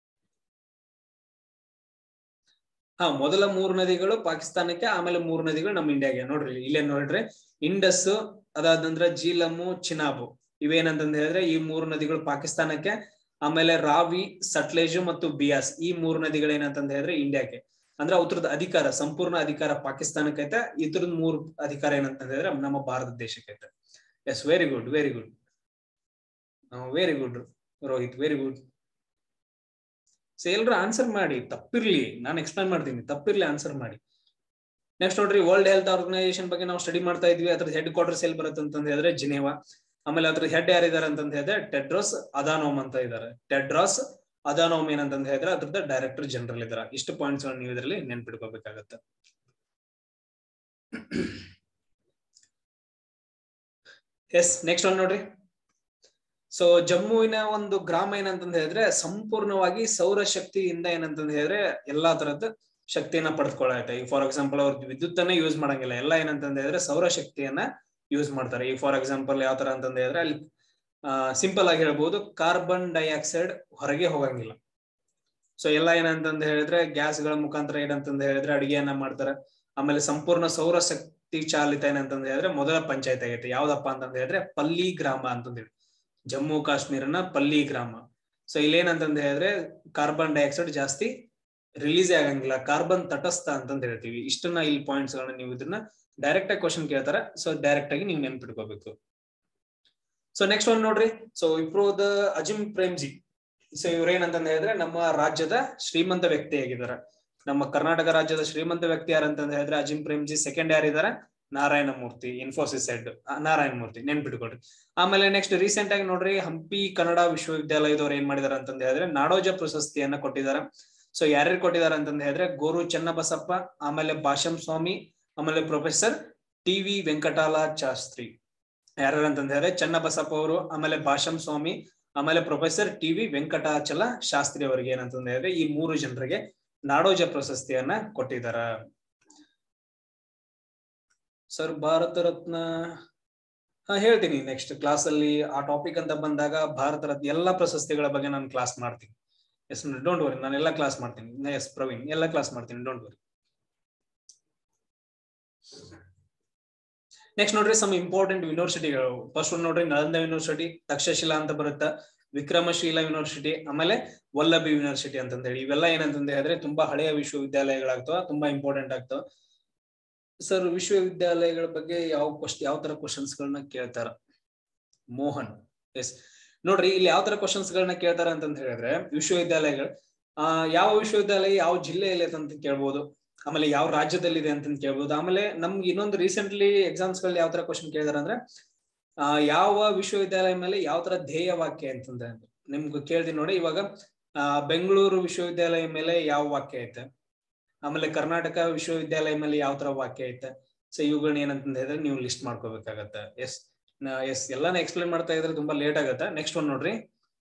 ಹಾ ಮೊದಲ ಮೂರು ನದಿಗಳು ಪಾಕಿಸ್ತಾನಕ್ಕೆ ಆಮೇಲೆ ಮೂರು ನದಿಗಳು ನಮ್ಮ ಇಂಡಿಯಾಗೆ ನೋಡ್ರಿ ಇಲ್ಲೇ ನೋಡ್ರಿ ಇಂಡಸ್ ಅದಾದ ನಂತರ ಜೀಲಮು ಚಿನಾಬು ಇವೇನಂತಂದ ಹೇಳಿದ್ರೆ ಈ ಮೂರು ನದಿಗಳು ಪಾಕಿಸ್ತಾನಕ್ಕೆ ಆಮೇಲೆ ರಾವಿ ಸಟ್ಲೇಜು ಮತ್ತು ಬಿಯಾಸ್ ಈ ಮೂರು ನದಿಗಳು ಏನಂತಂದ ಹೇಳಿದ್ರೆ ಇಂಡಿಯಾಕ್ಕೆ ಅಂದ್ರೆ ಉತ್ತರದ ಅಧಿಕಾರ ಸಂಪೂರ್ಣ ಅಧಿಕಾರ ಪಾಕಿಸ್ತಾನಕ್ಕೈತೆ ಇದ್ರದ್ ಮೂರು ಅಧಿಕಾರ ಏನಂತ ಹೇಳಿದ್ರೆ ನಮ್ಮ ಭಾರತ ದೇಶಕ್ಕೈತೆ yes very good very good very good Rohit very good so ಎಲ್ರು ಆನ್ಸರ್ ಮಾಡಿ ತಪ್ಪಿರ್ಲಿ ನಾನು ಎಕ್ಸ್ಪ್ಲೈನ್ ಮಾಡ್ತೀನಿ ತಪ್ಪಿರ್ಲಿ ಆನ್ಸರ್ ಮಾಡಿ ನೆಕ್ಸ್ಟ್ ನೋಡ್ರಿ ವರ್ಲ್ಡ್ ಹೆಲ್ತ್ ಆರ್ಗನೈಸೇಷನ್ ಬಗ್ಗೆ ನಾವು ಸ್ಟಡಿ ಮಾಡ್ತಾ ಇದ್ವಿ ಅದ್ರ ಹೆಡ್ ಕ್ವಾರ್ಟರ್ಸ್ ಎಲ್ಲಿ ಬರುತ್ತೆ ಅಂತ ಹೇಳಿದ್ರೆ ಜಿನೇವಾ ಆಮೇಲೆ ಅದ್ರ ಹೆಡ್ ಯಾರಿದ್ದಾರೆ ಅಂತಂದ ಹೇಳಿದ್ರೆ ಟೆಡ್ರೋಸ್ ಅದಾನೋಮ್ ಅಂತ ಇದ್ದಾರೆ ಟೆಡ್ರಾಸ್ ಅದಾನೋಮ್ ಏನಂತಂದ ಹೇಳಿದ್ರೆ ಅದ್ರದ್ದು ಡೈರೆಕ್ಟರ್ ಜನರಲ್ ಇದಾರೆ ಇಷ್ಟು ಪಾಯಿಂಟ್ಸ್ ನೀವು ಇದರಲ್ಲಿ ನೆನ್ಪಿಡ್ಕೋಬೇಕಾಗತ್ತೆ ಎಸ್ ನೆಕ್ಸ್ಟ್ ಒನ್ ನೋಡ್ರಿ ಸೊ ಜಮ್ಮುವಿನ ಒಂದು ಗ್ರಾಮ ಏನಂತಂದ ಹೇಳಿದ್ರೆ ಸಂಪೂರ್ಣವಾಗಿ ಸೌರಶಕ್ತಿಯಿಂದ ಏನಂತಂದ ಹೇಳಿದ್ರೆ ಎಲ್ಲಾ ತರದ ಶಕ್ತಿಯನ್ನ ಪಡೆದುಕೊಳ್ಳುತ್ತೆ ಈಗ ಫಾರ್ ಎಕ್ಸಾಂಪಲ್ ಅವ್ರ ವಿದ್ಯುತ್ ಅನ್ನ ಯೂಸ್ ಮಾಡಂಗಿಲ್ಲ ಎಲ್ಲ ಏನಂತಂದ ಹೇಳಿದ್ರೆ ಸೌರಶಕ್ತಿಯನ್ನ ಯೂಸ್ ಮಾಡ್ತಾರೆ ಈಗ ಫಾರ್ ಎಕ್ಸಾಂಪಲ್ ಯಾವ ತರ ಅಂತಂದ ಹೇಳಿದ್ರೆ ಅಲ್ಲಿ ಸಿಂಪಲ್ ಆಗಿ ಹೇಳ್ಬೋದು ಕಾರ್ಬನ್ ಡೈಆಕ್ಸೈಡ್ ಹೊರಗೆ ಹೋಗಂಗಿಲ್ಲ ಸೊ ಎಲ್ಲ ಏನಂತಂದ ಹೇಳಿದ್ರೆ ಗ್ಯಾಸ್ಗಳ ಮುಖಾಂತರ ಏನಂತಂದ ಹೇಳಿದ್ರೆ ಅಡಿಗೆಯನ್ನ ಮಾಡ್ತಾರೆ ಆಮೇಲೆ ಸಂಪೂರ್ಣ ಸೌರಶಕ್ತಿ ಚಾಲಿತ ಏನಂತಂದ ಹೇಳಿದ್ರೆ ಮೊದಲ ಪಂಚಾಯತ್ ಆಗೈತೆ ಯಾವ್ದಪ್ಪ ಅಂತಂದ ಹೇಳಿದ್ರೆ ಪಲ್ಲಿ ಗ್ರಾಮ ಅಂತಂದ ಹೇಳಿ ಜಮ್ಮು ಕಾಶ್ಮೀರನ ಪಲ್ಲಿ ಗ್ರಾಮ ಸೊ ಇಲ್ಲೇನಂತಂದ ಹೇಳಿದ್ರೆ ಕಾರ್ಬನ್ ಡೈಆಕ್ಸೈಡ್ ಜಾಸ್ತಿ ರಿಲೀಸ್ ಆಗಂಗಿಲ್ಲ ಕಾರ್ಬನ್ ತಟಸ್ಥ ಅಂತಂದ ಹೇಳ್ತೀವಿ ಇಷ್ಟನ್ನ ಇಲ್ಲಿ ಪಾಯಿಂಟ್ಸ್ ಗಳನ್ನ ನೀವು ಇದನ್ನ ಡೈರೆಕ್ಟ್ ಆಗಿ ಕ್ವಶನ್ ಕೇಳ್ತಾರೆ ಸೊ ಡೈರೆಕ್ಟ್ ಆಗಿ ನೀವು ನೆನ್ಪಿಟ್ಕೋಬೇಕು ಸೊ ನೆಕ್ಸ್ಟ್ ಒನ್ ನೋಡ್ರಿ ಸೊ ಇಪ್ರೋದ ಅಜಿಮ್ ಪ್ರೇಮ್ಜಿ ಸೊ ಇವ್ರೇನಂತಂದ ಹೇಳಿದ್ರೆ ನಮ್ಮ ರಾಜ್ಯದ ಶ್ರೀಮಂತ ವ್ಯಕ್ತಿ ಆಗಿದ್ದಾರೆ ನಮ್ಮ ಕರ್ನಾಟಕ ರಾಜ್ಯದ ಶ್ರೀಮಂತ ವ್ಯಕ್ತಿ ಯಾರಂತಂದ ಹೇಳಿದ್ರೆ ಅಜಿಮ್ ಪ್ರೇಮ್ಜಿ ಸೆಕೆಂಡ್ ಯಾರಿದ್ದಾರೆ ನಾರಾಯಣ ಮೂರ್ತಿ ಇನ್ಫೋಸಿಸ್ ಹೆಡ್ ನಾರಾಯಣ ಮೂರ್ತಿ ನೆನ್ಪಿಟ್ಕೊಡ್ರಿ ಆಮೇಲೆ ನೆಕ್ಸ್ಟ್ ರೀಸೆಂಟ್ ಆಗಿ ನೋಡ್ರಿ ಹಂಪಿ ಕನ್ನಡ ವಿಶ್ವವಿದ್ಯಾಲಯದವ್ರು ಏನ್ ಮಾಡಿದಾರೆ ಅಂತಂದ ಹೇಳಿದ್ರೆ ನಾಡೋಜ ಪ್ರಶಸ್ತಿಯನ್ನ ಕೊಟ್ಟಿದ್ದಾರೆ ಸೊ ಯಾರ್ಯಾರು ಕೊಟ್ಟಿದ್ದಾರೆ ಅಂತಂದ ಹೇಳಿದ್ರೆ ಗೋರು ಚನ್ನಬಸಪ್ಪ ಆಮೇಲೆ ಭಾಷಂ ಸ್ವಾಮಿ ಆಮೇಲೆ professor T V Venkatala Shastri ಯಾರ್ಯಾರು ಅಂತಂದ ಹೇಳಿದ್ರೆ ಚನ್ನಬಸಪ್ಪ ಅವರು ಆಮೇಲೆ ಭಾಷಂ ಸ್ವಾಮಿ ಆಮೇಲೆ professor T V Venkatachala Shastri ಅವರಿಗೆ ಏನಂತಂದ ಹೇಳಿದ್ರೆ ಈ ಮೂರು ಜನರಿಗೆ ನಾಡೋಜ ಪ್ರಶಸ್ತಿಯನ್ನ ಕೊಟ್ಟಿದಾರ ಸರ್ ಭಾರತ ರತ್ನ ಹಾ ಹೇಳ್ತೀನಿ ನೆಕ್ಸ್ಟ್ ಕ್ಲಾಸ್ ಅಲ್ಲಿ ಆ ಟಾಪಿಕ್ ಅಂತ ಬಂದಾಗ ಭಾರತ ರತ್ನ ಎಲ್ಲಾ ಪ್ರಶಸ್ತಿಗಳ ಬಗ್ಗೆ ನಾನು ಕ್ಲಾಸ್ ಮಾಡ್ತೀನಿ ಎಸ್ ಡೋಂಟ್ ವರಿ ನಾನು ಎಲ್ಲ ಕ್ಲಾಸ್ ಮಾಡ್ತೀನಿ ಎಸ್ ಪ್ರವೀಣ್ ಎಲ್ಲ ಕ್ಲಾಸ್ ಮಾಡ್ತೀನಿ ಡೋಂಟ್ ವರಿ ನೆಕ್ಸ್ಟ್ ನೋಡ್ರಿ ಸಮ್ ಇಂಪಾರ್ಟೆಂಟ್ ಯೂನಿವರ್ಸಿಟಿಗಳು ಫಸ್ಟ್ ಒಂದು ನೋಡ್ರಿ ನಳಂದ ಯೂನಿವರ್ಸಿಟಿ ತಕ್ಷಶಿಲಾ ಅಂತ ಬರುತ್ತಾ ವಿಕ್ರಮಶೀಲ ಯೂನಿವರ್ಸಿಟಿ ಆಮೇಲೆ ವಲ್ಲಭಿ ಯೂನಿವರ್ಸಿಟಿ ಅಂತಂದ ಹೇಳಿ ಇವೆಲ್ಲ ಏನಂತಂದ ಹೇಳಿದ್ರೆ ತುಂಬಾ ಹಳೆಯ ವಿಶ್ವವಿದ್ಯಾಲಯಗಳಾಗ್ತಾವ ತುಂಬಾ ಇಂಪಾರ್ಟೆಂಟ್ ಆಗ್ತಾವ ಸರ್ ವಿಶ್ವವಿದ್ಯಾಲಯಗಳ ಬಗ್ಗೆ ಯಾವ ಕ್ವಶನ್ ಯಾವ ತರ ಕ್ವಶನ್ಸ್ ಗಳನ್ನ ಕೇಳ್ತಾರ ಮೋಹನ್ ಎಸ್ ನೋಡ್ರಿ ಇಲ್ಲಿ ಯಾವ ತರ ಕ್ವಶನ್ಸ್ ಗಳನ್ನ ಕೇಳ್ತಾರ ಅಂತಂತ ಹೇಳಿದ್ರೆ ವಿಶ್ವವಿದ್ಯಾಲಯಗಳು ಆ ಯಾವ ವಿಶ್ವವಿದ್ಯಾಲಯ ಯಾವ ಜಿಲ್ಲೆಯಲ್ಲಿ ಅಂತ ಕೇಳ್ಬೋದು ಆಮೇಲೆ ಯಾವ ರಾಜ್ಯದಲ್ಲಿದೆ ಅಂತ ಕೇಳ್ಬೋದು ಆಮೇಲೆ ನಮ್ಗೆ ಇನ್ನೊಂದು ರೀಸೆಂಟ್ಲಿ ಎಕ್ಸಾಮ್ಸ್ ಗಳಲ್ಲಿ ಯಾವ ತರ ಕ್ವಶನ್ ಕೇಳಿದಾರೆ ಅಂದ್ರೆ ಆ ಯಾವ ವಿಶ್ವವಿದ್ಯಾಲಯ ಮೇಲೆ ಯಾವ ತರ ಧ್ಯೇಯ ವಾಕ್ಯ ಅಂತಂದ್ರೆ ನಿಮ್ಗೆ ಕೇಳ್ತೀನಿ ನೋಡಿ ಇವಾಗ ಆ ಬೆಂಗಳೂರು ವಿಶ್ವವಿದ್ಯಾಲಯ ಮೇಲೆ ಯಾವ ವಾಕ್ಯ ಐತೆ ಆಮೇಲೆ ಕರ್ನಾಟಕ ವಿಶ್ವವಿದ್ಯಾಲಯ ಮೇಲೆ ಯಾವ ತರ ವಾಕ್ಯ ಐತೆ ಸೊ ಇವುಗಳನ್ನ ಏನಂತ ಹೇಳಿದ್ರೆ ನೀವು ಲಿಸ್ಟ್ ಮಾಡ್ಕೋಬೇಕಾಗತ್ತೆ ಎಸ್ ಎಸ್ ಎಲ್ಲಾನು ಎಕ್ಸ್ಪ್ಲೇನ್ ಮಾಡ್ತಾ ಇದ್ರೆ ತುಂಬಾ ಲೇಟ್ ಆಗತ್ತೆ ನೆಕ್ಸ್ಟ್ ಒನ್ ನೋಡ್ರಿ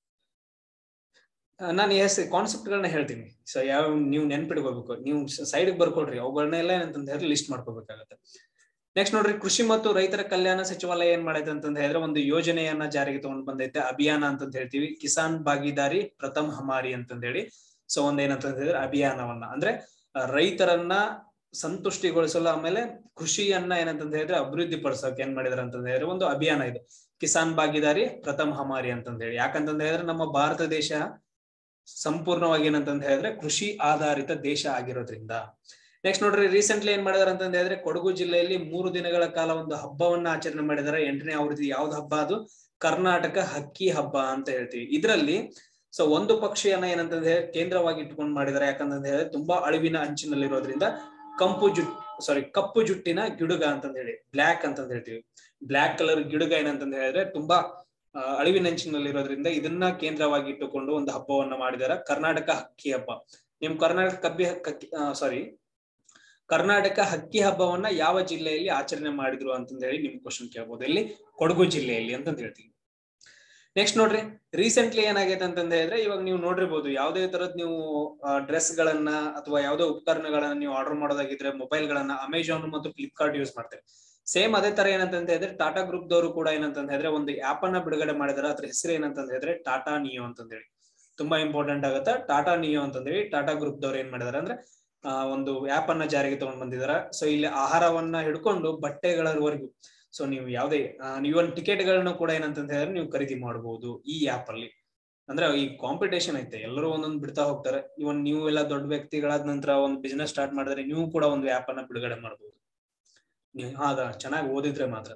ನಾನು ಎಸ್ ಕಾನ್ಸೆಪ್ಟ್ ಗಳನ್ನ ಹೇಳ್ತೀನಿ ಸೊ ಯಾವ ನೀವು ನೆನ್ಪಿಡ್ಕೋಬೇಕು ನೀವು ಸೈಡ್ ಬರ್ಕೊಡ್ರಿ ಅವುಗಳನ್ನೆಲ್ಲ ಏನಂತ ಹೇಳಿದ್ರೆ ಲಿಸ್ಟ್ ಮಾಡ್ಕೋಬೇಕಾಗತ್ತೆ ನೆಕ್ಸ್ಟ್ ನೋಡ್ರಿ ಕೃಷಿ ಮತ್ತು ರೈತರ ಕಲ್ಯಾಣ ಸಚಿವಾಲಯ ಏನ್ ಮಾಡೈತೆ ಅಂತಂದ ಹೇಳಿದ್ರೆ ಒಂದು ಯೋಜನೆಯನ್ನ ಜಾರಿಗೆ ತಗೊಂಡ್ ಬಂದೈತೆ ಅಭಿಯಾನ ಅಂತ ಹೇಳ್ತೀವಿ ಕಿಸಾನ್ ಭಾಗಿದಾರಿ ಪ್ರಥಮ್ ಹಮಾರಿ ಅಂತಂದ ಹೇಳಿ ಸೊ ಒಂದ್ ಏನಂತ ಹೇಳಿದ್ರೆ ಅಭಿಯಾನವನ್ನ ಅಂದ್ರೆ ರೈತರನ್ನ ಸಂತುಷ್ಟಿಗೊಳಿಸಲು ಆಮೇಲೆ ಕೃಷಿಯನ್ನ ಏನಂತಂದ ಹೇಳಿದ್ರೆ ಅಭಿವೃದ್ಧಿ ಪಡಿಸೋಕೆ ಏನ್ ಮಾಡಿದಾರೆ ಅಂತಂದ ಹೇಳಿದ್ರೆ ಒಂದು ಅಭಿಯಾನ ಇದು ಕಿಸಾನ್ ಭಾಗಿದಾರಿ ಪ್ರಥಮ್ ಹಮಾರಿ ಅಂತಂದ ಹೇಳಿ ಯಾಕಂತಂದ ಹೇಳಿದ್ರೆ ನಮ್ಮ ಭಾರತ ದೇಶ ಸಂಪೂರ್ಣವಾಗಿ ಏನಂತಂದ ಹೇಳಿದ್ರೆ ಕೃಷಿ ಆಧಾರಿತ ದೇಶ ಆಗಿರೋದ್ರಿಂದ ನೆಕ್ಸ್ಟ್ ನೋಡ್ರಿ ರೀಸೆಂಟ್ಲಿ ಏನ್ ಮಾಡಿದಾರೆ ಅಂತಂದ ಹೇಳಿದ್ರೆ ಕೊಡಗು ಜಿಲ್ಲೆಯಲ್ಲಿ ಮೂರು ದಿನಗಳ ಕಾಲ ಒಂದು ಹಬ್ಬವನ್ನ ಆಚರಣೆ ಮಾಡಿದಾರೆ ಎಂಟನೇ ಆವೃತ್ತಿ ಯಾವ್ದು ಹಬ್ಬ ಅದು ಕರ್ನಾಟಕ ಹಕ್ಕಿ ಹಬ್ಬ ಅಂತ ಹೇಳ್ತೀವಿ ಇದರಲ್ಲಿ ಸೊ ಒಂದು ಪಕ್ಷಿಯನ್ನ ಏನಂತಂದ್ರೆ ಕೇಂದ್ರವಾಗಿ ಇಟ್ಕೊಂಡು ಮಾಡಿದಾರೆ ಯಾಕಂತಂದ್ರೆ ಹೇಳಿದ್ರೆ ತುಂಬಾ ಅಳಿವಿನ ಅಂಚಿನಲ್ಲಿರೋದ್ರಿಂದ ಕಂಪು ಜು ಸಾರಿ ಕಪ್ಪು ಜುಟ್ಟಿನ ಗಿಡುಗ ಅಂತಂದ್ ಹೇಳಿ ಬ್ಲ್ಯಾಕ್ ಅಂತಂದ್ ಹೇಳ್ತೀವಿ ಬ್ಲ್ಯಾಕ್ ಕಲರ್ ಗಿಡುಗ ಏನಂತಂದ್ ಹೇಳಿದ್ರೆ ತುಂಬಾ ಆ, ಅಳಿವಿನಂಚಿನಲ್ಲಿರೋದ್ರಿಂದ ಇದನ್ನ ಕೇಂದ್ರವಾಗಿ ಇಟ್ಟುಕೊಂಡು ಒಂದು ಹಬ್ಬವನ್ನ ಮಾಡಿದಾರ ಕರ್ನಾಟಕ ಹಕ್ಕಿ ಹಬ್ಬ ನಿಮ್ ಕರ್ನಾಟಕ ಕಬ್ಬಿ ಹಕ್ಕಿ ಸಾರಿ ಕರ್ನಾಟಕ ಹಕ್ಕಿ ಹಬ್ಬವನ್ನ ಯಾವ ಜಿಲ್ಲೆಯಲ್ಲಿ ಆಚರಣೆ ಮಾಡಿದ್ರು ಅಂತಂದ್ ಹೇಳಿ ನಿಮ್ ಕ್ವಶನ್ ಕೇಳ್ಬೋದು ಇಲ್ಲಿ ಕೊಡಗು ಜಿಲ್ಲೆಯಲ್ಲಿ ಅಂತಂದ್ ಹೇಳ್ತೀವಿ ನೆಕ್ಸ್ಟ್ ನೋಡ್ರಿ ರೀಸೆಂಟ್ಲಿ ಏನಾಗೈತೆ ಅಂತಂದ ಹೇಳಿದ್ರೆ ಇವಾಗ ನೀವು ನೋಡಿರ್ಬೋದು ಯಾವುದೇ ತರದ್ ನೀವು ಡ್ರೆಸ್ ಗಳನ್ನ ಅಥವಾ ಯಾವುದೇ ಉಪಕರಣಗಳನ್ನ ನೀವು ಆರ್ಡರ್ ಮಾಡೋದಾಗಿದ್ರೆ ಮೊಬೈಲ್ ಗಳನ್ನ ಅಮೆಜಾನ್ ಮತ್ತು ಫ್ಲಿಪ್ಕಾರ್ಟ್ ಯೂಸ್ ಮಾಡ್ತಾರೆ ಸೇಮ್ ಅದೇ ತರ ಏನಂತಂತ ಹೇಳಿದ್ರೆ ಟಾಟಾ ಗ್ರೂಪ್ ದವರು ಕೂಡ ಏನಂತಂದ ಹೇಳಿದ್ರೆ ಒಂದು ಆಪ್ ಅನ್ನ ಬಿಡುಗಡೆ ಮಾಡಿದಾರೆ ಅದ್ರ ಹೆಸರು ಏನಂತಂದ ಹೇಳಿದ್ರೆ ಟಾಟಾ ನಿಯೋ ಅಂತಂದ ಹೇಳಿ ತುಂಬಾ ಇಂಪಾರ್ಟೆಂಟ್ ಆಗುತ್ತೆ ಟಾಟಾ ನಿಯೋ ಅಂತಂದೇಳಿ ಟಾಟಾ ಗ್ರೂಪ್ ದವ್ರು ಏನ್ ಮಾಡಿದಾರೆ ಅಂದ್ರೆ ಆ, ಒಂದು ಆಪ್ ಅನ್ನ ಜಾರಿಗೆ ತಗೊಂಡ್ ಬಂದಿದಾರೆ ಸೊ ಇಲ್ಲಿ ಆಹಾರವನ್ನ ಹಿಡ್ಕೊಂಡು ಬಟ್ಟೆಗಳವರೆಗೂ ಸೊ ನೀವು ಯಾವ್ದೇ ಇವನ್ ಟಿಕೆಟ್ ಗಳನ್ನ ಕೂಡ ಏನಂತಂತ ಹೇಳಿದ್ರೆ ನೀವು ಖರೀದಿ ಮಾಡಬಹುದು ಈ ಆಪ್ ಅಲ್ಲಿ ಅಂದ್ರೆ ಈ ಕಾಂಪಿಟೇಷನ್ ಐತೆ ಎಲ್ಲರೂ ಒಂದೊಂದು ಬಿಡ್ತಾ ಹೋಗ್ತಾರೆ ಇವನ್ ನೀವು ಎಲ್ಲ ದೊಡ್ಡ ವ್ಯಕ್ತಿಗಳಾದ ನಂತರ ಒಂದು ಬಿಸ್ನೆಸ್ ಸ್ಟಾರ್ಟ್ ಮಾಡಿದ್ರೆ ನೀವು ಕೂಡ ಒಂದು ಆಪ್ ಅನ್ನ ಬಿಡುಗಡೆ ಮಾಡಬಹುದು ನೀವು ಅದ ಚೆನ್ನಾಗಿ ಓದಿದ್ರೆ ಮಾತ್ರ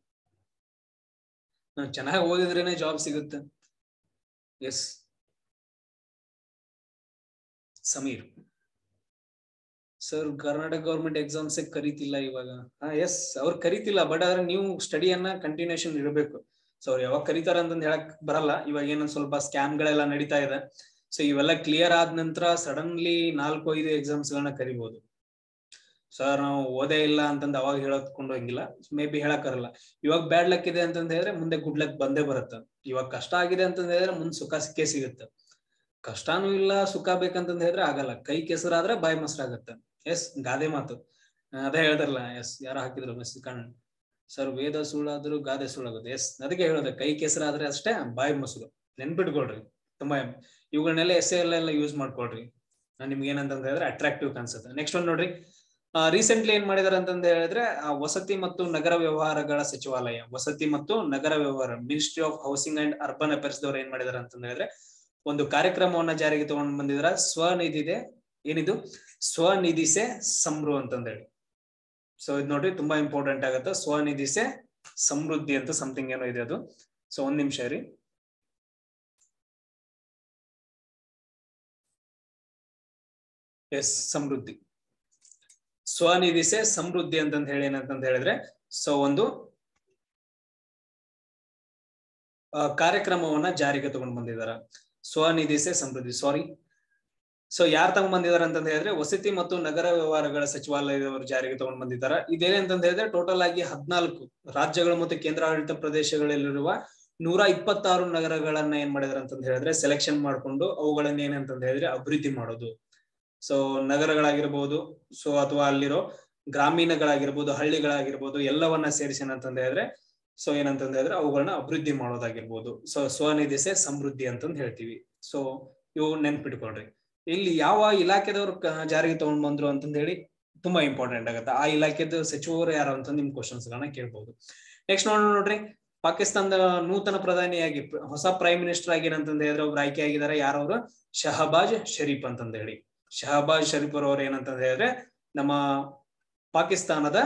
ಚೆನ್ನಾಗಿ ಓದಿದ್ರೇನೆ ಜಾಬ್ ಸಿಗುತ್ತೆ yes Sameer sir Karnataka government exams ಕರೀತಿಲ್ಲ ಇವಾಗ ಹಾ ಎಸ್ ಅವ್ರು ಕರೀತಿಲ್ಲ ಬಟ್ ಆದ್ರೆ ನೀವು ಸ್ಟಡಿಯನ್ನ ಕಂಟಿನ್ಯೂಷನ್ ಇರಬೇಕು ಸೊ ಅವ್ರು ಯಾವಾಗ ಕರೀತಾರ ಅಂತಂದ್ ಹೇಳಕ್ ಬರಲ್ಲ ಇವಾಗ ಏನೊಂದ್ ಸ್ವಲ್ಪ ಸ್ಕ್ಯಾಮ್ ಗಳೆಲ್ಲ ನಡೀತಾ ಇದೆ ಸೊ ಇವೆಲ್ಲ ಕ್ಲಿಯರ್ ಆದ ನಂತರ ಸಡನ್ಲಿ ನಾಲ್ಕು ಐದು ಎಕ್ಸಾಮ್ಸ್ ಗಳನ್ನ ಕರಿಬಹುದು ಸರ್ ನಾವು ಓದೇ ಇಲ್ಲ ಅಂತಂದ್ ಅವಾಗ ಹೇಳತ್ಕೊಂಡು ಹೋಗಿಲ್ಲ ಮೇ ಬಿ ಹೇಳಕ್ಕಾರಲ್ಲ ಇವಾಗ ಬ್ಯಾಡ್ ಲಕ್ ಇದೆ ಅಂತಂದ್ ಹೇಳಿದ್ರೆ ಮುಂದೆ ಗುಡ್ ಲಕ್ ಬಂದೇ ಬರುತ್ತೆ ಇವಾಗ ಕಷ್ಟ ಆಗಿದೆ ಅಂತಂದ್ ಹೇಳಿದ್ರೆ ಮುಂದ್ ಸುಖ ಸಿಕ್ಕೇ ಸಿಗುತ್ತೆ ಕಷ್ಟನೂ ಇಲ್ಲ ಸುಖ ಬೇಕಂತಂದ್ ಹೇಳಿದ್ರೆ ಆಗಲ್ಲ ಕೈ ಕೆಸರಾದ್ರೆ ಬಾಯಿ ಮೊಸರಾಗತ್ತೆ ಎಸ್ ಗಾದೆ ಮಾತು ಆ, ಅದೇ ಹೇಳ್ತಾರಲ್ಲ ಎಸ್ ಯಾರು ಹಾಕಿದ್ರು ಮೆಸ್ ಕಣ್ ಸರ್ ವೇದ ಸುಳ್ಳಾದ್ರು ಗಾದೆ ಸುಳ್ಳಾಗುತ್ತೆ ಎಸ್ ಅದಕ್ಕೆ ಹೇಳೋದು ಕೈ ಕೆಸರಾದ್ರೆ ಅಷ್ಟೇ ಬಾಯಿ ಮೊಸರು ನೆನ್ಪಿಟ್ಕೊಳ್ರಿ ತುಂಬಾ ಇವುಗಳನ್ನೆಲ್ಲ ಎಸ್ ಎಲ್ಲ ಯೂಸ್ ಮಾಡ್ಕೊಳ್ರಿ ನಾನ್ ನಿಮ್ಗೆ ಏನಂತ ಹೇಳಿದ್ರೆ ಅಟ್ರಾಕ್ಟಿವ್ ಕಾಣಿಸುತ್ತೆ ನೆಕ್ಸ್ಟ್ ಒಂದ್ ನೋಡ್ರಿ ರೀಸೆಂಟ್ಲಿ ಏನ್ ಮಾಡಿದಾರೆ ಅಂತಂದ ಹೇಳಿದ್ರೆ ಆ, ವಸತಿ ಮತ್ತು ನಗರ ವ್ಯವಹಾರಗಳ ಸಚಿವಾಲಯ ವಸತಿ ಮತ್ತು ನಗರ ವ್ಯವಹಾರ ministry of housing and urban affairs ದವ್ರು ಏನ್ ಮಾಡಿದಾರೆ ಅಂತಂದ ಹೇಳಿದ್ರೆ ಒಂದು ಕಾರ್ಯಕ್ರಮವನ್ನ ಜಾರಿಗೆ ತಗೊಂಡ್ ಬಂದಿದಾರ ಸ್ವನಿಧಿದೆ ಏನಿದು ಸ್ವನಿಧಿಸೆ ಸಮೃ ಅಂತಂದೇಳಿ ಸೊ ಇದು ನೋಡ್ರಿ ತುಂಬಾ ಇಂಪಾರ್ಟೆಂಟ್ ಆಗುತ್ತೆ ಸ್ವನಿಧಿಸೆ ಸಮೃದ್ಧಿ ಅಂತ ಸಮಥಿಂಗ್ ಏನೋ ಇದೆ ಅದು ಸೊ ಒಂದ್ ನಿಮಿಷ ರೀ ಎಸ್ ಸಮೃದ್ಧಿ ಸ್ವನಿಧಿಸೆ ಸಮೃದ್ಧಿ ಅಂತಂದ್ ಹೇಳಿ ಏನಂತಂದ್ ಹೇಳಿದ್ರೆ ಸೊ ಒಂದು ಆ, ಕಾರ್ಯಕ್ರಮವನ್ನ ಜಾರಿಗೆ ತಗೊಂಡ್ ಬಂದಿದಾರ ಸ್ವನಿಧಿಸೆ ಸಮೃದ್ಧಿ ಸಾರಿ ಸೊ ಯಾರ್ ತಗೊಂಡ್ ಬಂದಿದಾರ ಅಂತಂದ್ ಹೇಳಿದ್ರೆ ವಸತಿ ಮತ್ತು ನಗರ ವ್ಯವಹಾರಗಳ ಸಚಿವಾಲಯದವರು ಜಾರಿಗೆ ತಗೊಂಡ್ ಬಂದಿದ್ದಾರ ಇದೇನಂತಂದ್ ಹೇಳಿದ್ರೆ ಟೋಟಲ್ ಆಗಿ ಹದ್ನಾಲ್ಕು ರಾಜ್ಯಗಳು ಮತ್ತು ಕೇಂದ್ರಾಡಳಿತ ಪ್ರದೇಶಗಳಲ್ಲಿರುವ ನೂರ ಇಪ್ಪತ್ತಾರು ನಗರಗಳನ್ನ ಏನ್ ಮಾಡಿದಾರೆ ಅಂತಂದ್ ಹೇಳಿದ್ರೆ ಸೆಲೆಕ್ಷನ್ ಮಾಡ್ಕೊಂಡು ಅವುಗಳನ್ನ ಏನಂತಂದ್ ಹೇಳಿದ್ರೆ ಅಭಿವೃದ್ಧಿ ಮಾಡೋದು ಸೊ ನಗರಗಳಾಗಿರ್ಬೋದು ಸೊ ಅಥವಾ ಅಲ್ಲಿರೋ ಗ್ರಾಮೀಣಗಳಾಗಿರ್ಬೋದು ಹಳ್ಳಿಗಳಾಗಿರ್ಬೋದು ಎಲ್ಲವನ್ನ ಸೇರಿಸಿ ಏನಂತಂದ್ ಹೇಳಿದ್ರೆ ಸೊ ಏನಂತಂದ್ ಹೇಳಿದ್ರೆ ಅವುಗಳನ್ನ ಅಭಿವೃದ್ಧಿ ಮಾಡೋದಾಗಿರ್ಬೋದು ಸೊ ಸ್ವನಿಧಿಸೆ ಸಮೃದ್ಧಿ ಅಂತಂದ್ ಹೇಳ್ತೀವಿ ಸೊ ಇವು ನೆನ್ಪಿಟ್ಕೊಳ್ರಿ ಇಲ್ಲಿ ಯಾವ ಇಲಾಖೆದವ್ರು ಕ- ಜಾರಿಗೆ ತಗೊಂಡ್ ಬಂದ್ರು ಅಂತಂದ್ ಹೇಳಿ ತುಂಬಾ ಇಂಪಾರ್ಟೆಂಟ್ ಆಗುತ್ತೆ ಆ ಇಲಾಖೆದ ಸಚಿವರು ಯಾರು ಅಂತ ನಿಮ್ ಕ್ವಶನ್ಸ್ ಗಳನ್ನ ಕೇಳ್ಬಹುದು ನೆಕ್ಸ್ಟ್ ನೋಡೋಣ ನೋಡ್ರಿ ಪಾಕಿಸ್ತಾನದ ನೂತನ ಪ್ರಧಾನಿಯಾಗಿ ಪ್ರ- ಹೊಸ ಪ್ರೈಮ್ ಮಿನಿಸ್ಟರ್ ಆಗಿ ಏನಂತಂದ್ ಹೇಳಿದ್ರೆ ಒಬ್ರು ಆಯ್ಕೆ ಆಗಿದ್ದಾರೆ ಯಾರವರು ಶಹಬಾಜ್ ಶರೀಫ್ ಅಂತಂದ್ ಹೇಳಿ ಶಹಬಾಜ್ ಶರೀಫ್ ಅವ್ರು ಏನಂತಂದ್ ಹೇಳಿದ್ರೆ ನಮ್ಮ ಪಾಕಿಸ್ತಾನದ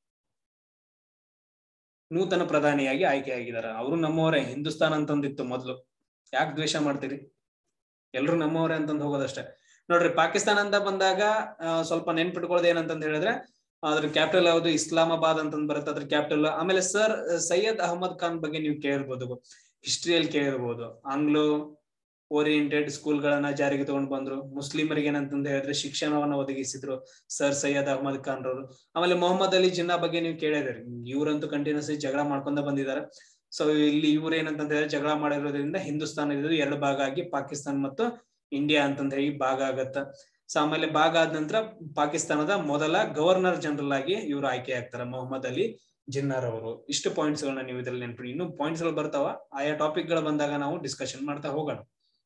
ನೂತನ ಪ್ರಧಾನಿಯಾಗಿ ಆಯ್ಕೆ ಆಗಿದ್ದಾರೆ ಅವರು ನಮ್ಮವರೇ ಹಿಂದೂಸ್ತಾನ್ ಅಂತಂದಿತ್ತು ಮೊದ್ಲು ಯಾಕೆ ದ್ವೇಷ ಮಾಡ್ತೀರಿ ಎಲ್ರು ನಮ್ಮವರೇ ಅಂತಂದ್ ಹೋಗೋದಷ್ಟೇ ನೋಡ್ರಿ ಪಾಕಿಸ್ತಾನ ಅಂತ ಬಂದಾಗ ಆ, ಸ್ವಲ್ಪ ನೆನ್ಪಿಟ್ಕೊಳ್ಳೋದು ಏನಂತಂದ್ ಹೇಳಿದ್ರೆ ಅದ್ರ ಕ್ಯಾಪಿಟಲ್ ಯಾವುದು ಇಸ್ಲಾಮಾಬಾದ್ ಅಂತಂದ್ ಬರುತ್ತೆ ಅದ್ರ ಕ್ಯಾಪಿಟಲ್ ಆಮೇಲೆ ಸರ್ ಸೈಯದ್ ಅಹಮದ್ ಖಾನ್ ಬಗ್ಗೆ ನೀವು ಕೇಳಿರ್ಬೋದು ಹಿಸ್ಟ್ರಿಯಲ್ಲಿ ಕೇಳಿರ್ಬೋದು ಆಂಗ್ಲೋ ಓರಿಯೆಂಟೆಡ್ ಸ್ಕೂಲ್ ಗಳನ್ನ ಜಾರಿಗೆ ತಗೊಂಡ್ ಬಂದ್ರು ಮುಸ್ಲಿಮರಿಗೆ ಏನಂತಂದ್ ಹೇಳಿದ್ರೆ ಶಿಕ್ಷಣವನ್ನ ಒದಗಿಸಿದ್ರು ಸರ್ ಸೈಯದ್ ಅಹಮದ್ ಖಾನ್ ರವರು ಆಮೇಲೆ ಮೊಹಮ್ಮದ್ ಅಲಿ ಜಿನ್ನಾ ಬಗ್ಗೆ ನೀವು ಕೇಳಿದಿರಿ ಇವ್ರಂತೂ ಕಂಟಿನ್ಯೂಸ್ ಜಗಳ ಮಾಡ್ಕೊಂಡ ಬಂದಿದ್ದಾರೆ ಸೊ ಇಲ್ಲಿ ಇವ್ರು ಏನಂತಂದ ಹೇಳಿದ್ರೆ ಜಗಳ ಮಾಡಿರೋದ್ರಿಂದ ಹಿಂದೂಸ್ತಾನ ಇದು ಎರಡು ಭಾಗ ಆಗಿ ಪಾಕಿಸ್ತಾನ ಮತ್ತು ಇಂಡಿಯಾ ಅಂತಂದ ಹೇಳಿ ಭಾಗ ಆಗತ್ತ ಸೊ ಆಮೇಲೆ ಭಾಗ ಆದ ನಂತರ ಪಾಕಿಸ್ತಾನದ ಮೊದಲ ಗವರ್ನರ್ ಜನರಲ್ ಆಗಿ ಇವರು ಆಯ್ಕೆ ಆಗ್ತಾರೆ ಮೊಹಮ್ಮದ್ ಅಲಿ ಜಿನ್ನಾರ್ ಅವರು ಇಷ್ಟು ಪಾಯಿಂಟ್ಸ್ ಗಳನ್ನ ನೀವು ಇದ್ರಲ್ಲಿ ನೆನ್ಪಿಡಿ ಇನ್ನು ಪಾಯಿಂಟ್ಸ್ ಗಳು ಬರ್ತಾವ ಆಯಾ ಟಾಪಿಕ್ ಗಳು ಬಂದಾಗ ನಾವು ಡಿಸ್ಕಷನ್ ಮಾಡ್ತಾ ಹೋಗೋಣ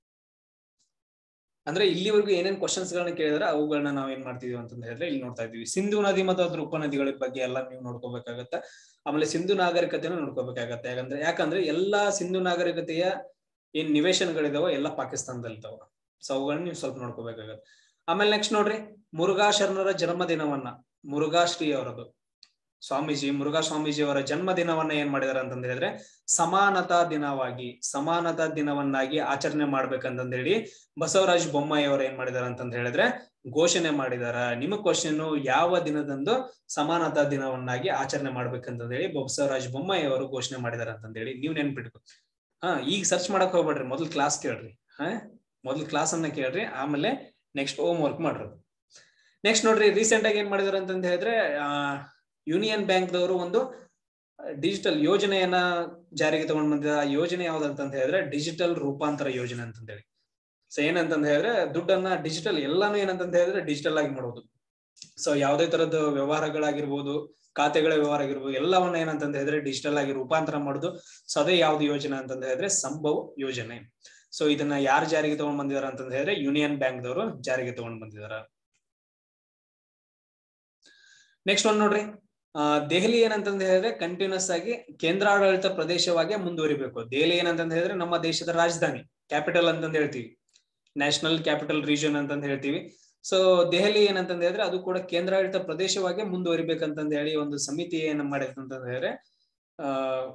ಅಂದ್ರೆ ಇಲ್ಲಿವರೆಗೂ ಏನೇನ್ ಕ್ವಶನ್ಸ್ ಗಳನ್ನ ಕೇಳಿದ್ರೆ ಅವುಗಳನ್ನ ನಾವ್ ಏನ್ ಮಾಡ್ತಿದೀವಿ ಅಂತಂದ ಹೇಳಿದ್ರೆ ಇಲ್ಲಿ ನೋಡ್ತಾ ಇದೀವಿ ಸಿಂಧು ನದಿ ಮತ್ತು ಅದ್ರ ಉಪನದಿಗಳ ಬಗ್ಗೆ ಎಲ್ಲ ನೀವು ನೋಡ್ಕೋಬೇಕಾಗತ್ತೆ ಆಮೇಲೆ ಸಿಂಧು ನಾಗರಿಕತೆನ ನೋಡ್ಕೋಬೇಕಾಗತ್ತೆ ಯಾಕಂದ್ರೆ ಯಾಕಂದ್ರೆ ಎಲ್ಲಾ ಸಿಂಧು ನಾಗರಿಕತೆಯ ಏನ್ ನಿವೇಶನಗಳಿದಾವ ಎಲ್ಲ ಪಾಕಿಸ್ತಾನದಲ್ಲಿ ಇದಾವ ಸೊ ಅವುಗಳನ್ನ ನೀವು ಸ್ವಲ್ಪ ನೋಡ್ಕೋಬೇಕಾಗತ್ತೆ ಆಮೇಲೆ ನೆಕ್ಸ್ಟ್ ನೋಡ್ರಿ ಮುರುಘಾ ಶರಣರ ಜನ್ಮದಿನವನ್ನ ಮುರುಘಾ ಶ್ರೀ ಅವರದು ಸ್ವಾಮೀಜಿ ಮುರುಘಾ ಸ್ವಾಮೀಜಿ ಅವರ ಜನ್ಮ ದಿನವನ್ನ ಏನ್ ಮಾಡಿದಾರೆ ಅಂತಂದ ಹೇಳಿದ್ರೆ ಸಮಾನತಾ ದಿನವಾಗಿ ಸಮಾನತಾ ದಿನವನ್ನಾಗಿ ಆಚರಣೆ ಮಾಡ್ಬೇಕಂತಂದ ಹೇಳಿ ಬಸವರಾಜ ಬೊಮ್ಮಾಯಿ ಅವರು ಏನ್ ಮಾಡಿದಾರೆ ಅಂತಂದ ಹೇಳಿದ್ರೆ ಘೋಷಣೆ ಮಾಡಿದಾರ ನಿಮ್ಮ ಕ್ವಶನ್ ಯಾವ ದಿನದಂದು ಸಮಾನತಾ ದಿನವನ್ನಾಗಿ ಆಚರಣೆ ಮಾಡ್ಬೇಕಂತಂದ ಹೇಳಿ ಬಸವರಾಜ ಬೊಮ್ಮಾಯಿ ಅವರು ಘೋಷಣೆ ಮಾಡಿದಾರ ಅಂತಂದ ಹೇಳಿ ನೀವ್ ನೆನ್ಪಿಟ್ಕೊ ಹಾ ಈಗ ಸರ್ಚ್ ಮಾಡಕ್ ಹೋಗ್ಬೇಡ್ರಿ ಮೊದಲ್ ಕ್ಲಾಸ್ ಕೇಳ್ರಿ ಹಾ ಮೊದಲ್ ಕ್ಲಾಸ್ ಅನ್ನ ಕೇಳ್ರಿ ಆಮೇಲೆ ನೆಕ್ಸ್ಟ್ ಹೋಮ್ ವರ್ಕ್ ಮಾಡ್ರಿ ನೆಕ್ಸ್ಟ್ ನೋಡ್ರಿ ರೀಸೆಂಟ್ ಆಗಿ ಏನ್ ಮಾಡಿದಾರೆ ಅಂತಂದ ಹೇಳಿದ್ರೆ ಆ ಯೂನಿಯನ್ ಬ್ಯಾಂಕ್ ದವರು ಒಂದು ಡಿಜಿಟಲ್ ಯೋಜನೆಯನ್ನ ಜಾರಿಗೆ ತಗೊಂಡ್ ಬಂದಿದ ಆ ಯೋಜನೆ ಯಾವ್ದಂತ ಹೇಳಿದ್ರೆ ಡಿಜಿಟಲ್ ರೂಪಾಂತರ ಯೋಜನೆ ಅಂತಂದ ಹೇಳಿ ಸೊ ಏನಂತಂದ ಹೇಳಿದ್ರೆ ದುಡ್ಡನ್ನ ಡಿಜಿಟಲ್ ಎಲ್ಲಾನು ಏನಂತಂದ ಹೇಳಿದ್ರೆ ಡಿಜಿಟಲ್ ಆಗಿ ಮಾಡೋದು ಸೊ ಯಾವುದೇ ತರದ ವ್ಯವಹಾರಗಳಾಗಿರ್ಬೋದು ಖಾತೆಗಳ ವ್ಯವಹಾರ ಆಗಿರ್ಬೋದು ಎಲ್ಲವನ್ನ ಏನಂತಂದ ಹೇಳಿದ್ರೆ ಡಿಜಿಟಲ್ ಆಗಿ ರೂಪಾಂತರ ಮಾಡುದು ಸೊ ಅದೇ ಯಾವ್ದು ಯೋಜನೆ ಅಂತಂದ ಹೇಳಿದ್ರೆ ಸಂಭವ್ ಯೋಜನೆ ಸೊ ಇದನ್ನ ಯಾರು ಜಾರಿಗೆ ತಗೊಂಡ್ ಬಂದಿದಾರ ಅಂತಂದ ಹೇಳಿದ್ರೆ ಯೂನಿಯನ್ ಬ್ಯಾಂಕ್ ದವರು ಜಾರಿಗೆ ತಗೊಂಡ್ ಬಂದಿದಾರ ನೆಕ್ಸ್ಟ್ ಒಂದ್ ನೋಡ್ರಿ ಆ ದೆಹಲಿ ಏನಂತಂದ ಹೇಳಿದ್ರೆ ಕಂಟಿನ್ಯೂಸ್ ಆಗಿ ಕೇಂದ್ರಾಡಳಿತ ಪ್ರದೇಶವಾಗಿ ಮುಂದುವರಿಬೇಕು ದೆಹಲಿ ಏನಂತಂದ ಹೇಳಿದ್ರೆ ನಮ್ಮ ದೇಶದ ರಾಜಧಾನಿ ಕ್ಯಾಪಿಟಲ್ ಅಂತಂದ ಹೇಳ್ತೀವಿ ನ್ಯಾಷನಲ್ ಕ್ಯಾಪಿಟಲ್ ರೀಜನ್ ಅಂತಂದ ಹೇಳ್ತೀವಿ ಸೊ ದೆಹಲಿ ಏನಂತಂದ ಹೇಳಿದ್ರೆ ಅದು ಕೂಡ ಕೇಂದ್ರಾಡಳಿತ ಪ್ರದೇಶವಾಗಿ ಮುಂದುವರಿಬೇಕಂತಂದ ಹೇಳಿ ಒಂದು ಸಮಿತಿ ಏನ್ ಮಾಡಿದೆ ಅಂತಂದ ಹೇಳಿದ್ರೆ ಆ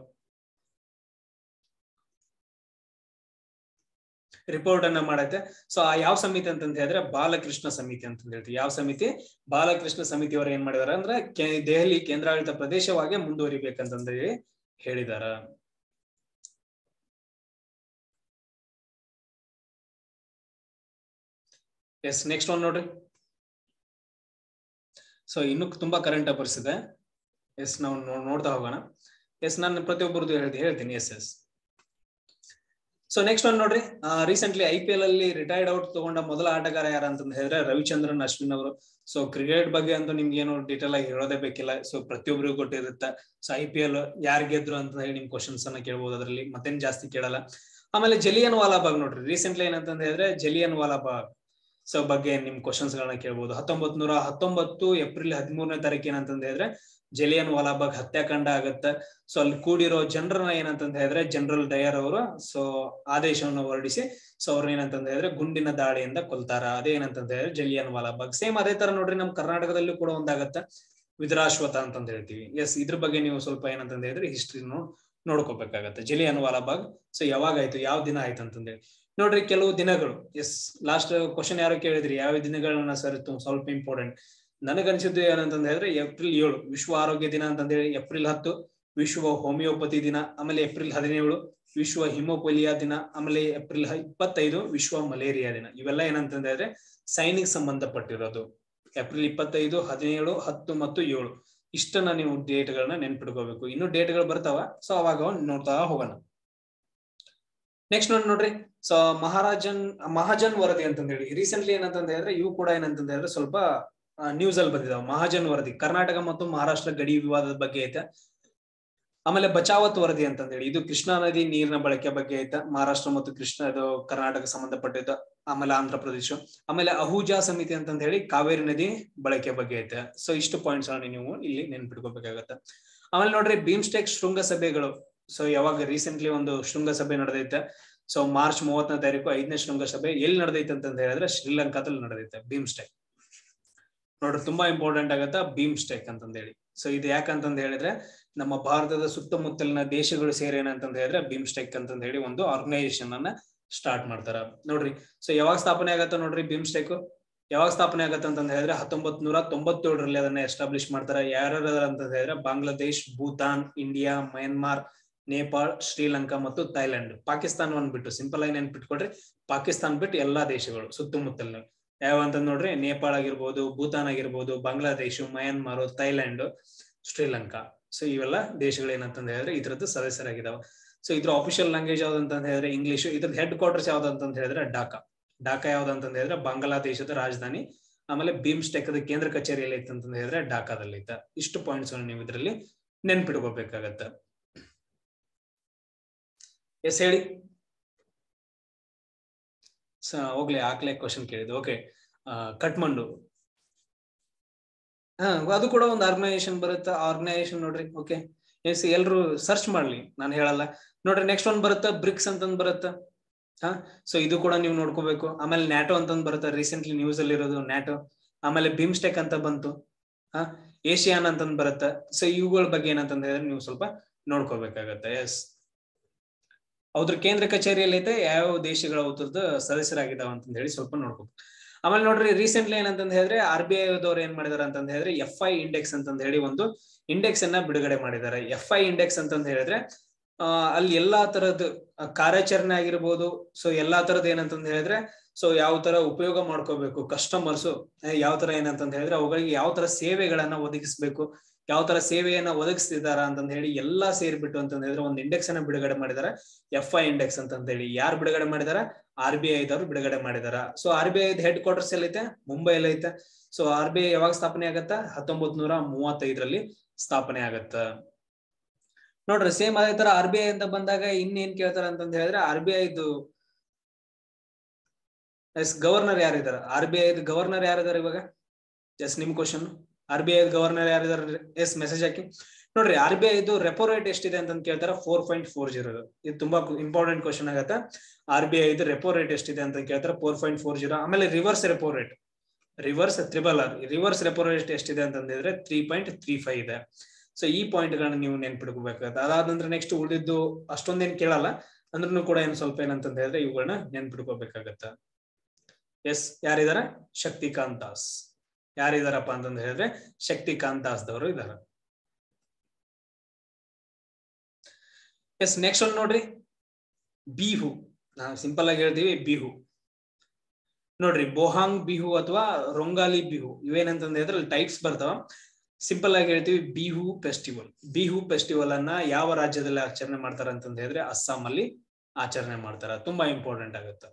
ರಿಪೋರ್ಟ್ ಅನ್ನ ಮಾಡೈತೆ ಸೊ ಆ ಯಾವ ಸಮಿತಿ ಅಂತಂದ ಹೇಳಿದ್ರೆ ಬಾಲಕೃಷ್ಣ ಸಮಿತಿ ಅಂತ ಹೇಳ್ತೀವಿ ಯಾವ ಸಮಿತಿ ಬಾಲಕೃಷ್ಣ ಸಮಿತಿಯವರು ಏನ್ ಮಾಡಿದಾರೆ ಅಂದ್ರೆ ದೆಹಲಿ ಕೇಂದ್ರಾಡಳಿತ ಪ್ರದೇಶವಾಗಿ ಮುಂದುವರಿಬೇಕಂತಂದ ಹೇಳಿ ಹೇಳಿದಾರ ಎಸ್ ನೆಕ್ಸ್ಟ್ ಒನ್ ನೋಡ್ರಿ ಸೊ ಇನ್ನು ತುಂಬಾ ಕರೆಂಟ್ ಅಫೇರ್ಸ್ ಇದೆ ಎಸ್ ನಾವು ನೋಡ್ತಾ ಹೋಗೋಣ ಎಸ್ ನಾನು ಪ್ರತಿಯೊಬ್ಬರದ್ದು ಹೇಳ್ತೀನಿ ಹೇಳ್ತೀನಿ yes yes so next one ನೋಡ್ರಿ ರೀಸೆಂಟ್ಲಿ ಐ ಪಿ ಎಲ್ ಅಲ್ಲಿ ರಿಟೈರ್ಡ್ ಔಟ್ ತಗೊಂಡ ಮೊದಲ ಆಟಗಾರ ಯಾರ ಅಂತಂದ ಹೇಳಿದ್ರೆ ರವಿಚಂದ್ರನ್ ಅಶ್ವಿನ್ ಅವರು ಸೊ ಕ್ರಿಕೆಟ್ ಬಗ್ಗೆ ಅಂತೂ ನಿಮ್ಗೆ ಏನು ಡೀಟೇಲ್ ಆಗಿ ಹೇಳೋದೇ ಬೇಕಿಲ್ಲ ಸೊ ಪ್ರತಿಯೊಬ್ಬರಿಗೂ ಗೊತ್ತಿರುತ್ತೆ ಸೊ ಐ ಪಿ ಎಲ್ ಯಾರು ಗೆದ್ರು ಅಂತ ಹೇಳಿ ನಿಮ್ ಕ್ವಶನ್ಸ್ ಅನ್ನ ಕೇಳ್ಬೋದು ಅದರಲ್ಲಿ ಮತ್ತೇನ್ ಜಾಸ್ತಿ ಕೇಳಲ್ಲ ಆಮೇಲೆ ಜಲಿಯನ್ ವಾಲಾಬಾಗ್ ನೋಡ್ರಿ ರೀಸೆಂಟ್ಲಿ ಏನಂತಂದ ಹೇಳಿದ್ರೆ ಜಲಿಯನ್ ವಾಲಾಬಾಗ್ ಸೊ ಬಗ್ಗೆ ನಿಮ್ ಕ್ವಶನ್ಸ್ ಗಳನ್ನ ಕೇಳ್ಬೋದು ಹತ್ತೊಂಬತ್ ನೂರ ಹತ್ತೊಂಬತ್ತು ಏಪ್ರಿಲ್ ಹದಿಮೂರನೇ ತಾರೀಕು ಏನಂತಂದ ಹೇಳಿದ್ರೆ ಜಲಿಯನ್ ವಾಲಾಬಾಗ್ ಹತ್ಯಾಕಾಂಡ ಆಗತ್ತೆ ಸೊ ಅಲ್ಲಿ ಕೂಡಿರೋ ಜನರನ್ನ ಏನಂತಂದ ಹೇಳಿದ್ರೆ ಜನರಲ್ ಡಯರ್ ಅವರು ಸೊ ಆದೇಶವನ್ನು ಹೊರಡಿಸಿ ಸೊ ಅವ್ರನ್ನ ಏನಂತಂದ ಹೇಳಿದ್ರೆ ಗುಂಡಿನ ದಾಳಿಯಿಂದ ಕೊಲ್ತಾರ ಅದೇ ಏನಂತಂದ ಹೇಳಿದ್ರೆ ಜಲಿಯನ್ ವಾಲಾಬಾಗ್ ಸೇಮ್ ಅದೇ ತರ ನೋಡ್ರಿ ನಮ್ ಕರ್ನಾಟಕದಲ್ಲೂ ಕೂಡ ಒಂದಾಗತ್ತ ವಿದ್ರಾಶ್ವತ ಅಂತಂದ ಹೇಳ್ತೀವಿ ಎಸ್ ಇದ್ರ ಬಗ್ಗೆ ನೀವು ಸ್ವಲ್ಪ ಏನಂತಂದ ಹೇಳಿದ್ರೆ ಹಿಸ್ಟ್ರಿ ನೋಡ್ಕೋಬೇಕಾಗತ್ತೆ ಜಲಿಯನ್ ವಾಲಾಬಾಗ್ ಸೊ ಯಾವಾಗ ಆಯ್ತು ಯಾವ ದಿನ ಆಯ್ತು ಅಂತಂದೇಳಿ ನೋಡ್ರಿ ಕೆಲವು ದಿನಗಳು ಎಸ್ ಲಾಸ್ಟ್ ಕ್ವಶನ್ ಯಾರು ಕೇಳಿದ್ರಿ ಯಾವ ದಿನಗಳನ್ನ ಸರ್ ಸ್ವಲ್ಪ ಇಂಪಾರ್ಟೆಂಟ್ ನನಗನ್ಸಿದ್ದು ಏನಂತಂದ ಹೇಳಿದ್ರೆ ಏಪ್ರಿಲ್ ಏಳು ವಿಶ್ವ ಆರೋಗ್ಯ ದಿನ ಅಂತಂದ ಹೇಳಿ ಏಪ್ರಿಲ್ ಹತ್ತು ವಿಶ್ವ ಹೋಮಿಯೋಪತಿ ದಿನ ಆಮೇಲೆ ಏಪ್ರಿಲ್ ಹದಿನೇಳು ವಿಶ್ವ ಹಿಮೋಪೋಲಿಯಾ ದಿನ ಆಮೇಲೆ ಏಪ್ರಿಲ್ ಇಪ್ಪತ್ತೈದು ವಿಶ್ವ ಮಲೇರಿಯಾ ದಿನ ಇವೆಲ್ಲ ಏನಂತಂದ ಹೇಳಿದ್ರೆ ಸೈನಿಕ್ ಸಂಬಂಧಪಟ್ಟಿರೋದು ಏಪ್ರಿಲ್ ಇಪ್ಪತ್ತೈದು ಹದಿನೇಳು ಹತ್ತು ಮತ್ತು ಏಳು ಇಷ್ಟನ್ನ ನೀವು ಡೇಟ್ಗಳನ್ನ ನೆನ್ಪಿಟ್ಕೋಬೇಕು ಇನ್ನು ಡೇಟ್ಗಳು ಬರ್ತಾವ ಸೊ ಅವಾಗ ನೋಡ್ತಾ ಹೋಗೋಣ ನೆಕ್ಸ್ಟ್ ನೋಡಿ ನೋಡ್ರಿ ಸೊ ಮಹಾರಾಜನ್ ಮಹಾಜನ್ ವರದಿ ಅಂತಂದ ಹೇಳಿ ರೀಸೆಂಟ್ಲಿ ಏನಂತಂದ ಹೇಳಿದ್ರೆ ಇವು ಕೂಡ ಏನಂತಂದ ಹೇಳಿದ್ರೆ ಸ್ವಲ್ಪ ನ್ಯೂಸ್ ಅಲ್ಲಿ ಬಂದಿದಾವ ಮಹಾಜನ್ ವರದಿ ಕರ್ನಾಟಕ ಮತ್ತು ಮಹಾರಾಷ್ಟ್ರ ಗಡಿ ವಿವಾದದ ಬಗ್ಗೆ ಐತೆ ಆಮೇಲೆ ಬಚಾವತ್ ವರದಿ ಅಂತಂದ ಹೇಳಿ ಇದು ಕೃಷ್ಣಾ ನದಿ ನೀರಿನ ಬಳಕೆ ಬಗ್ಗೆ ಐತೆ ಮಹಾರಾಷ್ಟ್ರ ಮತ್ತು ಕೃಷ್ಣ ಇದು ಕರ್ನಾಟಕ ಸಂಬಂಧಪಟ್ಟಿದ್ದ ಆಮೇಲೆ ಆಂಧ್ರ ಪ್ರದೇಶ ಆಮೇಲೆ ಅಹೂಜಾ ಸಮಿತಿ ಅಂತಂದ ಹೇಳಿ ಕಾವೇರಿ ನದಿ ಬಳಕೆ ಬಗ್ಗೆ ಐತೆ ಸೊ ಇಷ್ಟು ಪಾಯಿಂಟ್ಸ್ ನೀವು ಇಲ್ಲಿ ನೆನ್ಪಿಟ್ಕೋಬೇಕಾಗತ್ತೆ ಆಮೇಲೆ ನೋಡ್ರಿ ಭೀಮ್ಸ್ಟೆಕ್ ಶೃಂಗಸಭೆಗಳು ಸೊ ಯಾವಾಗ ರೀಸೆಂಟ್ಲಿ ಒಂದು ಶೃಂಗಸಭೆ ನಡೆದೈತೆ ಸೊ ಮಾರ್ಚ್ ಮೂವತ್ತನೇ ತಾರೀಕು ಐದನೇ ಶೃಂಗಸಭೆ ಎಲ್ಲಿ ನಡೆದೈತೆ ಅಂತಂದ ಹೇಳಿದ್ರೆ ಶ್ರೀಲಂಕಾದಲ್ಲಿ ನಡೆದೈತೆ ಭೀಮ್ಸ್ಟೆಕ್ ನೋಡ್ರಿ ತುಂಬಾ ಇಂಪಾರ್ಟೆಂಟ್ ಆಗತ್ತ ಭೀಮ್ಸ್ಟೆಕ್ ಅಂತಂದ ಹೇಳಿ ಸೊ ಇದು ಯಾಕಂತಂದ ಹೇಳಿದ್ರೆ ನಮ್ಮ ಭಾರತದ ಸುತ್ತಮುತ್ತಲಿನ ದೇಶಗಳು ಸೇರಿ ಏನಂತಂದ ಹೇಳಿದ್ರೆ ಭೀಮ್ಸ್ಟೆಕ್ ಅಂತಂದ ಹೇಳಿ ಒಂದು ಆರ್ಗನೈಸೇಷನ್ ಅನ್ನ ಸ್ಟಾರ್ಟ್ ಮಾಡ್ತಾರ ನೋಡ್ರಿ ಸೊ ಯಾವಾಗ ಸ್ಥಾಪನೆ ಆಗತ್ತ ನೋಡ್ರಿ ಭೀಮ್ಸ್ಟೆಕ್ ಯಾವಾಗ ಸ್ಥಾಪನೆ ಆಗತ್ತ ಅಂತಂದ ಹೇಳಿದ್ರೆ ಹತ್ತೊಂಬತ್ ನೂರ ತೊಂಬತ್ತೇಳರಲ್ಲಿ ಅದನ್ನ ಎಸ್ಟಾಬ್ಲಿಷ್ ಮಾಡ್ತಾರ ಯಾರ್ಯಾರ ಅಂತ ಹೇಳಿದ್ರೆ ಬಾಂಗ್ಲಾದೇಶ್ ಭೂತಾನ್ ಇಂಡಿಯಾ ಮಯನ್ಮಾರ್ ನೇಪಾಳ್ ಶ್ರೀಲಂಕಾ ಮತ್ತು ಥೈಲ್ಯಾಂಡ್ ಪಾಕಿಸ್ತಾನವನ್ನು ಬಿಟ್ಟು ಸಿಂಪಲ್ ಆಗಿ ನೆನ್ಪಿಟ್ಕೊಡ್ರಿ ಪಾಕಿಸ್ತಾನ್ ಬಿಟ್ಟು ಎಲ್ಲಾ ದೇಶಗಳು ಸುತ್ತಮುತ್ತಲಿನ ಯಾವ ಅಂತ ನೋಡ್ರಿ ನೇಪಾಳ ಆಗಿರ್ಬೋದು ಭೂತಾನ್ ಆಗಿರ್ಬೋದು Bangladesh Myanmar Thailand Sri Lanka so ಇವೆಲ್ಲ ದೇಶಗಳು ಏನಂತಂದ ಹೇಳಿದ್ರೆ ಇದ್ರದ್ದು ಸದಸ್ಯರಾಗಿದಾವ ಸೊ ಇದ್ರ ಅಫಿಷಿಯಲ್ ಲ್ಯಾಂಗ್ವೇಜ್ ಯಾವ್ದು ಅಂತಂದ ಹೇಳಿದ್ರೆ ಇಂಗ್ಲಿಷ್ ಇದ್ರದ್ದು ಹೆಡ್ ಕ್ವಾರ್ಟರ್ಸ್ ಯಾವ್ದು ಅಂತಂದ ಹೇಳಿದ್ರೆ ಡಾಕಾ ಡಾಕಾ ಯಾವ್ದು ಅಂತಂದ ಹೇಳಿದ್ರೆ ಬಾಂಗ್ಲಾದೇಶದ ರಾಜಧಾನಿ ಆಮೇಲೆ ಭೀಮ್ಸ್ಟೆಕ್ ಕೇಂದ್ರ ಕಚೇರಿಯಲ್ಲಿ ಐತೆ ಅಂತಂದ ಹೇಳಿದ್ರೆ ಡಾಕಾದಲ್ಲಿ ಐತ ಇಷ್ಟು ಪಾಯಿಂಟ್ಸ್ ನೀವು ಇದರಲ್ಲಿ ನೆನ್ಪಿಟ್ಕೋಬೇಕಾಗತ್ತ ಎಸ್ ಹೇಳಿ ಹೋಗ್ಲಿ ಆಕ್ಲೆ ಕ್ವಶನ್ ಕೇಳಿದ್ದು ಓಕೆ ಕಟ್ಮಂಡು ಹಾ ಅದು ಕೂಡ ಒಂದು ಆರ್ಗನೈಸೇಷನ್ ಬರುತ್ತೆ ಆರ್ಗನೈಸೇಷನ್ ನೋಡ್ರಿ ಓಕೆ ಎಸ್ ಎಲ್ರು ಸರ್ಚ್ ಮಾಡ್ಲಿ ನಾನು ಹೇಳಲ್ಲ ನೋಡ್ರಿ ನೆಕ್ಸ್ಟ್ ಒಂದ್ ಬರುತ್ತೆ ಬ್ರಿಕ್ಸ್ ಅಂತಂದ್ ಬರುತ್ತೆ ಹಾ ಸೊ ಇದು ಕೂಡ ನೀವು ನೋಡ್ಕೋಬೇಕು ಆಮೇಲೆ ನ್ಯಾಟೋ ಅಂತಂದ್ ಬರುತ್ತೆ ರೀಸೆಂಟ್ಲಿ ನ್ಯೂಸ್ ಅಲ್ಲಿ ಇರೋದು ನ್ಯಾಟೋ ಆಮೇಲೆ ಬಿಮ್ಸ್ಟೆಕ್ ಅಂತ ಬಂತು ಹಾ ಏಷಿಯಾನ್ ಅಂತಂದ್ ಬರುತ್ತೆ ಸೊ ಇವುಗಳ ಬಗ್ಗೆ ಏನಂತಂದ್ ಹೇಳಿದ್ರೆ ನೀವು ಸ್ವಲ್ಪ ನೋಡ್ಕೋಬೇಕಾಗತ್ತೆ ಎಸ್ ಅವ್ರ ಕೇಂದ್ರ ಕಚೇರಿಯಲ್ಲಿ ಐತೆ ಯಾವ ದೇಶಗಳ ಅವ್ರದ್ದು ಸದಸ್ಯರಾಗಿದ್ದಾವ ಅಂತಂದ್ ಹೇಳಿ ಸ್ವಲ್ಪ ನೋಡ್ಕೋ ಆಮೇಲೆ ನೋಡ್ರಿ ರೀಸೆಂಟ್ಲಿ ಏನಂತಂದ್ ಹೇಳಿದ್ರೆ ಆರ್ ಬಿ ಐ ದವ್ರು ಏನ್ ಮಾಡಿದಾರೆ ಅಂತಂದ್ ಹೇಳಿದ್ರೆ ಎಫ್ ಐ ಇಂಡೆಕ್ಸ್ ಅಂತಂದ್ ಹೇಳಿ ಒಂದು ಇಂಡೆಕ್ಸ್ ಅನ್ನ ಬಿಡುಗಡೆ ಮಾಡಿದ್ದಾರೆ ಎಫ್ ಐ ಇಂಡೆಕ್ಸ್ ಅಂತಂದ್ ಹೇಳಿದ್ರೆ ಆ ಅಲ್ಲಿ ಎಲ್ಲಾ ತರದ್ ಕಾರ್ಯಾಚರಣೆ ಆಗಿರ್ಬೋದು ಸೊ ಎಲ್ಲಾ ತರದ್ ಏನಂತಂದ್ ಹೇಳಿದ್ರೆ ಸೊ ಯಾವ ತರ ಉಪಯೋಗ ಮಾಡ್ಕೋಬೇಕು ಕಸ್ಟಮರ್ಸ್ ಯಾವ ತರ ಏನಂತಂದ್ ಹೇಳಿದ್ರೆ ಅವುಗಳಿಗೆ ಯಾವ ತರ ಸೇವೆಗಳನ್ನ ಒದಗಿಸ್ಬೇಕು ಯಾವ ತರ ಸೇವೆಯನ್ನ ಒದಗಿಸ್ತಿದಾರ ಅಂತಂದ್ ಹೇಳಿ ಎಲ್ಲಾ ಸೇರ್ಬಿಟ್ಟು ಅಂತಂದ್ ಹೇಳಿದ್ರೆ ಒಂದು ಇಂಡೆಕ್ಸ್ ಅನ್ನ ಬಿಡುಗಡೆ ಮಾಡಿದಾರೆ ಎಫ್ ಐ ಇಂಡೆಕ್ಸ್ ಅಂತಂದ್ ಹೇಳಿ ಯಾರು ಬಿಡುಗಡೆ ಮಾಡಿದಾರ ಆರ್ ಬಿ ಐ ದವರು ಬಿಡುಗಡೆ ಮಾಡಿದಾರ so R B I headquarters ಎಲ್ಲೈತೆ ಮುಂಬೈಲಿ ಐತೆ ಸೊ ಆರ್ ಬಿ ಐ ಯಾವಾಗ ಸ್ಥಾಪನೆ ಆಗತ್ತ ಹತ್ತೊಂಬತ್ ನೂರ ಮೂವತ್ತೈದರಲ್ಲಿ ಸ್ಥಾಪನೆ ಆಗತ್ತ ನೋಡ್ರಿ ಸೇಮ್ ಅದೇ ತರ ಆರ್ ಬಿ ಐ ಅಂತ ಬಂದಾಗ ಇನ್ನೇನ್ ಕೇಳ್ತಾರ ಅಂತಂದ್ ಹೇಳಿದ್ರೆ ಆರ್ ಬಿ ಐದು ಎಸ್ ಗವರ್ನರ್ ಯಾರಿದಾರ ಆರ್ ಬಿ ಐ ಗವರ್ನರ್ ಯಾರಿದಾರ ಇವಾಗ ಎಸ್ ನಿಮ್ question R B I governor ಯಾರಿದಾರ ಎಸ್ ಮೆಸೇಜ್ ಹಾಕಿ ನೋಡ್ರಿ ಆರ್ ಬಿ ಐದು ರೆಪೋ ರೇಟ್ ಎಷ್ಟಿದೆ ಅಂತ ಕೇಳ್ತಾರ ಫೋರ್ ಪಾಯಿಂಟ್ ಫೋರ್ ಜೀರೋ ಇದು ತುಂಬಾ ಇಂಪಾರ್ಟೆಂಟ್ ಕ್ವಶನ್ ಆಗತ್ತೆ ಆರ್ ಬಿ ಐದು ರೆಪೋ ರೇಟ್ ಎಷ್ಟಿದೆ ಅಂತ ಕೇಳ್ತಾರ ಫೋರ್ ಪಾಯಿಂಟ್ ಫೋರ್ ಜೀರೋ ಆಮೇಲೆ reverse repo rate reverse triple R reverse repo rate ಎಷ್ಟಿದೆ ಅಂತಂದಿದ್ರೆ ತ್ರೀ ಪಾಯಿಂಟ್ ತ್ರೀ ಫೈವ್ ಇದೆ ಸೊ ಈ ಪಾಯಿಂಟ್ ಗಳನ್ನ ನೀವು ನೆನ್ಪಿಡ್ಕೋಬೇಕಾಗತ್ತೆ ಅದಾದ ನಂತರ ನೆಕ್ಸ್ಟ್ ಉಳಿದಿದ್ದು ಅಷ್ಟೊಂದೇನ್ ಕೇಳಲ್ಲ ಅಂದ್ರೂ ಕೂಡ ಏನ್ ಸ್ವಲ್ಪ ಏನಂತಂದ ಹೇಳಿದ್ರೆ ಇವುಗಳನ್ನ ನೆನ್ಪಿಡ್ಕೋಬೇಕಾಗತ್ತ ಎಸ್ ಯಾರಿದಾರ ಶಕ್ತಿಕಾಂತ್ ದಾಸ್ ಯಾರಿದಾರಪ್ಪ ಅಂತಂದ ಹೇಳಿದ್ರೆ ಶಕ್ತಿಕಾಂತ್ ದಾಸ್ ದವರು ಇದಾರ ಎಸ್ ನೆಕ್ಸ್ಟ್ ಒಂದು ನೋಡ್ರಿ ಬಿಹು ನಾವು ಸಿಂಪಲ್ ಆಗಿ ಹೇಳ್ತೀವಿ ಬಿಹು ನೋಡ್ರಿ ಬೋಹಾಂಗ್ ಬಿಹು ಅಥವಾ ರೊಂಗಾಲಿ ಬಿಹು ಇವೇನಂತಂದ ಹೇಳಿದ್ರೆ ಟೈಪ್ಸ್ ಬರ್ತಾವ ಸಿಂಪಲ್ ಆಗಿ ಹೇಳ್ತೀವಿ ಬಿಹು ಫೆಸ್ಟಿವಲ್ ಬಿಹು ಫೆಸ್ಟಿವಲ್ ಅನ್ನ ಯಾವ ರಾಜ್ಯದಲ್ಲಿ ಆಚರಣೆ ಮಾಡ್ತಾರ ಅಂತಂದ ಹೇಳಿದ್ರೆ ಅಸ್ಸಾಂ ಅಲ್ಲಿ ಆಚರಣೆ ಮಾಡ್ತಾರ ತುಂಬಾ ಇಂಪಾರ್ಟೆಂಟ್ ಆಗುತ್ತೆ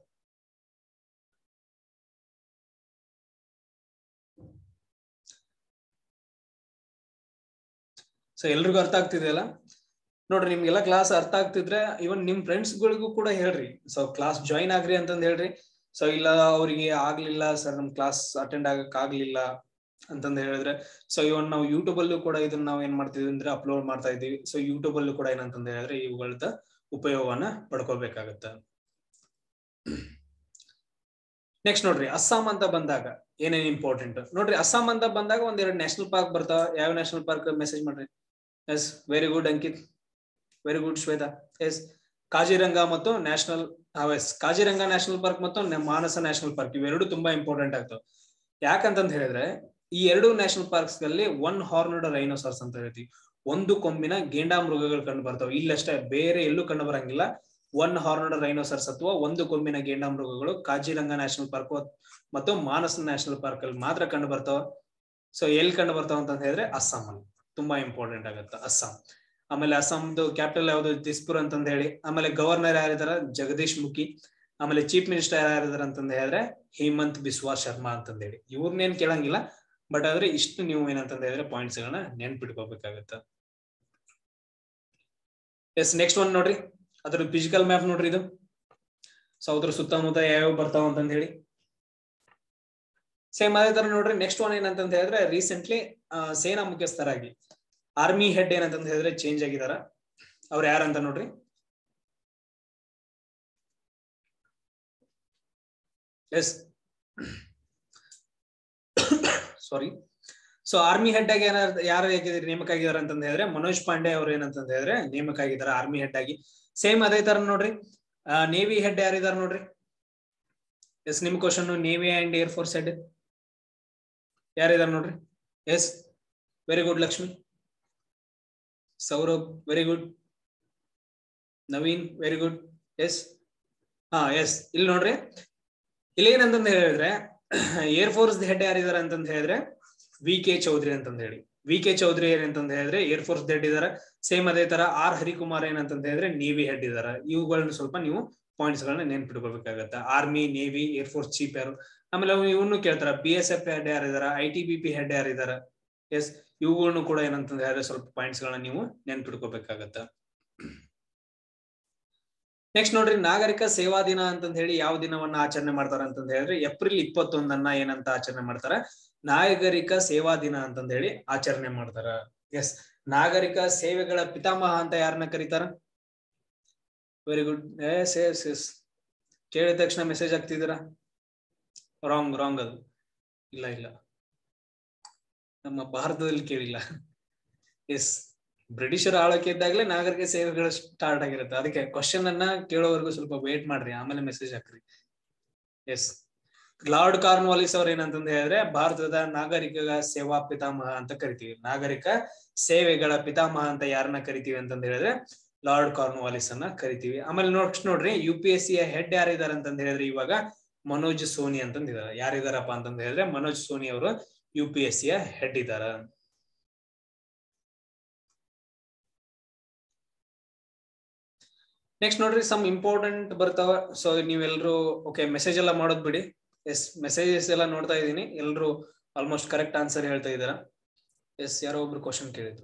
ಸೊ ಎಲ್ರಿಗೂ ಅರ್ಥ ಆಗ್ತಿದೆಯಲ್ಲ ನೋಡ್ರಿ ನಿಮ್ಗೆಲ್ಲ ಕ್ಲಾಸ್ ಅರ್ಥ ಆಗ್ತಿದ್ರೆ ಇವನ್ ನಿಮ್ ಫ್ರೆಂಡ್ಸ್ ಗಳಿಗೂ ಕೂಡ ಹೇಳ್ರಿ ಸೊ ಕ್ಲಾಸ್ ಜಾಯಿನ್ ಆಗ್ರಿ ಅಂತಂದ್ ಹೇಳ್ರಿ ಸೊ ಇಲ್ಲ ಅವ್ರಿಗೆ ಆಗ್ಲಿಲ್ಲ ಸರ್ ನಮ್ ಕ್ಲಾಸ್ ಅಟೆಂಡ್ ಆಗಕ್ ಆಗ್ಲಿಲ್ಲ ಅಂತಂದ್ ಹೇಳಿದ್ರೆ ಸೊ ಇವನ್ ನಾವು ಯೂಟ್ಯೂಬ್ ಅಲ್ಲೂ ಕೂಡ ಇದನ್ನ ನಾವು ಏನ್ ಮಾಡ್ತಿದ್ವಿ ಅಂದ್ರೆ ಅಪ್ಲೋಡ್ ಮಾಡ್ತಾ ಇದೀವಿ ಸೊ ಯೂಟ್ಯೂಬ್ ಅಲ್ಲೂ ಕೂಡ ಏನಂತಂದ್ ಹೇಳಿದ್ರೆ ಇವುಗಳದ ಉಪಯೋಗವನ್ನ ಪಡ್ಕೋಬೇಕಾಗತ್ತ ನೆಕ್ಸ್ಟ್ ನೋಡ್ರಿ ಅಸ್ಸಾಂ ಅಂತ ಬಂದಾಗ ಏನೇನ್ ಇಂಪಾರ್ಟೆಂಟ್ ನೋಡ್ರಿ ಅಸ್ಸಾಂ ಅಂತ ಬಂದಾಗ ಒಂದೆರಡು ನ್ಯಾಷನಲ್ ಪಾರ್ಕ್ ಬರ್ತಾವ ಯಾವ ನ್ಯಾಷನಲ್ ಪಾರ್ಕ್ ಮೆಸೇಜ್ ಮಾಡ್ರಿ yes very good Ankit very good Shweta yes Kaziranga ಮತ್ತು national yes Kaziranga national park ಮತ್ತು ಮಾನಸ ನ್ಯಾಷನಲ್ ಪಾರ್ಕ್ ಇವೆರಡು ತುಂಬಾ ಇಂಪಾರ್ಟೆಂಟ್ ಆಗ್ತವೆ ಯಾಕಂತಂತ ಹೇಳಿದ್ರೆ ಈ ಎರಡು ನ್ಯಾಷನಲ್ ಪಾರ್ಕ್ಸ್ ಗಳಲ್ಲಿ ಒನ್ ಹಾರ್ನಡ್ ರೈನೋಸರ್ಸ್ ಅಂತ ಹೇಳ್ತೀವಿ ಒಂದು ಕೊಂಬಿನ ಗೇಂಡಾ ಮೃಗಗಳು ಕಂಡು ಬರ್ತಾವೆ ಇಲ್ಲಷ್ಟೇ ಬೇರೆ ಎಲ್ಲೂ ಕಂಡು ಬರಂಗಿಲ್ಲ ಒನ್ ಹಾರ್ನಡ್ ರೈನೋಸರ್ಸ್ ಅಥವಾ ಒಂದು ಕೊಂಬಿನ ಗೇಂಡಾ ಮೃಗಗಳು ಕಾಜಿರಂಗ ನ್ಯಾಷನಲ್ ಪಾರ್ಕ್ ಮತ್ತು ಮಾನಸ ನ್ಯಾಷನಲ್ ಪಾರ್ಕ್ ಅಲ್ಲಿ ಮಾತ್ರ ಕಂಡು ಬರ್ತಾವ ಸೊ ಎಲ್ಲಿ ಕಂಡು ಬರ್ತಾವ ಅಂತ ಹೇಳಿದ್ರೆ ಅಸ್ಸಾಂ ಅಲ್ಲಿ ತುಂಬಾ ಇಂಪಾರ್ಟೆಂಟ್ ಆಗುತ್ತೆ ಅಸ್ಸಾಂ ಆಮೇಲೆ ಅಸ್ಸಾಂದು ಕ್ಯಾಪಿಟಲ್ ಯಾವ್ದು ದಿಸ್ಪುರ್ ಅಂತಂದ ಹೇಳಿ ಆಮೇಲೆ ಗವರ್ನರ್ ಯಾರಿದಾರ ಜಗದೀಶ್ ಮುಖಿ ಆಮೇಲೆ ಚೀಫ್ ಮಿನಿಸ್ಟರ್ ಯಾರಿದಾರ ಅಂತಂದ ಹೇಳಿದ್ರೆ ಹೇಮಂತ್ ಬಿಸ್ವಾ ಶರ್ಮಾ ಅಂತಂದ ಹೇಳಿ ಇವ್ರನ್ನೇನ್ ಕೇಳಂಗಿಲ್ಲ ಬಟ್ ಆದ್ರೆ ಇಷ್ಟು ನೀವು ಏನಂತಂದ ಹೇಳಿದ್ರೆ ಪಾಯಿಂಟ್ಸ್ ಗಳನ್ನ ನೆನ್ಪಿಟ್ಕೋಬೇಕಾಗತ್ತ ಎಸ್ ನೆಕ್ಸ್ಟ್ ಒನ್ ನೋಡ್ರಿ ಅದ್ರ ಫಿಸಿಕಲ್ ಮ್ಯಾಪ್ ನೋಡ್ರಿ ಇದು ಸೊ ಅದ್ರ ಸುತ್ತಮುತ್ತ ಯಾವ್ಯಾವ ಬರ್ತಾವ ಅಂತಂದ ಹೇಳಿ ಸೇಮ್ ಅದೇ ತರ ನೋಡ್ರಿ ನೆಕ್ಸ್ಟ್ ಒನ್ ಏನಂತಂದ ಹೇಳಿದ್ರೆ ರೀಸೆಂಟ್ಲಿ ಸೇನಾ ಮುಖ್ಯಸ್ಥರಾಗಿ ಆರ್ಮಿ ಹೆಡ್ ಏನಂತಂದ ಹೇಳಿದ್ರೆ ಚೇಂಜ್ ಆಗಿದಾರ ಅವ್ರು ಯಾರಂತ ನೋಡ್ರಿ yes sorry so army head ಆಗಿ ಏನಾರ ಯಾರು ಹೇಗಿದ್ರೆ ನೇಮಕ ಆಗಿದಾರ ಅಂತಂದ ಹೇಳಿದ್ರೆ ಮನೋಜ್ ಪಾಂಡೆ ಅವ್ರು ಏನಂತಂದ ಹೇಳಿದ್ರೆ ನೇಮಕ ಆಗಿದಾರ ಆರ್ಮಿ ಹೆಡ್ ಆಗಿ ಸೇಮ್ ಅದೇ ತರ ನೋಡ್ರಿ ನೇವಿ ಹೆಡ್ ಯಾರಿದಾರ ನೋಡ್ರಿ ಎಸ್ ನಿಮ್ question navy and air force head ಯಾರಿದಾರ ನೋಡ್ರಿ yes very good Lakshmi Saurabh very good Naveen very good yes ಹಾ ಎಸ್ ಇಲ್ಲಿ ನೋಡ್ರಿ ಇಲ್ಲಿ ಏನಂತಂದ ಹೇಳಿದ್ರೆ ಏರ್ ಫೋರ್ಸ್ ಹೆಡ್ ಯಾರಿದಾರ ಅಂತಂದ ಹೇಳಿದ್ರೆ ವಿ ಕೆ ಚೌಧರಿ ಅಂತಂದ ಹೇಳಿ ವಿ ಕೆ ಚೌಧರಿ ಏನಂತಂದ ಹೇಳಿದ್ರೆ ಏರ್ ಫೋರ್ಸ್ ಹೆಡ್ ಇದಾರ ಸೇಮ್ ಅದೇ ತರ ಆರ್ ಹರಿಕುಮಾರ್ ಏನಂತಂದ ಹೇಳಿದ್ರೆ ನೇವಿ ಹೆಡ್ ಇದಾರ ಇವುಗಳನ್ನ ಸ್ವಲ್ಪ ನೀವು ಪಾಯಿಂಟ್ಸ್ ಗಳನ್ನ ನೆನ್ಪಿಟ್ಕೋಬೇಕಾಗತ್ತ army navy air force chief ಯಾರು ಆಮೇಲೆ ಇವನು ಕೇಳ್ತಾರ ಬಿ ಎಸ್ ಎಫ್ ಹೆಡ್ ಯಾರಿದಾರ I T B P head ಯಾರಿದಾರ ಎಸ್ ಇವುಗಳನ್ನು ಕೂಡ ಏನಂತಂದ ಹೇಳಿದ್ರೆ ಸ್ವಲ್ಪ ಪಾಯಿಂಟ್ಸ್ ಗಳನ್ನ ನೀವು ನೆನ್ಪಿಟ್ಕೋಬೇಕಾಗತ್ತ ನೆಕ್ಸ್ಟ್ ನೋಡ್ರಿ ನಾಗರಿಕ ಸೇವಾ ದಿನ ಅಂತಂದ ಹೇಳಿ ಯಾವ ದಿನವನ್ನ ಆಚರಣೆ ಮಾಡ್ತಾರ ಅಂತಂದ ಹೇಳಿದ್ರೆ ಏಪ್ರಿಲ್ ಇಪ್ಪತ್ತೊಂದನ್ನ ಏನಂತ ಆಚರಣೆ ಮಾಡ್ತಾರ ನಾಗರಿಕ ಸೇವಾ ದಿನ ಅಂತಂದ ಹೇಳಿ ಆಚರಣೆ ಮಾಡ್ತಾರ ಎಸ್ ನಾಗರಿಕ ಸೇವೆಗಳ ಪಿತಾಮಹ ಅಂತ ಯಾರನ್ನ ಕರೀತಾರ very good yes yes yes ಕೇಳಿದ ತಕ್ಷಣ ಮೆಸೇಜ್ ಆಗ್ತಿದ್ದೀರಾ ರಾಂಗ್ ರಾಂಗ್ ಅದು ಇಲ್ಲ ಇಲ್ಲ ನಮ್ಮ ಭಾರತದಲ್ಲಿ ಕೇಳಿಲ್ಲ ಎಸ್ ಬ್ರಿಟಿಷರು ಆಳಕ್ಕೆ ಇದ್ದಾಗಲೇ ನಾಗರಿಕ ಸೇವೆಗಳು ಸ್ಟಾರ್ಟ್ ಆಗಿರುತ್ತೆ ಅದಕ್ಕೆ ಕ್ವಶನ್ ಅನ್ನ ಕೇಳೋವರೆಗೂ ಸ್ವಲ್ಪ ವೇಟ್ ಮಾಡ್ರಿ ಆಮೇಲೆ ಮೆಸೇಜ್ ಹಾಕ್ರಿ ಎಸ್ ಲಾರ್ಡ್ ಕಾರ್ನ್ವಾಲಿಸ್ ಅವ್ರ ಏನಂತಂದ ಹೇಳಿದ್ರೆ ಭಾರತದ ನಾಗರಿಕ ಸೇವಾ ಪಿತಾಮಹ ಅಂತ ಕರಿತೀವಿ ನಾಗರಿಕ ಸೇವೆಗಳ ಪಿತಾಮಹ ಅಂತ ಯಾರನ್ನ ಕರಿತೀವಿ ಅಂತಂದ ಹೇಳಿದ್ರೆ ಲಾರ್ಡ್ ಕಾರ್ನ್ವಾಲಿಸ್ ಅನ್ನ ಕರಿತೀವಿ ಆಮೇಲೆ ನೋಡ್ಸ್ ನೋಡ್ರಿ U P S C head ಯಾರಿದಾರೆ ಅಂತಂದ ಹೇಳಿದ್ರೆ ಇವಾಗ ಮನೋಜ್ ಸೋನಿ ಅಂತಂದಿದ್ದಾರೆ ಯಾರಿದಾರಪ್ಪ ಅಂತಂದ ಹೇಳಿದ್ರೆ ಮನೋಜ್ ಸೋನಿ ಅವರು ಯು ಪಿ ಎಸ್ ಸಿಯ ಹೆಡ್ ಇದಾರ ನೆಕ್ಸ್ಟ್ ನೋಡ್ರಿ ಸಮ್ ಇಂಪಾರ್ಟೆಂಟ್ ಬರ್ತಾವ ಸೊ ನೀವೆಲ್ರು ಓಕೆ ಮೆಸೇಜ್ ಎಲ್ಲ ಮಾಡೋದ್ ಬಿಡಿ ಎಸ್ ಮೆಸೇಜಸ್ ಎಲ್ಲ ನೋಡ್ತಾ ಇದ್ದೀನಿ ಎಲ್ರು ಆಲ್ಮೋಸ್ಟ್ ಕರೆಕ್ಟ್ ಆನ್ಸರ್ ಹೇಳ್ತಾ ಇದಾರ ಎಸ್ ಯಾರೋ ಒಬ್ರು ಕ್ವಶನ್ ಕೇಳಿದ್ರು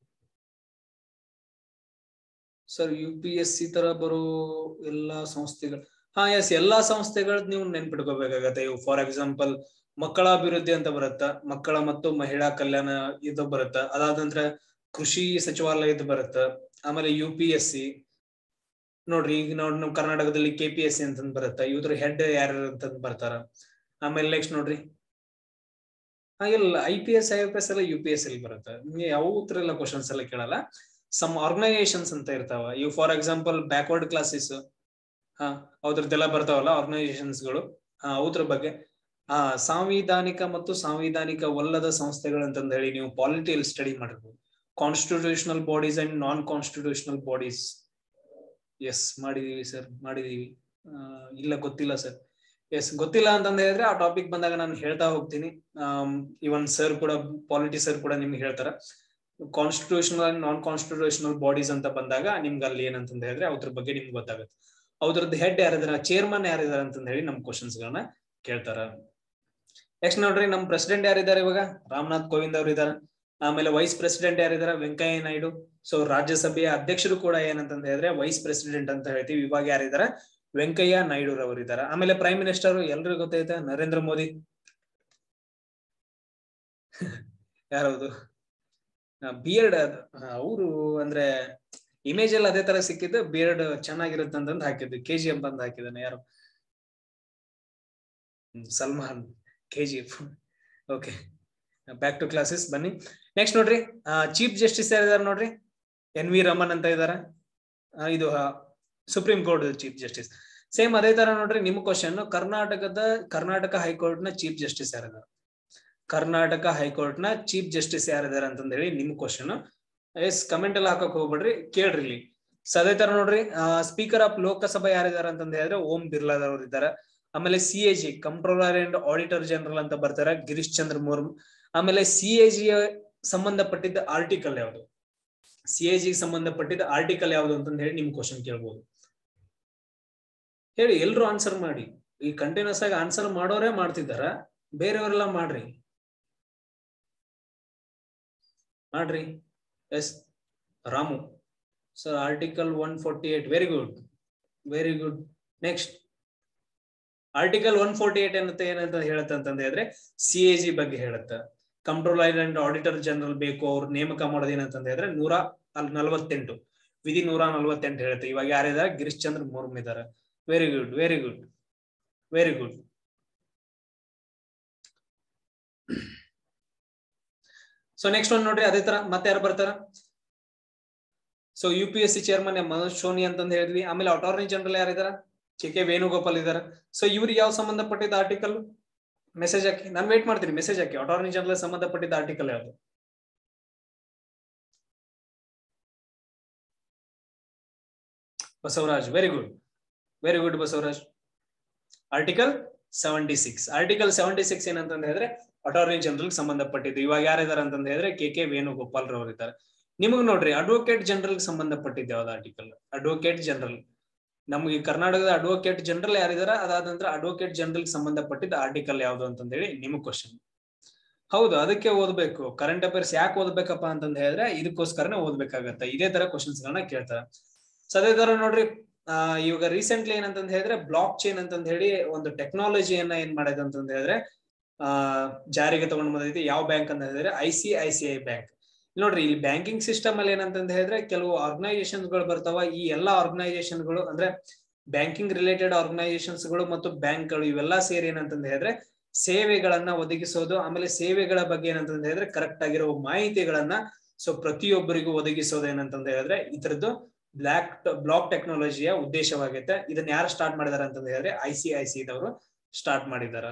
sir U P S C ತರ ಬರೋ ಎಲ್ಲಾ ಸಂಸ್ಥೆಗಳು ಹಾ ಎಸ್ ಎಲ್ಲಾ ಸಂಸ್ಥೆಗಳು ನೀವು ನೆನ್ಪಿಟ್ಕೋಬೇಕಾಗತ್ತೆ ಇವು ಫಾರ್ ಎಕ್ಸಾಂಪಲ್ ಮಕ್ಕಳ ಅಭಿವೃದ್ಧಿ ಅಂತ ಬರುತ್ತ ಮಕ್ಕಳ ಮತ್ತು ಮಹಿಳಾ ಕಲ್ಯಾಣ ಇದು ಬರುತ್ತ ಅದಾದ ನಂತರ ಕೃಷಿ ಸಚಿವಾಲಯದ ಬರುತ್ತ ಆಮೇಲೆ ಯು ಪಿ ಎಸ್ ಸಿ ನೋಡ್ರಿ ಈಗ ನೋಡ್ರಿ ನಮ್ ಕರ್ನಾಟಕದಲ್ಲಿ ಕೆ ಪಿ ಎಸ್ ಸಿ ಅಂತ ಬರುತ್ತ ಇವ್ರ ಹೆಡ್ ಯಾರು ಅಂತ ಬರ್ತಾರ ಆಮೇಲೆ ನೆಕ್ಸ್ಟ್ ನೋಡ್ರಿ ಹಾ ಇಲ್ಲ I P S I F S ಎಲ್ಲ ಯು ಪಿ ಎಸ್ ಅಲ್ಲಿ ಬರುತ್ತೆ ನಿಮ್ಗೆ ಯಾವ ಉತ್ತರ ಎಲ್ಲ ಕ್ವಶನ್ಸ್ ಎಲ್ಲ ಕೇಳಲ್ಲ ಸಮ್ ಆರ್ಗನೈಸೇಷನ್ಸ್ ಅಂತ ಇರ್ತಾವ ಇವು ಫಾರ್ ಎಕ್ಸಾಂಪಲ್ ಬ್ಯಾಕ್ವರ್ಡ್ ಕ್ಲಾಸಸ್ ಹಾ ಅವ್ರದ್ದೆಲ್ಲ ಬರ್ತಾವಲ್ಲ ಆರ್ಗನೈಸೇಷನ್ಸ್ ಗಳು ಹಾ ಅವ್ರ ಬಗ್ಗೆ ಆ ಸಾಂವಿಧಾನಿಕ ಮತ್ತು ಸಾಂವಿಧಾನಿಕವಲ್ಲದ ಸಂಸ್ಥೆಗಳು ಅಂತಂದ ಹೇಳಿ ನೀವು ಪಾಲಿಟಿಯಲ್ಲಿ ಸ್ಟಡಿ ಮಾಡಿರ್ಬೋದು constitutional bodies and non constitutional bodies yes ಮಾಡಿದೀವಿ ಸರ್ ಮಾಡಿದೀವಿ ಇಲ್ಲ ಗೊತ್ತಿಲ್ಲ ಸರ್ ಎಸ್ ಗೊತ್ತಿಲ್ಲ ಅಂತಂದ ಹೇಳಿದ್ರೆ ಆ ಟಾಪಿಕ್ ಬಂದಾಗ ನಾನು ಹೇಳ್ತಾ ಹೋಗ್ತೀನಿ ಇವನ್ ಸರ್ ಕೂಡ ಪಾಲಿಟಿ ಸರ್ ಕೂಡ ನಿಮ್ಗೆ ಹೇಳ್ತಾರ constitutional and non constitutional bodies ಅಂತ ಬಂದಾಗ ನಿಮ್ಗೆ ಅಲ್ಲಿ ಏನಂತಂದ ಹೇಳಿದ್ರೆ ಅದ್ರ ಬಗ್ಗೆ ನಿಮ್ಗೆ ಗೊತ್ತಾಗುತ್ತೆ ಅವ್ರದ್ದು ಹೆಡ್ ಯಾರಿದಾರ ಚೇರ್ಮನ್ ಯಾರಿದಾರ ಅಂತಂದ ಹೇಳಿ ನಮ್ ಕ್ವಶನ್ಸ್ ಗಳನ್ನ ಕೇಳ್ತಾರ ನೆಕ್ಸ್ಟ್ ನೋಡ್ರಿ ನಮ್ ಪ್ರೆಸಿಡೆಂಟ್ ಯಾರಿದ್ದಾರೆ ಇವಾಗ ರಾಮನಾಥ್ ಕೋವಿಂದ್ ಅವ್ರು ಇದಾರೆ ಆಮೇಲೆ ವೈಸ್ ಪ್ರೆಸಿಡೆಂಟ್ ಯಾರಿದಾರ ವೆಂಕಯ್ಯ ನಾಯ್ಡು ಸೊ ರಾಜ್ಯಸಭೆಯ ಅಧ್ಯಕ್ಷರು ಕೂಡ ಏನಂತಂದ ಹೇಳಿದ್ರೆ ವೈಸ್ ಪ್ರೆಸಿಡೆಂಟ್ ಅಂತ ಹೇಳ್ತೀವಿ ಇವಾಗ ಯಾರಿದಾರ ವೆಂಕಯ್ಯ ನಾಯ್ಡು ರವರು ಇದಾರೆ ಆಮೇಲೆ ಪ್ರೈಮ್ ಮಿನಿಸ್ಟರ್ ಎಲ್ರಿಗೂ ಗೊತ್ತೈತೆ ನರೇಂದ್ರ ಮೋದಿ ಯಾರದು ಬಿಯರ್ಡ್ ಅವರು ಅಂದ್ರೆ ಇಮೇಜ್ ಎಲ್ಲ ಅದೇ ತರ ಸಿಕ್ಕಿದ್ದು ಬಿಯರ್ಡ್ ಚೆನ್ನಾಗಿರುತ್ತೆ ಅಂತಂದು ಹಾಕಿದ್ದು ಕೆ ಜಿ ಎಫ್ ಅಂತ ಹಾಕಿದ್ದಾನೆ ಯಾರು Salman K G F okay back to classes ಬನ್ನಿ ನೆಕ್ಸ್ಟ್ ನೋಡ್ರಿ ಚೀಫ್ ಜಸ್ಟಿಸ್ ಯಾರಿದಾರೆ ನೋಡ್ರಿ ಎನ್ ವಿ ರಮನ್ ಅಂತ ಇದಾರ ಇದು supreme court chief justice same ಅದೇ ತರ ನೋಡ್ರಿ ನಿಮ್ ಕ್ವಶನ್ ಕರ್ನಾಟಕದ ಕರ್ನಾಟಕ ಹೈಕೋರ್ಟ್ ನ ಚೀಫ್ ಜಸ್ಟಿಸ್ ಯಾರಿದಾರ ಕರ್ನಾಟಕ ಹೈಕೋರ್ಟ್ ನ ಚೀಫ್ ಜಸ್ಟಿಸ್ ಯಾರಿದಾರ ಅಂತಂದ ಹೇಳಿ ನಿಮ್ ಕ್ವಶನ್ ಎಸ್ ಕಮೆಂಟ್ ಎಲ್ಲ ಹಾಕಕ್ ಹೋಗ್ಬೇಡ್ರಿ ಕೇಳ್ರಿ ಇಲ್ಲಿ ಸೊ ಅದೇ ತರ ನೋಡ್ರಿ ಸ್ಪೀಕರ್ ಆಫ್ ಲೋಕಸಭಾ ಯಾರಿದಾರ ಅಂತಂದ ಹೇಳಿದ್ರೆ ಓಂ ಬಿರ್ಲಾದವ್ರು ಇದ್ದಾರೆ ಆಮೇಲೆ C A G comptroller and auditor general ಅಂತ ಬರ್ತಾರೆ ಗಿರೀಶ್ ಚಂದ್ರ ಮುರ್ಮು ಆಮೇಲೆ ಸಿ ಎ ಜಿ ಸಂಬಂಧಪಟ್ಟಿದ್ದ ಆರ್ಟಿಕಲ್ ಯಾವುದು ಸಿ ಎ ಜಿ ಸಂಬಂಧಪಟ್ಟಿದ್ದ ಆರ್ಟಿಕಲ್ ಯಾವುದು ಅಂತಂದ ಹೇಳಿ ನಿಮ್ ಕ್ವಶನ್ ಕೇಳ್ಬೋದು ಹೇಳಿ ಎಲ್ರು ಆನ್ಸರ್ ಮಾಡಿ ಈ ಕಂಟಿನ್ಯೂಸ್ ಆಗಿ ಆನ್ಸರ್ ಮಾಡೋರೇ ಮಾಡ್ತಿದ್ದಾರ ಬೇರೆಯವರೆಲ್ಲ ಮಾಡ್ರಿ ಮಾಡ್ರಿ yes Ramu sir article one forty eight very good very good next article one forty eight ಏನಂತ ಏನಂತ ಹೇಳುತ್ತೆ ಅಂತಂದ ಹೇಳಿದ್ರೆ ಸಿ ಎ ಜಿ ಬಗ್ಗೆ ಹೇಳುತ್ತೆ ಕಂಟ್ರೋಲರ್ ಅಂಡ್ ಆಡಿಟರ್ ಜನರಲ್ ಬೇಕು ಅವ್ರು ನೇಮಕ ಮಾಡೋದು ಏನಂತಂದ ಹೇಳಿದ್ರೆ ನೂರ ನಲವತ್ತೆಂಟು ವಿಧಿ ನೂರ ನಲವತ್ತೆಂಟು ಹೇಳುತ್ತೆ ಇವಾಗ ಯಾರಿದ್ದಾರೆ ಗಿರೀಶ್ ಚಂದ್ರ ಮುರ್ಮು ಇದ್ದಾರೆ very good very good very good so next ಒಂದು ನೋಡ್ರಿ ಅದೇ ತರ ಮತ್ತೆ ಯಾರು ಬರ್ತಾರ so U P S C chairman Manoj Soni ಅಂತಂದು ಹೇಳಿದ್ವಿ ಆಮೇಲೆ ಅಟಾರ್ನಿ ಜನರಲ್ ಯಾರಿದಾರ ಕೆ ಕೆ ವೇಣುಗೋಪಾಲ್ ಇದಾರ ಸೊ ಇವ್ರಿಗೆ ಯಾವ ಸಂಬಂಧಪಟ್ಟಿದ್ದ ಆರ್ಟಿಕಲ್ ಮೆಸೇಜ್ ಹಾಕಿ ನಾನು ವೇಟ್ ಮಾಡ್ತೀನಿ ಮೆಸೇಜ್ ಹಾಕಿ ಅಟಾರ್ನಿ ಜನರಲ್ ಸಂಬಂಧಪಟ್ಟಿದ್ದ ಆರ್ಟಿಕಲ್ ಯಾವುದು Basavaraj very good very good Basavaraj article seventy six article seventy six ಏನಂತಂದ ಹೇಳಿದ್ರೆ ಅಟಾರ್ನಿ ಜನರಲ್ ಸಂಬಂಧಪಟ್ಟಿದ್ದು ಇವಾಗ ಯಾರಿದಾರೆ ಅಂತಂದ ಹೇಳಿದ್ರೆ ಕೆ ಕೆ ವೇಣುಗೋಪಾಲ್ ರವರು ಇದ್ದಾರೆ ನಿಮಗ್ ನೋಡ್ರಿ ಅಡ್ವೊಕೇಟ್ ಜನರಲ್ ಸಂಬಂಧಪಟ್ಟಿದ್ದು ಯಾವ್ದು ಆರ್ಟಿಕಲ್ ಅಡ್ವೊಕೇಟ್ ಜನರಲ್ ನಮ್ಗೆ ಕರ್ನಾಟಕದ ಅಡ್ವೊಕೇಟ್ ಜನರಲ್ ಯಾರಿದಾರ ಅದಾದ ನಂತರ ಅಡ್ವೊಕೇಟ್ ಜನರಲ್ ಸಂಬಂಧಪಟ್ಟಿದ್ದ ಆರ್ಟಿಕಲ್ ಯಾವ್ದು ಅಂತಂದ ಹೇಳಿ ನಿಮಗ್ ಕ್ವಶನ್ ಹೌದು ಅದಕ್ಕೆ ಓದ್ಬೇಕು ಕರೆಂಟ್ ಅಫೇರ್ಸ್ ಯಾಕೆ ಓದ್ಬೇಕಪ್ಪ ಅಂತಂದ ಹೇಳಿದ್ರೆ ಇದಕ್ಕೋಸ್ಕರನೇ ಓದ್ಬೇಕಾಗತ್ತೆ ಇದೇ ತರ ಕ್ವಶನ್ಸ್ ಗಳನ್ನ ಕೇಳ್ತಾರೆ ಸೊ ಅದೇ ತರ ನೋಡ್ರಿ ಆ ಇವಾಗ ರೀಸೆಂಟ್ಲಿ ಏನಂತಂದ ಹೇಳಿದ್ರೆ ಬ್ಲಾಕ್ ಚೈನ್ ಅಂತಂದ ಹೇಳಿ ಒಂದು ಟೆಕ್ನಾಲಜಿಯನ್ನ ಏನ್ ಮಾಡಿದೆ ಅಂತಂದ ಹೇಳಿದ್ರೆ ಆ ಜಾರಿಗೆ ತಗೊಂಡು ಬಂದೈತಿ ಯಾವ ಬ್ಯಾಂಕ್ ಅಂತ ಹೇಳಿದ್ರೆ I C I C I bank ನೋಡ್ರಿ ಇಲ್ಲಿ ಬ್ಯಾಂಕಿಂಗ್ ಸಿಸ್ಟಮ್ ಅಲ್ಲಿ ಏನಂತಂದ ಹೇಳಿದ್ರೆ ಕೆಲವು ಆರ್ಗನೈಸೇಷನ್ ಗಳು ಬರ್ತಾವ ಈ ಎಲ್ಲಾ ಆರ್ಗನೈಸೇಷನ್ ಗಳು ಅಂದ್ರೆ ಬ್ಯಾಂಕಿಂಗ್ ರಿಲೇಟೆಡ್ ಆರ್ಗನೈಸೇಷನ್ಸ್ ಗಳು ಮತ್ತು ಬ್ಯಾಂಕ್ ಗಳು ಇವೆಲ್ಲಾ ಸೇರಿ ಏನಂತಂದ ಹೇಳಿದ್ರೆ ಸೇವೆಗಳನ್ನ ಒದಗಿಸೋದು ಆಮೇಲೆ ಸೇವೆಗಳ ಬಗ್ಗೆ ಏನಂತಂದ ಹೇಳಿದ್ರೆ ಕರೆಕ್ಟ್ ಆಗಿರೋ ಮಾಹಿತಿಗಳನ್ನ ಸೊ ಪ್ರತಿಯೊಬ್ಬರಿಗೂ ಒದಗಿಸೋದು ಏನಂತಂದ ಹೇಳಿದ್ರೆ ಇದರದ್ದು ಬ್ಲಾಕ್ ಬ್ಲಾಕ್ ಟೆಕ್ನಾಲಜಿಯ ಉದ್ದೇಶವಾಗೈತೆ ಇದನ್ನ ಯಾರು ಸ್ಟಾರ್ಟ್ ಮಾಡಿದಾರೆ ಅಂತಂದ ಹೇಳಿದ್ರೆ ಐ ಸಿ ಐ ಸಿ ದವರು ಸ್ಟಾರ್ಟ್ ಮಾಡಿದಾರ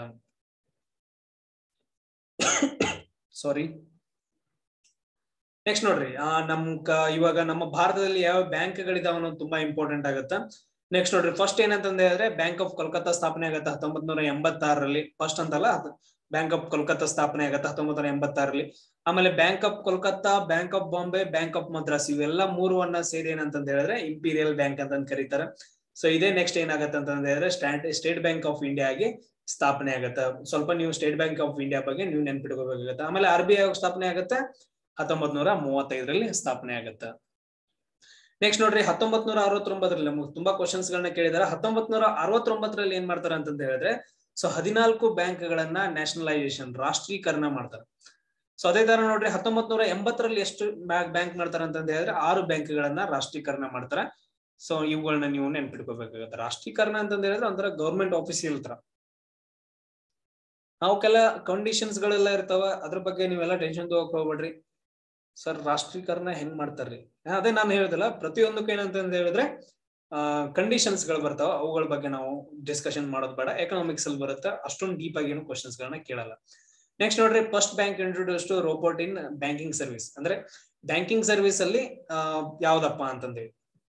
ಸಾರಿ ನೆಕ್ಸ್ಟ್ ನೋಡ್ರಿ ಆ ನಮ್ ಕ ಇವಾಗ ನಮ್ಮ ಭಾರತದಲ್ಲಿ ಯಾವ ಬ್ಯಾಂಕ್ಗಳಿದಾವ ಅನ್ನೋದು ತುಂಬಾ ಇಂಪಾರ್ಟೆಂಟ್ ಆಗುತ್ತ ನೆಕ್ಸ್ಟ್ ನೋಡ್ರಿ ಫಸ್ಟ್ ಏನಂತಂದ ಹೇಳಿದ್ರೆ ಬ್ಯಾಂಕ್ ಆಫ್ ಕೋಲ್ಕತ್ತಾ ಸ್ಥಾಪನೆ ಆಗತ್ತೆ ಹತ್ತೊಂಬತ್ ನೂರ ಎಂಬತ್ತಾರರಲ್ಲಿ ಫಸ್ಟ್ ಅಂತಲ್ಲ ಬ್ಯಾಂಕ್ ಆಫ್ ಕೋಲ್ಕತ್ತಾ ಸ್ಥಾಪನೆ ಆಗತ್ತೆ ಹತ್ತೊಂಬತ್ ನೂರ ಎಂಬತ್ತಾರರಲ್ಲಿ ಆಮೇಲೆ bank of Kolkata bank of Bombay bank of Madras ಇವೆಲ್ಲ ಮೂರುವನ್ನ ಸೇರಿ ಏನಂತಂದ ಹೇಳಿದ್ರೆ ಇಂಪೀರಿಯಲ್ ಬ್ಯಾಂಕ್ ಅಂತ ಕರೀತಾರೆ ಸೊ ಇದೇ ನೆಕ್ಸ್ಟ್ ಏನಾಗತ್ತೆ ಅಂತಂದ ಹೇಳಿದ್ರೆ ಸ್ಟಾಟ್ ಸ್ಟೇಟ್ ಬ್ಯಾಂಕ್ ಆಫ್ ಇಂಡಿಯಾ ಆಗಿ ಸ್ಥಾಪನೆ ಆಗತ್ತೆ ಸ್ವಲ್ಪ ನೀವು ಸ್ಟೇಟ್ ಬ್ಯಾಂಕ್ ಆಫ್ ಇಂಡಿಯಾ ಬಗ್ಗೆ ನೀವು ನೆನ್ಪಿಟ್ಕೋಬೇಕಾಗತ್ತೆ ಆಮೇಲೆ ಆರ್ ಬಿ ಐ ಸ್ಥಾಪನೆ ಆಗತ್ತೆ ಹತ್ತೊಂಬತ್ ನೂರ ಮೂವತ್ತೈದರಲ್ಲಿ ಸ್ಥಾಪನೆ ಆಗತ್ತೆ ನೆಕ್ಸ್ಟ್ ನೋಡ್ರಿ ಹತ್ತೊಂಬತ್ ನೂರ ಅರವತ್ತೊಂಬತ್ತರಲ್ಲಿ ನಮ್ಗೆ ತುಂಬಾ ಕ್ವಶನ್ಸ್ ಗಳನ್ನ ಕೇಳಿದಾರೆ ಹತ್ತೊಂಬತ್ ನೂರ ಅರವತ್ತೊಂಬತ್ತರಲ್ಲಿ ಏನ್ ಮಾಡ್ತಾರೆ ಅಂತಂದ ಹೇಳಿದ್ರೆ ಸೊ ಹದಿನಾಲ್ಕು ಬ್ಯಾಂಕ್ ಗಳನ್ನ ನ್ಯಾಷನಲೈಸೇಷನ್ ರಾಷ್ಟ್ರೀಕರಣ ಮಾಡ್ತಾರೆ ಸೊ ಅದೇ ತರ ನೋಡ್ರಿ ಹತ್ತೊಂಬತ್ ನೂರ ಎಂಬತ್ತರಲ್ಲಿ ಎಷ್ಟು ಬ್ಯಾಂಕ್ ಮಾಡ್ತಾರೆ ಅಂತಂದ ಹೇಳಿದ್ರೆ ಆರು ಬ್ಯಾಂಕ್ ಗಳನ್ನ ರಾಷ್ಟ್ರೀಕರಣ ಮಾಡ್ತಾರೆ ಸೊ ಇವುಗಳನ್ನ ನೀವು ನೆನ್ಪಿಟ್ಕೋಬೇಕಾಗತ್ತೆ ರಾಷ್ಟ್ರೀಕರಣ ಅಂತಂದ ಹೇಳಿದ್ರೆ ಒಂಥರ ಗೌರ್ಮೆಂಟ್ ಆಫೀಸಿಯಲ್ ತರ ಅವಕ್ಕೆಲ್ಲ ಕಂಡೀಷನ್ಸ್ ಗಳೆಲ್ಲ ಇರ್ತಾವ ಅದ್ರ ಬಗ್ಗೆ ನೀವೆಲ್ಲ ಟೆನ್ಷನ್ ತಗೋಕ್ ಹೋಗ್ಬೇಡ್ರಿ ಸರ್ ರಾಷ್ಟ್ರೀಕರಣ ಹೆಂಗ್ ಮಾಡ್ತಾರ್ರಿ ಅದೇ ನಾನು ಹೇಳಿದಲ್ಲ ಪ್ರತಿಯೊಂದಕ್ಕೂ ಏನಂತ ಹೇಳಿದ್ರೆ ಆ ಕಂಡೀಷನ್ಸ್ ಗಳು ಬರ್ತಾವ ಅವುಗಳ ಬಗ್ಗೆ ನಾವು ಡಿಸ್ಕಷನ್ ಮಾಡೋದು ಬೇಡ ಎಕನಾಮಿಕ್ಸ್ ಅಲ್ಲಿ ಬರುತ್ತೆ ಅಷ್ಟೊಂದು ಡೀಪ್ ಆಗಿ ಏನು ಕ್ವಶನ್ಸ್ ಗಳನ್ನ ಕೇಳಲ್ಲ ನೆಕ್ಸ್ಟ್ ನೋಡ್ರಿ first bank introduce to robot in banking service ಅಂದ್ರೆ ಬ್ಯಾಂಕಿಂಗ್ ಸರ್ವಿಸ್ ಅಲ್ಲಿ ಯಾವ್ದಪ್ಪ ಅಂತಂದೇಳಿ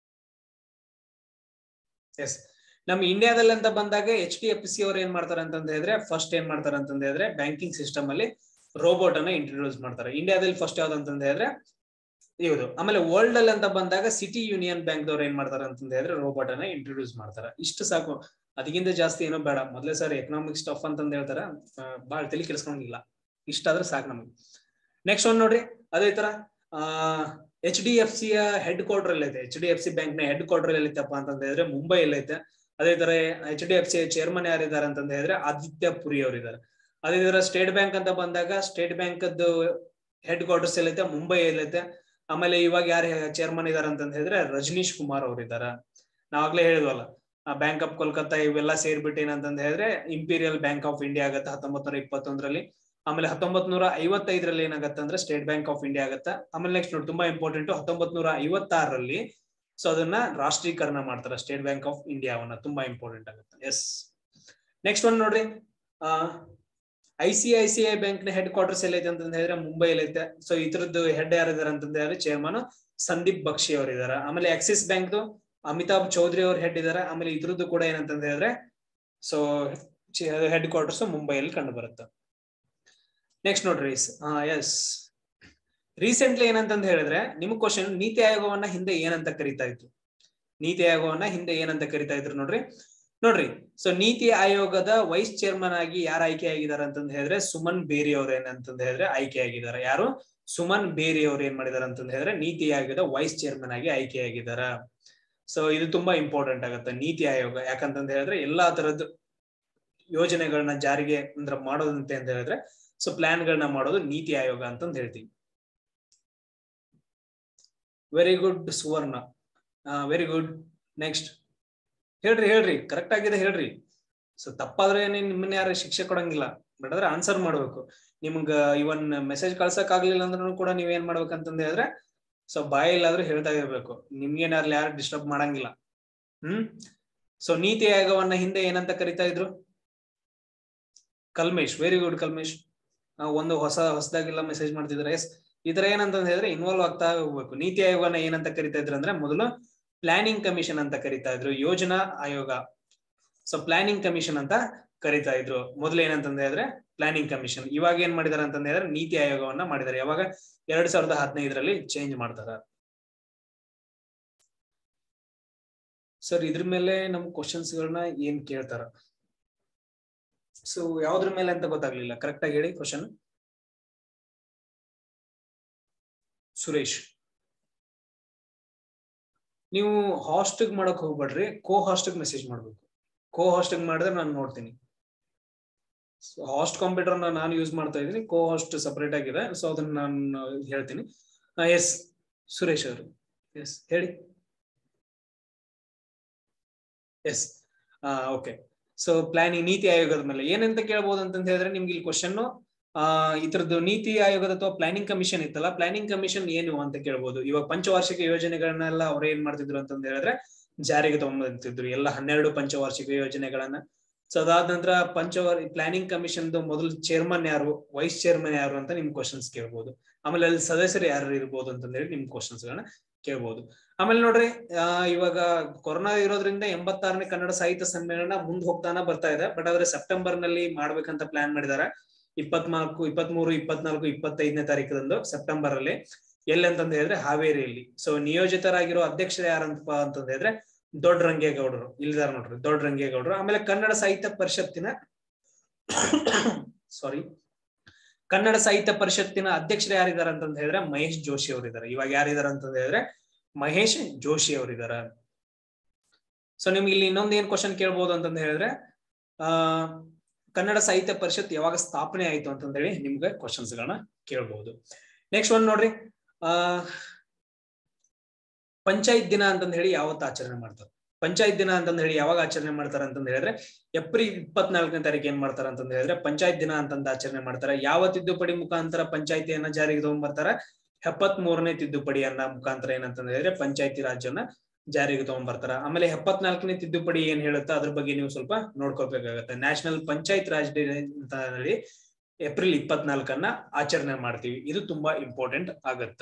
ಎಸ್ ನಮ್ಮ ಇಂಡಿಯಾದಲ್ಲಿ ಅಂತ ಬಂದಾಗ ಎಚ್ ಡಿ ಎಫ್ ಸಿ ಅವ್ರು ಏನ್ ಮಾಡ್ತಾರೆ ಅಂತಂದ ಹೇಳಿದ್ರೆ ಫಸ್ಟ್ ಏನ್ ಮಾಡ್ತಾರೆ ಅಂತಂದ ಹೇಳಿದ್ರೆ ಬ್ಯಾಂಕಿಂಗ್ ಸಿಸ್ಟಮ್ ಅಲ್ಲಿ ರೋಬೋಟ್ ಅನ್ನ ಇಂಟ್ರೊಡ್ಯೂಸ್ ಮಾಡ್ತಾರೆ ಇಂಡಿಯಾದಲ್ಲಿ ಫಸ್ಟ್ ಯಾವ್ದು ಅಂತಂದ ಹೇಳಿದ್ರೆ ಇವುದು ಆಮೇಲೆ ವರ್ಲ್ಡ್ ಅಲ್ಲಿ ಅಂತ ಬಂದಾಗ ಸಿಟಿ ಯೂನಿಯನ್ ಬ್ಯಾಂಕ್ ದವ್ರು ಏನ್ ಮಾಡ್ತಾರೆ ಅಂತಂದ ಹೇಳಿದ್ರೆ ರೋಬೋಟ್ ಅನ್ನ ಇಂಟ್ರೊಡ್ಯೂಸ್ ಮಾಡ್ತಾರೆ ಇಷ್ಟು ಸಾಕು ಅದಕ್ಕಿಂತ ಜಾಸ್ತಿ ಏನೋ ಬೇಡ ಮೊದ್ಲೇ ಸರ್ ಎಕನಾಮಿಕ್ ಸ್ಟಫ್ ಅಂತಂದ ಹೇಳ್ತಾರ ಬಾಳ್ ತಲೆ ಕೆಲ್ಸ್ಕೊಂಗಿಲ್ಲ ಇಷ್ಟಾದ್ರೆ ಸಾಕು ನಮಗೆ ನೆಕ್ಸ್ಟ್ ಒಂದ್ ನೋಡ್ರಿ ಅದೇ ತರ ಆ H D F C headquarter ಅಲ್ಲಿ ಐತೆ H D F C bank ನ ಹೆಡ್ ಕ್ವಾರ್ಟರ್ ಎಲ್ಲಿ ಐತಪ್ಪ ಅಂತಂದ ಹೇಳಿದ್ರೆ ಮುಂಬೈ ಅಲ್ಲಿ ಐತೆ ಅದೇ ತರ H D F C chairman ಯಾರಿದ್ದಾರೆ ಅಂತಂದ ಹೇಳಿದ್ರೆ ಆದಿತ್ಯ ಪುರಿ ಅವರು ಇದ್ದಾರೆ ಅದೇ ತರ ಸ್ಟೇಟ್ ಬ್ಯಾಂಕ್ ಅಂತ ಬಂದಾಗ ಸ್ಟೇಟ್ ಬ್ಯಾಂಕ್ ಹೆಡ್ ಕ್ವಾರ್ಟರ್ಸ್ ಎಲ್ಲೈತೆ ಮುಂಬೈ ಎಲ್ಲೈತೆ ಆಮೇಲೆ ಇವಾಗ ಯಾರು ಚೇರ್ಮನ್ ಇದಾರೆ ಅಂತಂದ ಹೇಳಿದ್ರೆ ರಜನೀಶ್ ಕುಮಾರ್ ಅವ್ರು ಇದಾರ ನಾವಾಗ್ಲೇ ಹೇಳಿದ್ವಲ್ಲ ಬ್ಯಾಂಕ್ ಆಫ್ ಕೋಲ್ಕತ್ತಾ ಇವೆಲ್ಲ ಸೇರ್ಬಿಟ್ಟು ಏನಂತಂದ ಹೇಳಿದ್ರೆ ಇಂಪೀರಿಯಲ್ ಬ್ಯಾಂಕ್ ಆಫ್ ಇಂಡಿಯಾ ಆಗತ್ತೆ ಹತ್ತೊಂಬತ್ ನೂರ ಇಪ್ಪತ್ತೊಂದರಲ್ಲಿ ಆಮೇಲೆ ಹತ್ತೊಂಬತ್ ನೂರ ಐವತ್ತೈದರಲ್ಲಿ ಏನಾಗತ್ತೆ ಅಂದ್ರೆ ಸ್ಟೇಟ್ ಬ್ಯಾಂಕ್ ಆಫ್ ಇಂಡಿಯಾ ಆಗತ್ತೆ ಆಮೇಲೆ ನೆಕ್ಸ್ಟ್ ನೋಡಿ ತುಂಬಾ ಇಂಪಾರ್ಟೆಂಟ್ ಹತ್ತೊಂಬತ್ ನೂರ ಐವತ್ತಾರರಲ್ಲಿ ಸೊ ಅದನ್ನ ರಾಷ್ಟ್ರೀಕರಣ ಮಾಡ್ತಾರೆ ಸ್ಟೇಟ್ ಬ್ಯಾಂಕ್ ಆಫ್ ಇಂಡಿಯಾವನ್ನ ತುಂಬಾ ಇಂಪಾರ್ಟೆಂಟ್ ಆಗುತ್ತೆ ಎಸ್ ನೆಕ್ಸ್ಟ್ ಒನ್ ನೋಡ್ರಿ ಆ I C I C I bank ನ ಹೆಡ್ ಕ್ವಾರ್ಟರ್ಸ್ ಎಲ್ಲೈತೆ ಅಂತ ಹೇಳಿದ್ರೆ ಮುಂಬೈಲಿ ಐತೆ ಸೊ ಇದ್ರದ್ದು ಹೆಡ್ ಯಾರಿದಾರೆ ಅಂತಂದ ಹೇಳಿದ್ರೆ ಚೇರ್ಮನ್ ಸಂದೀಪ್ ಬಕ್ಷಿ ಅವರು ಇದಾರೆ ಆಮೇಲೆ ಆಕ್ಸಿಸ್ ಬ್ಯಾಂಕ್ ಅಮಿತಾಬ್ ಚೌಧರಿ ಅವ್ರು ಹೆಡ್ ಇದಾರೆ ಆಮೇಲೆ ಇದ್ರದ್ದು ಕೂಡ ಏನಂತಂದ ಹೇಳಿದ್ರೆ ಸೊ ಹೆಡ್ ಕ್ವಾರ್ಟರ್ಸ್ ಮುಂಬೈಯಲ್ಲಿ ಕಂಡು ಬರುತ್ತೆ ನೆಕ್ಸ್ಟ್ ನೋಡ್ರಿ ಎಸ್ ರೀಸೆಂಟ್ಲಿ ಏನಂತಂದ ಹೇಳಿದ್ರೆ ನಿಮ್ ಕ್ವಶನ್ ನೀತಿ ಆಯೋಗವನ್ನ ಹಿಂದೆ ಏನಂತ ಕರಿತಾ ಇದ್ರು ನೀತಿ ಆಯೋಗವನ್ನ ಹಿಂದೆ ಏನಂತ ಕರಿತಾ ಇದ್ರು ನೋಡ್ರಿ ನೋಡ್ರಿ ಸೊ ನೀತಿ ಆಯೋಗದ ವೈಸ್ ಚೇರ್ಮನ್ ಆಗಿ ಯಾರು ಆಯ್ಕೆ ಆಗಿದ್ದಾರೆ ಅಂತಂದ ಹೇಳಿದ್ರೆ ಸುಮನ್ ಬೇರಿ ಅವ್ರು ಏನಂತಂದ ಹೇಳಿದ್ರೆ ಆಯ್ಕೆ ಆಗಿದ್ದಾರೆ ಯಾರು ಸುಮನ್ ಬೇರಿ ಅವ್ರು ಏನ್ ಮಾಡಿದಾರೆ ಅಂತಂದ ಹೇಳಿದ್ರೆ ನೀತಿ ಆಯೋಗದ ವೈಸ್ ಚೇರ್ಮನ್ ಆಗಿ ಆಯ್ಕೆ ಆಗಿದಾರ ಸೊ ಇದು ತುಂಬಾ ಇಂಪಾರ್ಟೆಂಟ್ ಆಗುತ್ತೆ ನೀತಿ ಆಯೋಗ ಯಾಕಂತಂದ ಹೇಳಿದ್ರೆ ಎಲ್ಲಾ ತರದ್ದು ಯೋಜನೆಗಳನ್ನ ಜಾರಿಗೆ ಅಂದ್ರೆ ಮಾಡೋದಂತೆ ಅಂತ ಹೇಳಿದ್ರೆ ಸೊ ಪ್ಲಾನ್ ಗಳನ್ನ ಮಾಡೋದು ನೀತಿ ಆಯೋಗ ಅಂತಂದ್ ಹೇಳ್ತೀವಿ very good Suvarna very good next ಹೇಳ್ರಿ ಹೇಳ್ರಿ ಕರೆಕ್ಟ್ ಆಗಿದೆ ಹೇಳ್ರಿ ಸೊ ತಪ್ಪಾದ್ರೆ ನಿಮ್ಮನ್ನ ಯಾರು ಶಿಕ್ಷೆ ಕೊಡಂಗಿಲ್ಲ ಬಟ್ ಆದ್ರೆ ಆನ್ಸರ್ ಮಾಡ್ಬೇಕು ನಿಮ್ಗ ಇವನ್ ಮೆಸೇಜ್ ಕಳ್ಸಕ್ ಆಗ್ಲಿಲ್ಲ ಅಂದ್ರೂ ಕೂಡ ನೀವ್ ಏನ್ ಮಾಡ್ಬೇಕಂತಂದ ಹೇಳಿದ್ರೆ ಸೊ ಬಾಯಿ ಇಲ್ಲಾದ್ರೂ ಹೇಳ್ತಾ ಇರ್ಬೇಕು ನಿಮ್ಗೇನಾರ್ಲಿ ಯಾರು ಡಿಸ್ಟರ್ಬ್ ಮಾಡಂಗಿಲ್ಲ ಹ್ಮ್ ಸೊ ನೀತಿ ಆಯೋಗವನ್ನ ಹಿಂದೆ ಏನಂತ ಕರಿತಾ ಇದ್ರು ಕಲ್ಮೇಶ್ ವೆರಿ ಗುಡ್ ಕಲ್ಮೇಶ್ ಒಂದು ಹೊಸ ಹೊಸದಾಗಿಲ್ಲ ಮೆಸೇಜ್ ಮಾಡ್ತಿದ್ರೆ ಎಸ್ ಈ ತರ ಏನಂತ ಹೇಳಿದ್ರೆ ಇನ್ವಾಲ್ವ್ ಆಗ್ತಾ ಹೋಗ್ಬೇಕು ನೀತಿ ಆಯೋಗನ ಏನಂತ ಕರಿತಾ ಇದ್ರು ಅಂದ್ರೆ ಮೊದಲು ಪ್ಲಾನಿಂಗ್ ಕಮಿಷನ್ ಅಂತ ಕರಿತಾ ಇದ್ರು ಯೋಜನಾ ಆಯೋಗ ಸೊ ಪ್ಲಾನಿಂಗ್ ಕಮಿಷನ್ ಅಂತ ಕರಿತಾ ಇದ್ರು ಮೊದಲು ಏನಂತಂದ ಹೇಳಿದ್ರೆ ಪ್ಲಾನಿಂಗ್ ಕಮಿಷನ್ ಇವಾಗ ಏನ್ ಮಾಡಿದಾರೆ ಅಂತಂದ ಹೇಳಿದ್ರೆ ನೀತಿ ಆಯೋಗವನ್ನ ಮಾಡಿದ್ದಾರೆ ಯಾವಾಗ ಎರಡ್ ಸಾವಿರದ ಹದಿನೈದರಲ್ಲಿ ಚೇಂಜ್ ಮಾಡ್ತಾರ ಸರ್ ಇದ್ರ ಮೇಲೆ ನಮ್ ಕ್ವಶನ್ಸ್ ಗಳನ್ನ ಏನ್ ಕೇಳ್ತಾರ ಸೊ ಯಾವ್ದ್ರ ಮೇಲೆ ಅಂತ ಗೊತ್ತಾಗ್ಲಿಲ್ಲ ಕರೆಕ್ಟ್ ಆಗಿ ಹೇಳಿ ಕ್ವಶನ್ ಸುರೇಶ್ ನೀವು ಹಾಸ್ಟಿಗ್ ಮಾಡಕ್ ಹೋಗ್ಬೇಡ್ರಿ ಕೋ ಹಾಸ್ಟಿಗ್ ಮೆಸೇಜ್ ಮಾಡ್ಬೇಕು ಕೋ ಹಾಸ್ಟಿಗ್ ಮಾಡಿದ್ರೆ ನಾನು ನೋಡ್ತೀನಿ ಹಾಸ್ಟ್ ಕಂಪ್ಯೂಟರ್ ನಾನು ಯೂಸ್ ಮಾಡ್ತಾ ಇದ್ದೀನಿ ಕೋ ಹಾಸ್ಟ್ ಸಪರೇಟ್ ಆಗಿದೆ ಸೊ ಅದನ್ನ ನಾನು ಹೇಳ್ತೀನಿ ಎಸ್ ಸುರೇಶ್ ಅವರು ಎಸ್ ಹೇಳಿ ಎಸ್ ಓಕೆ ಸೊ ಪ್ಲಾನಿಂಗ್ ನೀತಿ ಆಯೋಗದ ಮೇಲೆ ಏನಂತ ಕೇಳ್ಬೋದು ಅಂತ ಹೇಳಿದ್ರೆ ನಿಮ್ಗೆ ಇಲ್ಲಿ ಕ್ವಶನ್ ಆ ಇದ್ರದ್ದು ನೀತಿ ಆಯೋಗದ ಅಥವಾ ಪ್ಲಾನಿಂಗ್ ಕಮಿಷನ್ ಇತ್ತಲ್ಲ ಪ್ಲಾನಿಂಗ್ ಕಮಿಷನ್ ಏನು ಅಂತ ಕೇಳ್ಬೋದು ಇವಾಗ ಪಂಚವಾರ್ಷಿಕ ಯೋಜನೆಗಳನ್ನೆಲ್ಲ ಅವ್ರು ಏನ್ ಮಾಡ್ತಿದ್ರು ಅಂತಂದ ಹೇಳಿದ್ರೆ ಜಾರಿಗೆ ತಗೊಂಡ್ಬಂತಿದ್ರು ಎಲ್ಲ ಹನ್ನೆರಡು ಪಂಚವಾರ್ಷಿಕ ಯೋಜನೆಗಳನ್ನ ಸೊ ಅದಾದ ನಂತರ ಪಂಚವಾರ್ ಪ್ಲಾನಿಂಗ್ ಕಮಿಷನ್ ಮೊದಲು ಚೇರ್ಮನ್ ಯಾರು ವೈಸ್ ಚೇರ್ಮನ್ ಯಾರು ಅಂತ ನಿಮ್ ಕ್ವಶನ್ಸ್ ಕೇಳ್ಬೋದು ಆಮೇಲೆ ಅಲ್ಲಿ ಸದಸ್ಯರು ಯಾರು ಇರ್ಬೋದು ಅಂತಂದೇಳಿ ನಿಮ್ ಕ್ವಶನ್ಸ್ ಗಳನ್ನ ಕೇಳ್ಬೋದು ಆಮೇಲೆ ನೋಡ್ರಿ ಆ ಇವಾಗ ಕೊರೋನಾ ಇರೋದ್ರಿಂದ ಎಂಬತ್ತಾರನೇ ಕನ್ನಡ ಸಾಹಿತ್ಯ ಸಮ್ಮೇಳನ ಮುಂದ್ ಹೋಗ್ತಾನ ಬರ್ತಾ ಇದೆ ಬಟ್ ಆದ್ರೆ ಸೆಪ್ಟೆಂಬರ್ ನಲ್ಲಿ ಮಾಡ್ಬೇಕಂತ ಪ್ಲಾನ್ ಮಾಡಿದ್ದಾರೆ ಇಪ್ಪತ್ನಾಲ್ಕು ಇಪ್ಪತ್ಮೂರು ಇಪ್ಪತ್ನಾಲ್ಕು ಇಪ್ಪತ್ತೈದನೇ ತಾರೀಕದಂದು ಸೆಪ್ಟೆಂಬರ್ ಅಲ್ಲಿ ಎಲ್ಲಿ ಅಂತಂದ ಹೇಳಿದ್ರೆ ಹಾವೇರಿಯಲ್ಲಿ ಸೊ ನಿಯೋಜಿತರಾಗಿರೋ ಅಧ್ಯಕ್ಷರು ಯಾರಂತಪ್ಪ ಅಂತಂದ ಹೇಳಿದ್ರೆ ದೊಡ್ಡ ರಂಗೇಗೌಡರು ಇಲ್ಲಿದಾರ ನೋಡ್ರಿ ದೊಡ್ಡ ರಂಗೇಗೌಡರು ಆಮೇಲೆ ಕನ್ನಡ ಸಾಹಿತ್ಯ ಪರಿಷತ್ತಿನ ಸಾರಿ ಕನ್ನಡ ಸಾಹಿತ್ಯ ಪರಿಷತ್ತಿನ ಅಧ್ಯಕ್ಷರು ಯಾರಿದ್ದಾರೆ ಅಂತಂದ ಹೇಳಿದ್ರೆ ಮಹೇಶ್ ಜೋಶಿ ಅವರಿದ್ದಾರೆ ಇವಾಗ ಯಾರಿದ್ದಾರೆ ಅಂತಂದ ಹೇಳಿದ್ರೆ ಮಹೇಶ್ ಜೋಶಿ ಅವರಿದ್ದಾರೆ ಸೊ ನಿಮ್ಗೆ ಇಲ್ಲಿ ಇನ್ನೊಂದು ಏನ್ ಕ್ವಶನ್ ಕೇಳ್ಬೋದು ಅಂತಂದ ಹೇಳಿದ್ರೆ ಆ ಕನ್ನಡ ಸಾಹಿತ್ಯ ಪರಿಷತ್ ಯಾವಾಗ ಸ್ಥಾಪನೆ ಆಯ್ತು ಅಂತಂದ ಹೇಳಿ ನಿಮ್ಗೆ ಕ್ವಶನ್ಸ್ ಗಳನ್ನ ಕೇಳ್ಬಹುದು ನೆಕ್ಸ್ಟ್ ಒಂದ್ ನೋಡ್ರಿ ಆ ಪಂಚಾಯತ್ ದಿನ ಅಂತಂದ ಹೇಳಿ ಯಾವತ್ತು ಆಚರಣೆ ಮಾಡ್ತಾರೆ ಪಂಚಾಯತ್ ದಿನ ಅಂತಂದ ಹೇಳಿ ಯಾವಾಗ ಆಚರಣೆ ಮಾಡ್ತಾರೆ ಅಂತಂದ ಹೇಳಿದ್ರೆ ಏಪ್ರಿಲ್ ಇಪ್ಪತ್ನಾಲ್ಕನೇ ತಾರೀಕು ಏನ್ ಮಾಡ್ತಾರ ಅಂತಂದ ಹೇಳಿದ್ರೆ ಪಂಚಾಯತ್ ದಿನ ಅಂತಂದ ಆಚರಣೆ ಮಾಡ್ತಾರೆ ಯಾವ ತಿದ್ದುಪಡಿ ಮುಖಾಂತರ ಪಂಚಾಯತಿಯನ್ನ ಜಾರಿಗೆ ತಗೊಂಡ್ಬರ್ತಾರ ಎಪ್ಪತ್ ಮೂರನೇ ತಿದ್ದುಪಡಿಯನ್ನ ಮುಖಾಂತರ ಏನಂತಂದ ಹೇಳಿದ್ರೆ ಪಂಚಾಯತಿ ರಾಜ್ಯನ್ನ ಜಾರಿಗೆ ತಗೊಂಡ್ಬರ್ತಾರ ಆಮೇಲೆ ಎಪ್ಪತ್ನಾಲ್ಕನೇ ತಿದ್ದುಪಡಿ ಏನ್ ಹೇಳುತ್ತೆ ಅದ್ರ ಬಗ್ಗೆ ನೀವು ಸ್ವಲ್ಪ ನೋಡ್ಕೋಬೇಕಾಗತ್ತೆ ನ್ಯಾಷನಲ್ ಪಂಚಾಯತ್ ರಾಜ್ ಡೇ ಅಂತ ಹೇಳಿ ಏಪ್ರಿಲ್ ಇಪ್ಪತ್ನಾಲ್ಕನ್ನ ಆಚರಣೆ ಮಾಡ್ತೀವಿ ಇದು ತುಂಬಾ ಇಂಪಾರ್ಟೆಂಟ್ ಆಗತ್ತ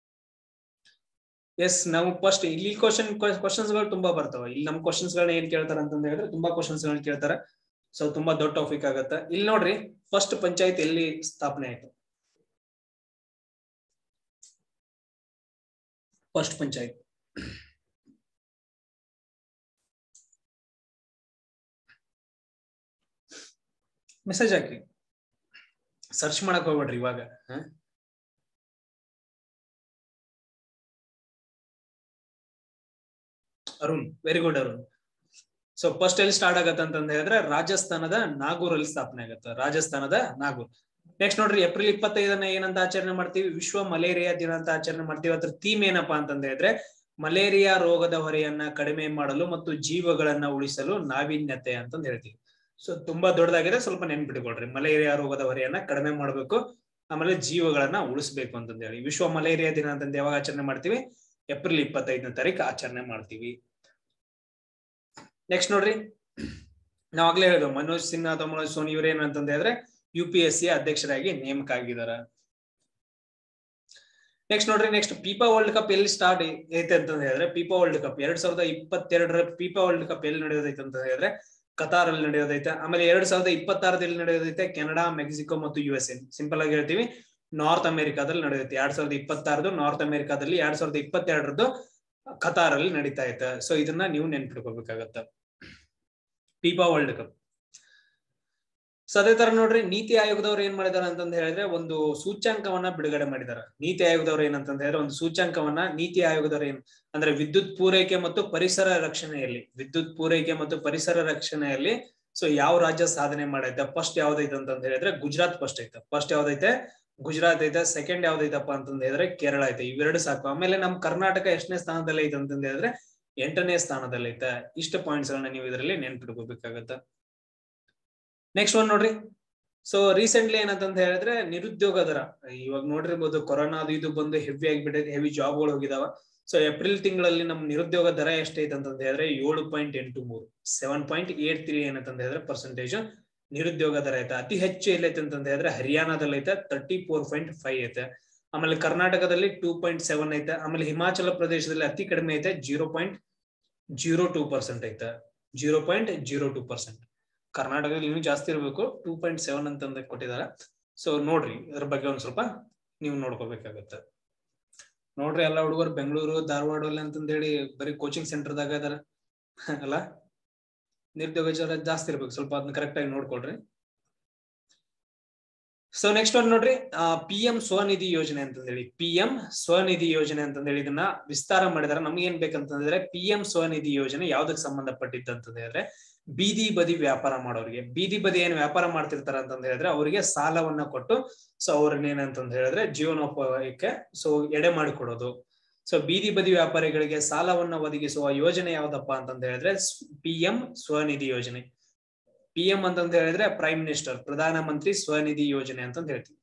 ಎಸ್ ನಾವು ಫಸ್ಟ್ ಇಲ್ಲಿ ಕ್ವಶನ್ ಕ್ವಶನ್ಸ್ ಗಳು ತುಂಬಾ ಬರ್ತಾವ ಇಲ್ಲಿ ನಮ್ ಕ್ವಶನ್ಸ್ ಗಳನ್ನ ಏನ್ ಕೇಳ್ತಾರ ಅಂತಂದ ಹೇಳಿದ್ರೆ ತುಂಬಾ ಕ್ವಶನ್ಸ್ ಗಳನ್ನ ಕೇಳ್ತಾರ ಸೊ ತುಂಬಾ ದೊಡ್ಡ ಟಾಪಿಕ್ ಆಗತ್ತ ಇಲ್ಲಿ ನೋಡ್ರಿ ಫಸ್ಟ್ ಪಂಚಾಯತ್ ಎಲ್ಲಿ ಸ್ಥಾಪನೆ ಆಯ್ತು ಫಸ್ಟ್ ಪಂಚಾಯತ್ ಮೆಸೇಜ್ ಹಾಕಿ ಸರ್ಚ್ ಮಾಡಕ್ ಹೋಗ್ಬೇಡ್ರಿ ಇವಾಗ ಹ? Arun very good Arun so first ಎಲ್ಲಿ ಸ್ಟಾರ್ಟ್ ಆಗತ್ತೆ ಅಂತಂದ ಹೇಳಿದ್ರೆ ರಾಜಸ್ಥಾನದ ನಾಗೂರ್ ಅಲ್ಲಿ ಸ್ಥಾಪನೆ ಆಗತ್ತೆ ರಾಜಸ್ಥಾನದ ನಾಗೂರ್ ನೆಕ್ಸ್ಟ್ ನೋಡ್ರಿ ಏಪ್ರಿಲ್ ಇಪ್ಪತ್ತೈದನ್ನ ಏನಂತ ಆಚರಣೆ ಮಾಡ್ತೀವಿ ವಿಶ್ವ ಮಲೇರಿಯಾ ದಿನ ಅಂತ ಆಚರಣೆ ಮಾಡ್ತೀವಿ ಅದ್ರ ಥೀಮ್ ಏನಪ್ಪಾ ಅಂತಂದ ಹೇಳಿದ್ರೆ ಮಲೇರಿಯಾ ರೋಗದ ಹೊರೆಯನ್ನ ಕಡಿಮೆ ಮಾಡಲು ಮತ್ತು ಜೀವಗಳನ್ನ ಉಳಿಸಲು ನಾವೀನ್ಯತೆ ಅಂತಂದ್ ಹೇಳ್ತೀವಿ ಸೊ ತುಂಬಾ ದೊಡ್ಡದಾಗಿದೆ ಸ್ವಲ್ಪ ನೆನ್ಪಿಟ್ಕೊಳ್ರಿ ಮಲೇರಿಯಾ ರೋಗದ ಹೊರೆಯನ್ನ ಕಡಿಮೆ ಮಾಡಬೇಕು ಆಮೇಲೆ ಜೀವಗಳನ್ನ ಉಳಿಸ್ಬೇಕು ಅಂತಂದ ಹೇಳಿ ವಿಶ್ವ ಮಲೇರಿಯಾ ದಿನ ಅಂತಂದು ಯಾವಾಗ ಆಚರಣೆ ಮಾಡ್ತೀವಿ ಏಪ್ರಿಲ್ ಇಪ್ಪತ್ತೈದನೇ ತಾರೀಕು ಆಚರಣೆ ಮಾಡ್ತೀವಿ ನೆಕ್ಸ್ಟ್ ನೋಡ್ರಿ ನಾವ್ ಆಗ್ಲೇ ಹೇಳಿದ್ವು ಮನೋಜ್ ಸಿನ್ಹಾ ಅಥವಾ ಮನೋಜ್ ಸೋನಿ ಇವ್ರೇನು ಅಂತಂದ ಹೇಳಿದ್ರೆ ಯು ಪಿ ಎಸ್ ಸಿ ಅಧ್ಯಕ್ಷರಾಗಿ ನೇಮಕ ಆಗಿದಾರ ನೆಕ್ಸ್ಟ್ ನೋಡ್ರಿ ನೆಕ್ಸ್ಟ್ ಪೀಪಾ ವರ್ಲ್ಡ್ ಕಪ್ ಎಲ್ಲಿ ಸ್ಟಾರ್ಟ್ ಐತೆ ಅಂತ ಹೇಳಿದ್ರೆ ಪೀಪಾ ವರ್ಲ್ಡ್ ಕಪ್ ಎರಡ್ ಸಾವಿರದ ಇಪ್ಪತ್ತೆರಡರ ಪೀಪಾ ವರ್ಲ್ಡ್ ಕಪ್ ಎಲ್ಲಿ ನಡೆಯೋದೈತೆ ಅಂತ ಹೇಳಿದ್ರೆ ಕತಾರ್ ಅಲ್ಲಿ ನಡೆಯೋದೈತೆ ಆಮೇಲೆ ಎರಡ್ ಸಾವಿರದ ಇಪ್ಪತ್ತಾರದಲ್ಲಿ ನಡೆಯೋದೈತೆ ಕೆನಡಾ ಮೆಕ್ಸಿಕೋ ಮತ್ತು ಯು ಎಸ್ ಎ ಸಿಂಪಲ್ ಆಗಿ ಹೇಳ್ತೀವಿ ನಾರ್ತ್ ಅಮೆರಿಕಾದಲ್ಲಿ ನಡೆಯುತ್ತೆ ಎರಡ್ ಸಾವಿರದ ಇಪ್ಪತ್ತಾರದು ನಾರ್ತ್ ಅಮೆರಿಕಾದಲ್ಲಿ ಎರಡ್ ಸಾವಿರದ ಇಪ್ಪತ್ತೆರಡರದ್ದು ಕತಾರ್ ಅಲ್ಲಿ ನಡೀತಾ ಐತೆ ಸೊ ಇದನ್ನ ನೀವು ನೆನ್ಪಿಟ್ಕೋಬೇಕಾಗತ್ತ ಪೀಪಾ ವರ್ಲ್ಡ್ ಕಪ್ ಸೊ ಅದೇ ತರ ನೋಡ್ರಿ ನೀತಿ ಆಯೋಗದವ್ರು ಏನ್ ಮಾಡಿದಾರೆ ಅಂತಂದ ಹೇಳಿದ್ರೆ ಒಂದು ಸೂಚ್ಯಾಂಕವನ್ನ ಬಿಡುಗಡೆ ಮಾಡಿದಾರೆ ನೀತಿ ಆಯೋಗದವ್ರು ಏನಂತಂದ ಹೇಳಿದ್ರೆ ಒಂದು ಸೂಚ್ಯಾಂಕವನ್ನ ನೀತಿ ಆಯೋಗದವ್ರು ಏನ್ ಅಂದ್ರೆ ವಿದ್ಯುತ್ ಪೂರೈಕೆ ಮತ್ತು ಪರಿಸರ ರಕ್ಷಣೆಯಲ್ಲಿ ವಿದ್ಯುತ್ ಪೂರೈಕೆ ಮತ್ತು ಪರಿಸರ ರಕ್ಷಣೆಯಲ್ಲಿ ಸೊ ಯಾವ ರಾಜ್ಯ ಸಾಧನೆ ಮಾಡೈತೆ ಫಸ್ಟ್ ಯಾವ್ದೈತೆ ಅಂತಂದ ಹೇಳಿದ್ರೆ ಗುಜರಾತ್ ಫಸ್ಟ್ ಐತೆ ಫಸ್ಟ್ ಯಾವ್ದೈತೆ ಗುಜರಾತ್ ಐತೆ ಸೆಕೆಂಡ್ ಯಾವ್ದೈತಪ್ಪ ಅಂತಂದ ಹೇಳಿದ್ರೆ ಕೇರಳ ಐತೆ ಇವೆರಡು ಸಾಕು ಆಮೇಲೆ ನಮ್ ಕರ್ನಾಟಕ ಎಷ್ಟನೇ ಸ್ಥಾನದಲ್ಲಿ ಐತೆ ಅಂತಂದ ಹೇಳಿದ್ರೆ ಎಂಟನೇ ಸ್ಥಾನದಲ್ಲಿ ಐತೆ ಇಷ್ಟು ಪಾಯಿಂಟ್ಸ್ ಗಳನ್ನ ನೀವು ಇದರಲ್ಲಿ ನೆನ್ಪಿಟ್ಕೋಬೇಕಾಗತ್ತ ನೆಕ್ಸ್ಟ್ ಒನ್ ನೋಡ್ರಿ ಸೊ ರೀಸೆಂಟ್ಲಿ ಏನಂತಂತ ಹೇಳಿದ್ರೆ ನಿರುದ್ಯೋಗ ದರ ಇವಾಗ ನೋಡಿರ್ಬೋದು ಕೊರೋನಾ ಅದು ಇದು ಬಂದು ಹೆವಿ ಆಗಿಬಿಟ್ಟೈತೆ ಹೆವಿ ಜಾಬ್ಗಳು ಹೋಗಿದಾವ ಸೊ ಏಪ್ರಿಲ್ ತಿಂಗಳಲ್ಲಿ ನಮ್ ನಿರುದ್ಯೋಗ ದರ ಎಷ್ಟೈತೆ ಅಂತಂದ ಹೇಳಿದ್ರೆ ಏಳು ಪಾಯಿಂಟ್ ಎಂಟು ಮೂರು ಸೆವೆನ್ ಪಾಯಿಂಟ್ ಏಟ್ ತ್ರೀ ಏನಂತಂದ ಹೇಳಿದ್ರೆ ಪರ್ಸೆಂಟೇಜ್ ನಿರುದ್ಯೋಗ ದರ ಐತೆ ಅತಿ ಹೆಚ್ಚು ಎಲ್ಲೈತೆ ಅಂತಂದ ಹೇಳಿದ್ರೆ ಹರಿಯಾಣದಲ್ಲಿ ಐತೆ ತರ್ಟಿ ಫೋರ್ ಪಾಯಿಂಟ್ ಫೈವ್ ಐತೆ ಆಮೇಲೆ ಕರ್ನಾಟಕದಲ್ಲಿ ಟೂ ಪಾಯಿಂಟ್ ಸೆವೆನ್ ಐತೆ ಆಮೇಲೆ ಹಿಮಾಚಲ ಪ್ರದೇಶದಲ್ಲಿ ಅತಿ ಕಡಿಮೆ ಐತೆ zero point zero two percent ಐತೆ zero point zero two percent ಕರ್ನಾಟಕದಲ್ಲಿ ಇನ್ನೂ ಜಾಸ್ತಿ ಇರಬೇಕು ಟೂ ಪಾಯಿಂಟ್ ಸೆವೆನ್ ಅಂತಂದ ಕೊಟ್ಟಿದ್ದಾರೆ ಸೊ ನೋಡ್ರಿ ಅದ್ರ ಬಗ್ಗೆ ಒಂದ್ ಸ್ವಲ್ಪ ನೀವು ನೋಡ್ಕೋಬೇಕಾಗತ್ತೆ ನೋಡ್ರಿ ಎಲ್ಲ ಹುಡುಗರು ಬೆಂಗಳೂರು ಧಾರವಾಡ ಅಲ್ಲಿ ಅಂತಂದೇಳಿ ಬರೀ ಕೋಚಿಂಗ್ ಸೆಂಟರ್ದಾಗ ಇದಾರ ಅಲ್ಲ ನಿರುದ್ಯೋಗ ಜರ ಜಾಸ್ತಿ ಇರ್ಬೇಕು ಸ್ವಲ್ಪ ಅದನ್ನ ಕರೆಕ್ಟ್ ಆಗಿ ನೋಡ್ಕೊಳ್ರಿ ಸೊ ನೆಕ್ಸ್ಟ್ ಒಂದ್ ನೋಡ್ರಿ ಪಿ ಎಂ ಸ್ವನಿಧಿ ಯೋಜನೆ ಅಂತಂದೇಳಿ ಪಿ ಎಂ ಸ್ವನಿಧಿ ಯೋಜನೆ ಅಂತಂದೇಳಿ ಇದನ್ನ ವಿಸ್ತಾರ ಮಾಡಿದಾರೆ ನಮ್ಗೆ ಏನ್ ಬೇಕಂತಂದ್ರೆ ಪಿ ಎಂ ಸ್ವನಿಧಿ ಯೋಜನೆ ಯಾವ್ದಕ್ ಸಂಬಂಧಪಟ್ಟಿದ್ದು ಅಂತ ಹೇಳಿದ್ರೆ ಬೀದಿ ಬದಿ ವ್ಯಾಪಾರ ಮಾಡೋರಿಗೆ ಬೀದಿ ಬದಿ ಏನ್ ವ್ಯಾಪಾರ ಮಾಡ್ತಿರ್ತಾರ ಅಂತಂದ ಹೇಳಿದ್ರೆ ಅವರಿಗೆ ಸಾಲವನ್ನ ಕೊಟ್ಟು ಸೊ ಅವ್ರನ್ನ ಏನಂತಂದ ಹೇಳಿದ್ರೆ ಜೀವನೋಪಾಯಕ್ಕೆ ಸೊ ಎಡೆ ಮಾಡಿಕೊಡೋದು ಸೊ ಬೀದಿ ಬದಿ ವ್ಯಾಪಾರಿಗಳಿಗೆ ಸಾಲವನ್ನ ಒದಗಿಸುವ ಯೋಜನೆ ಯಾವ್ದಪ್ಪ ಅಂತಂದ ಹೇಳಿದ್ರೆ ಪಿ ಎಂ ಸ್ವನಿಧಿ ಯೋಜನೆ ಪಿ ಎಂ ಅಂತಂತ ಹೇಳಿದ್ರೆ ಪ್ರೈಮ್ ಮಿನಿಸ್ಟರ್ ಪ್ರಧಾನ ಮಂತ್ರಿ ಸ್ವನಿಧಿ ಯೋಜನೆ ಅಂತಂತ ಹೇಳ್ತೀವಿ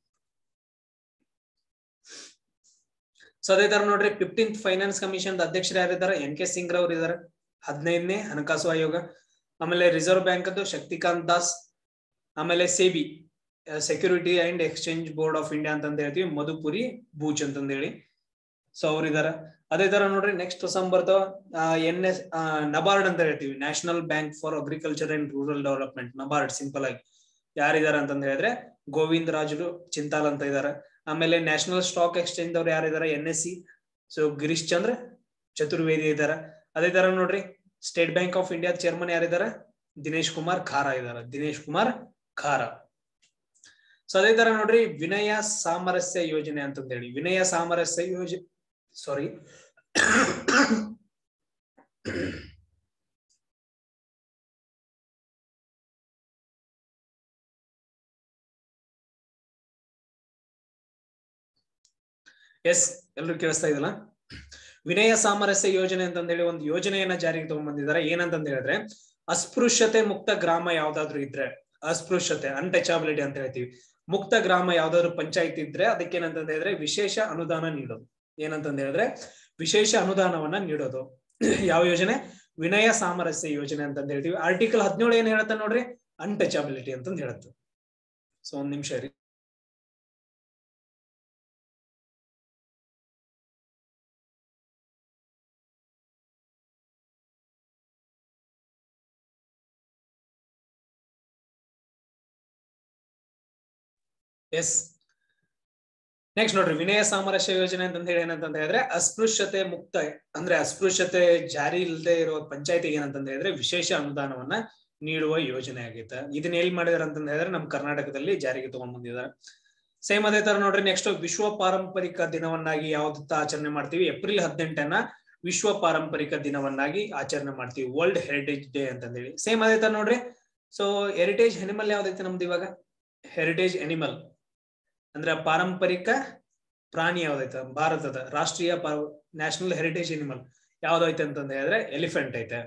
ಸೊ ಅದೇ ತರ ನೋಡ್ರಿ ಫಿಫ್ಟೀನ್ತ್ ಫೈನಾನ್ಸ್ ಕಮಿಷನ್ ಅಧ್ಯಕ್ಷರು ಯಾರಿದ್ದಾರೆ ಎನ್ ಕೆ ಸಿಂಗ್ ರವ್ರು ಇದಾರೆ ಹದಿನೈದನೇ ಹಣಕಾಸು ಆಯೋಗ ಆಮೇಲೆ ರಿಸರ್ವ್ ಬ್ಯಾಂಕ್ ಅದು ಶಕ್ತಿಕಾಂತ್ ದಾಸ್ ಆಮೇಲೆ SEBI security and exchange board of India ಅಂತ ಹೇಳ್ತೀವಿ ಮಧುಪುರಿ ಬೂಚ್ ಅಂತಂದ ಹೇಳಿ ಸೊ ಅವ್ರಿದಾರ ಅದೇ ತರ ನೋಡ್ರಿ ನೆಕ್ಸ್ಟ್ ಹೊಸ ಬರ್ತಾವ ಎನ್ ಎಸ್ ನಬಾರ್ಡ್ ಅಂತ ಹೇಳ್ತೀವಿ national bank for agriculture and rural development NABARD simple ಆಗಿ ಯಾರಿದಾರ ಅಂತಂದ ಹೇಳಿದ್ರೆ ಗೋವಿಂದ್ ರಾಜುಲು ಚಿಂತಾಲ್ ಅಂತ ಇದಾರೆ ಆಮೇಲೆ ನ್ಯಾಷನಲ್ ಸ್ಟಾಕ್ ಎಕ್ಸ್ಚೇಂಜ್ ಅವ್ರು ಯಾರಿದಾರೆ N S C so Girish Chandra Chaturvedi ಇದಾರೆ ಅದೇ ತರ ನೋಡ್ರಿ state bank of India chairman ಯಾರಿದಾರ ದಿನೇಶ್ ಕುಮಾರ್ ಖಾರ ಇದಾರ ದಿನೇಶ್ ಕುಮಾರ್ ಖಾರ ಸೊ ಅದೇ ತರ ನೋಡ್ರಿ ವಿನಯ ಸಾಮರಸ್ಯ ಯೋಜನೆ ಅಂತಂದ ಹೇಳಿ ವಿನಯ ಸಾಮರಸ್ಯ ಯೋಜನೆ ಸಾರಿ ಎಸ್ ಎಲ್ರು ಕೇಳಿಸ್ತಾ ಇದಲ್ಲ ವಿನಯ ಸಾಮರಸ್ಯ ಯೋಜನೆ ಅಂತಂದೇಳಿ ಒಂದು ಯೋಜನೆಯನ್ನ ಜಾರಿಗೆ ತಗೊಂಡ್ಬಂದಿದ್ದಾರೆ ಏನಂತಂದ ಹೇಳಿದ್ರೆ ಅಸ್ಪೃಶ್ಯತೆ ಮುಕ್ತ ಗ್ರಾಮ ಯಾವ್ದಾದ್ರು ಇದ್ರೆ ಅಸ್ಪೃಶ್ಯತೆ ಅನ್ಟಚಬಿಲಿಟಿ ಅಂತ ಹೇಳ್ತೀವಿ ಮುಕ್ತ ಗ್ರಾಮ ಯಾವ್ದಾದ್ರು ಪಂಚಾಯತ್ ಇದ್ರೆ ಅದಕ್ಕೆ ಏನಂತಂದ ಹೇಳಿದ್ರೆ ವಿಶೇಷ ಅನುದಾನ ನೀಡೋದು ಏನಂತಂದ ಹೇಳಿದ್ರೆ ವಿಶೇಷ ಅನುದಾನವನ್ನ ನೀಡೋದು ಯಾವ ಯೋಜನೆ ವಿನಯ ಸಾಮರಸ್ಯ ಯೋಜನೆ ಅಂತಂದ ಹೇಳ್ತೀವಿ ಆರ್ಟಿಕಲ್ ಹದಿನೇಳು ಏನ್ ಹೇಳುತ್ತೆ ನೋಡ್ರಿ ಅನ್ಟಚಬಿಲಿಟಿ ಅಂತಂದ್ ಹೇಳುತ್ತೆ ಸೊ ಒಂದ್ ನಿಮಿಷ ರೀ ಎಸ್ ನೆಕ್ಸ್ಟ್ ನೋಡ್ರಿ ವಿನಯ ಸಾಮರಸ್ಯ ಯೋಜನೆ ಅಂತ ಹೇಳಿ ಏನಂತ ಹೇಳಿದ್ರೆ ಅಸ್ಪೃಶ್ಯತೆ ಮುಕ್ತ ಅಂದ್ರೆ ಅಸ್ಪೃಶ್ಯತೆ ಜಾರಿ ಇಲ್ಲದೆ ಇರುವ ಪಂಚಾಯತಿಗೆ ಏನಂತ ಹೇಳಿದ್ರೆ ವಿಶೇಷ ಅನುದಾನವನ್ನ ನೀಡುವ ಯೋಜನೆ ಆಗೈತೆ ಇದನ್ನ ಎಲ್ಲಿ ಮಾಡಿದಾರೆ ಅಂತ ಹೇಳಿದ್ರೆ ನಮ್ ಕರ್ನಾಟಕದಲ್ಲಿ ಜಾರಿಗೆ ತಗೊಂಡ್ ಬಂದಿದ್ದಾರೆ ಸೇಮ್ ಅದೇ ತರ ನೋಡ್ರಿ ನೆಕ್ಸ್ಟ್ ವಿಶ್ವ ಪಾರಂಪರಿಕ ದಿನವನ್ನಾಗಿ ಯಾವ್ದತ್ತ ಆಚರಣೆ ಮಾಡ್ತೀವಿ ಏಪ್ರಿಲ್ ಹದಿನೆಂಟನ್ನ ವಿಶ್ವ ಪಾರಂಪರಿಕ ದಿನವನ್ನಾಗಿ ಆಚರಣೆ ಮಾಡ್ತೀವಿ ವರ್ಲ್ಡ್ ಹೆರಿಟೇಜ್ ಡೇ ಅಂತಂದೇಳಿ ಸೇಮ್ ಅದೇ ತರ ನೋಡ್ರಿ ಸೊ ಹೆರಿಟೇಜ್ ಅನಿಮಲ್ ಯಾವ್ದೈತೆ ನಮ್ದು ಇವಾಗ ಹೆರಿಟೇಜ್ ಅನಿಮಲ್ ಅಂದ್ರೆ ಪಾರಂಪರಿಕ ಪ್ರಾಣಿ ಯಾವ್ದೈತೆ ಭಾರತದ ರಾಷ್ಟ್ರೀಯ ನ್ಯಾಷನಲ್ ಹೆರಿಟೇಜ್ ಅನಿಮಲ್ ಯಾವ್ದೈತೆ ಅಂತಂದ ಹೇಳಿದ್ರೆ ಎಲಿಫೆಂಟ್ ಐತೆ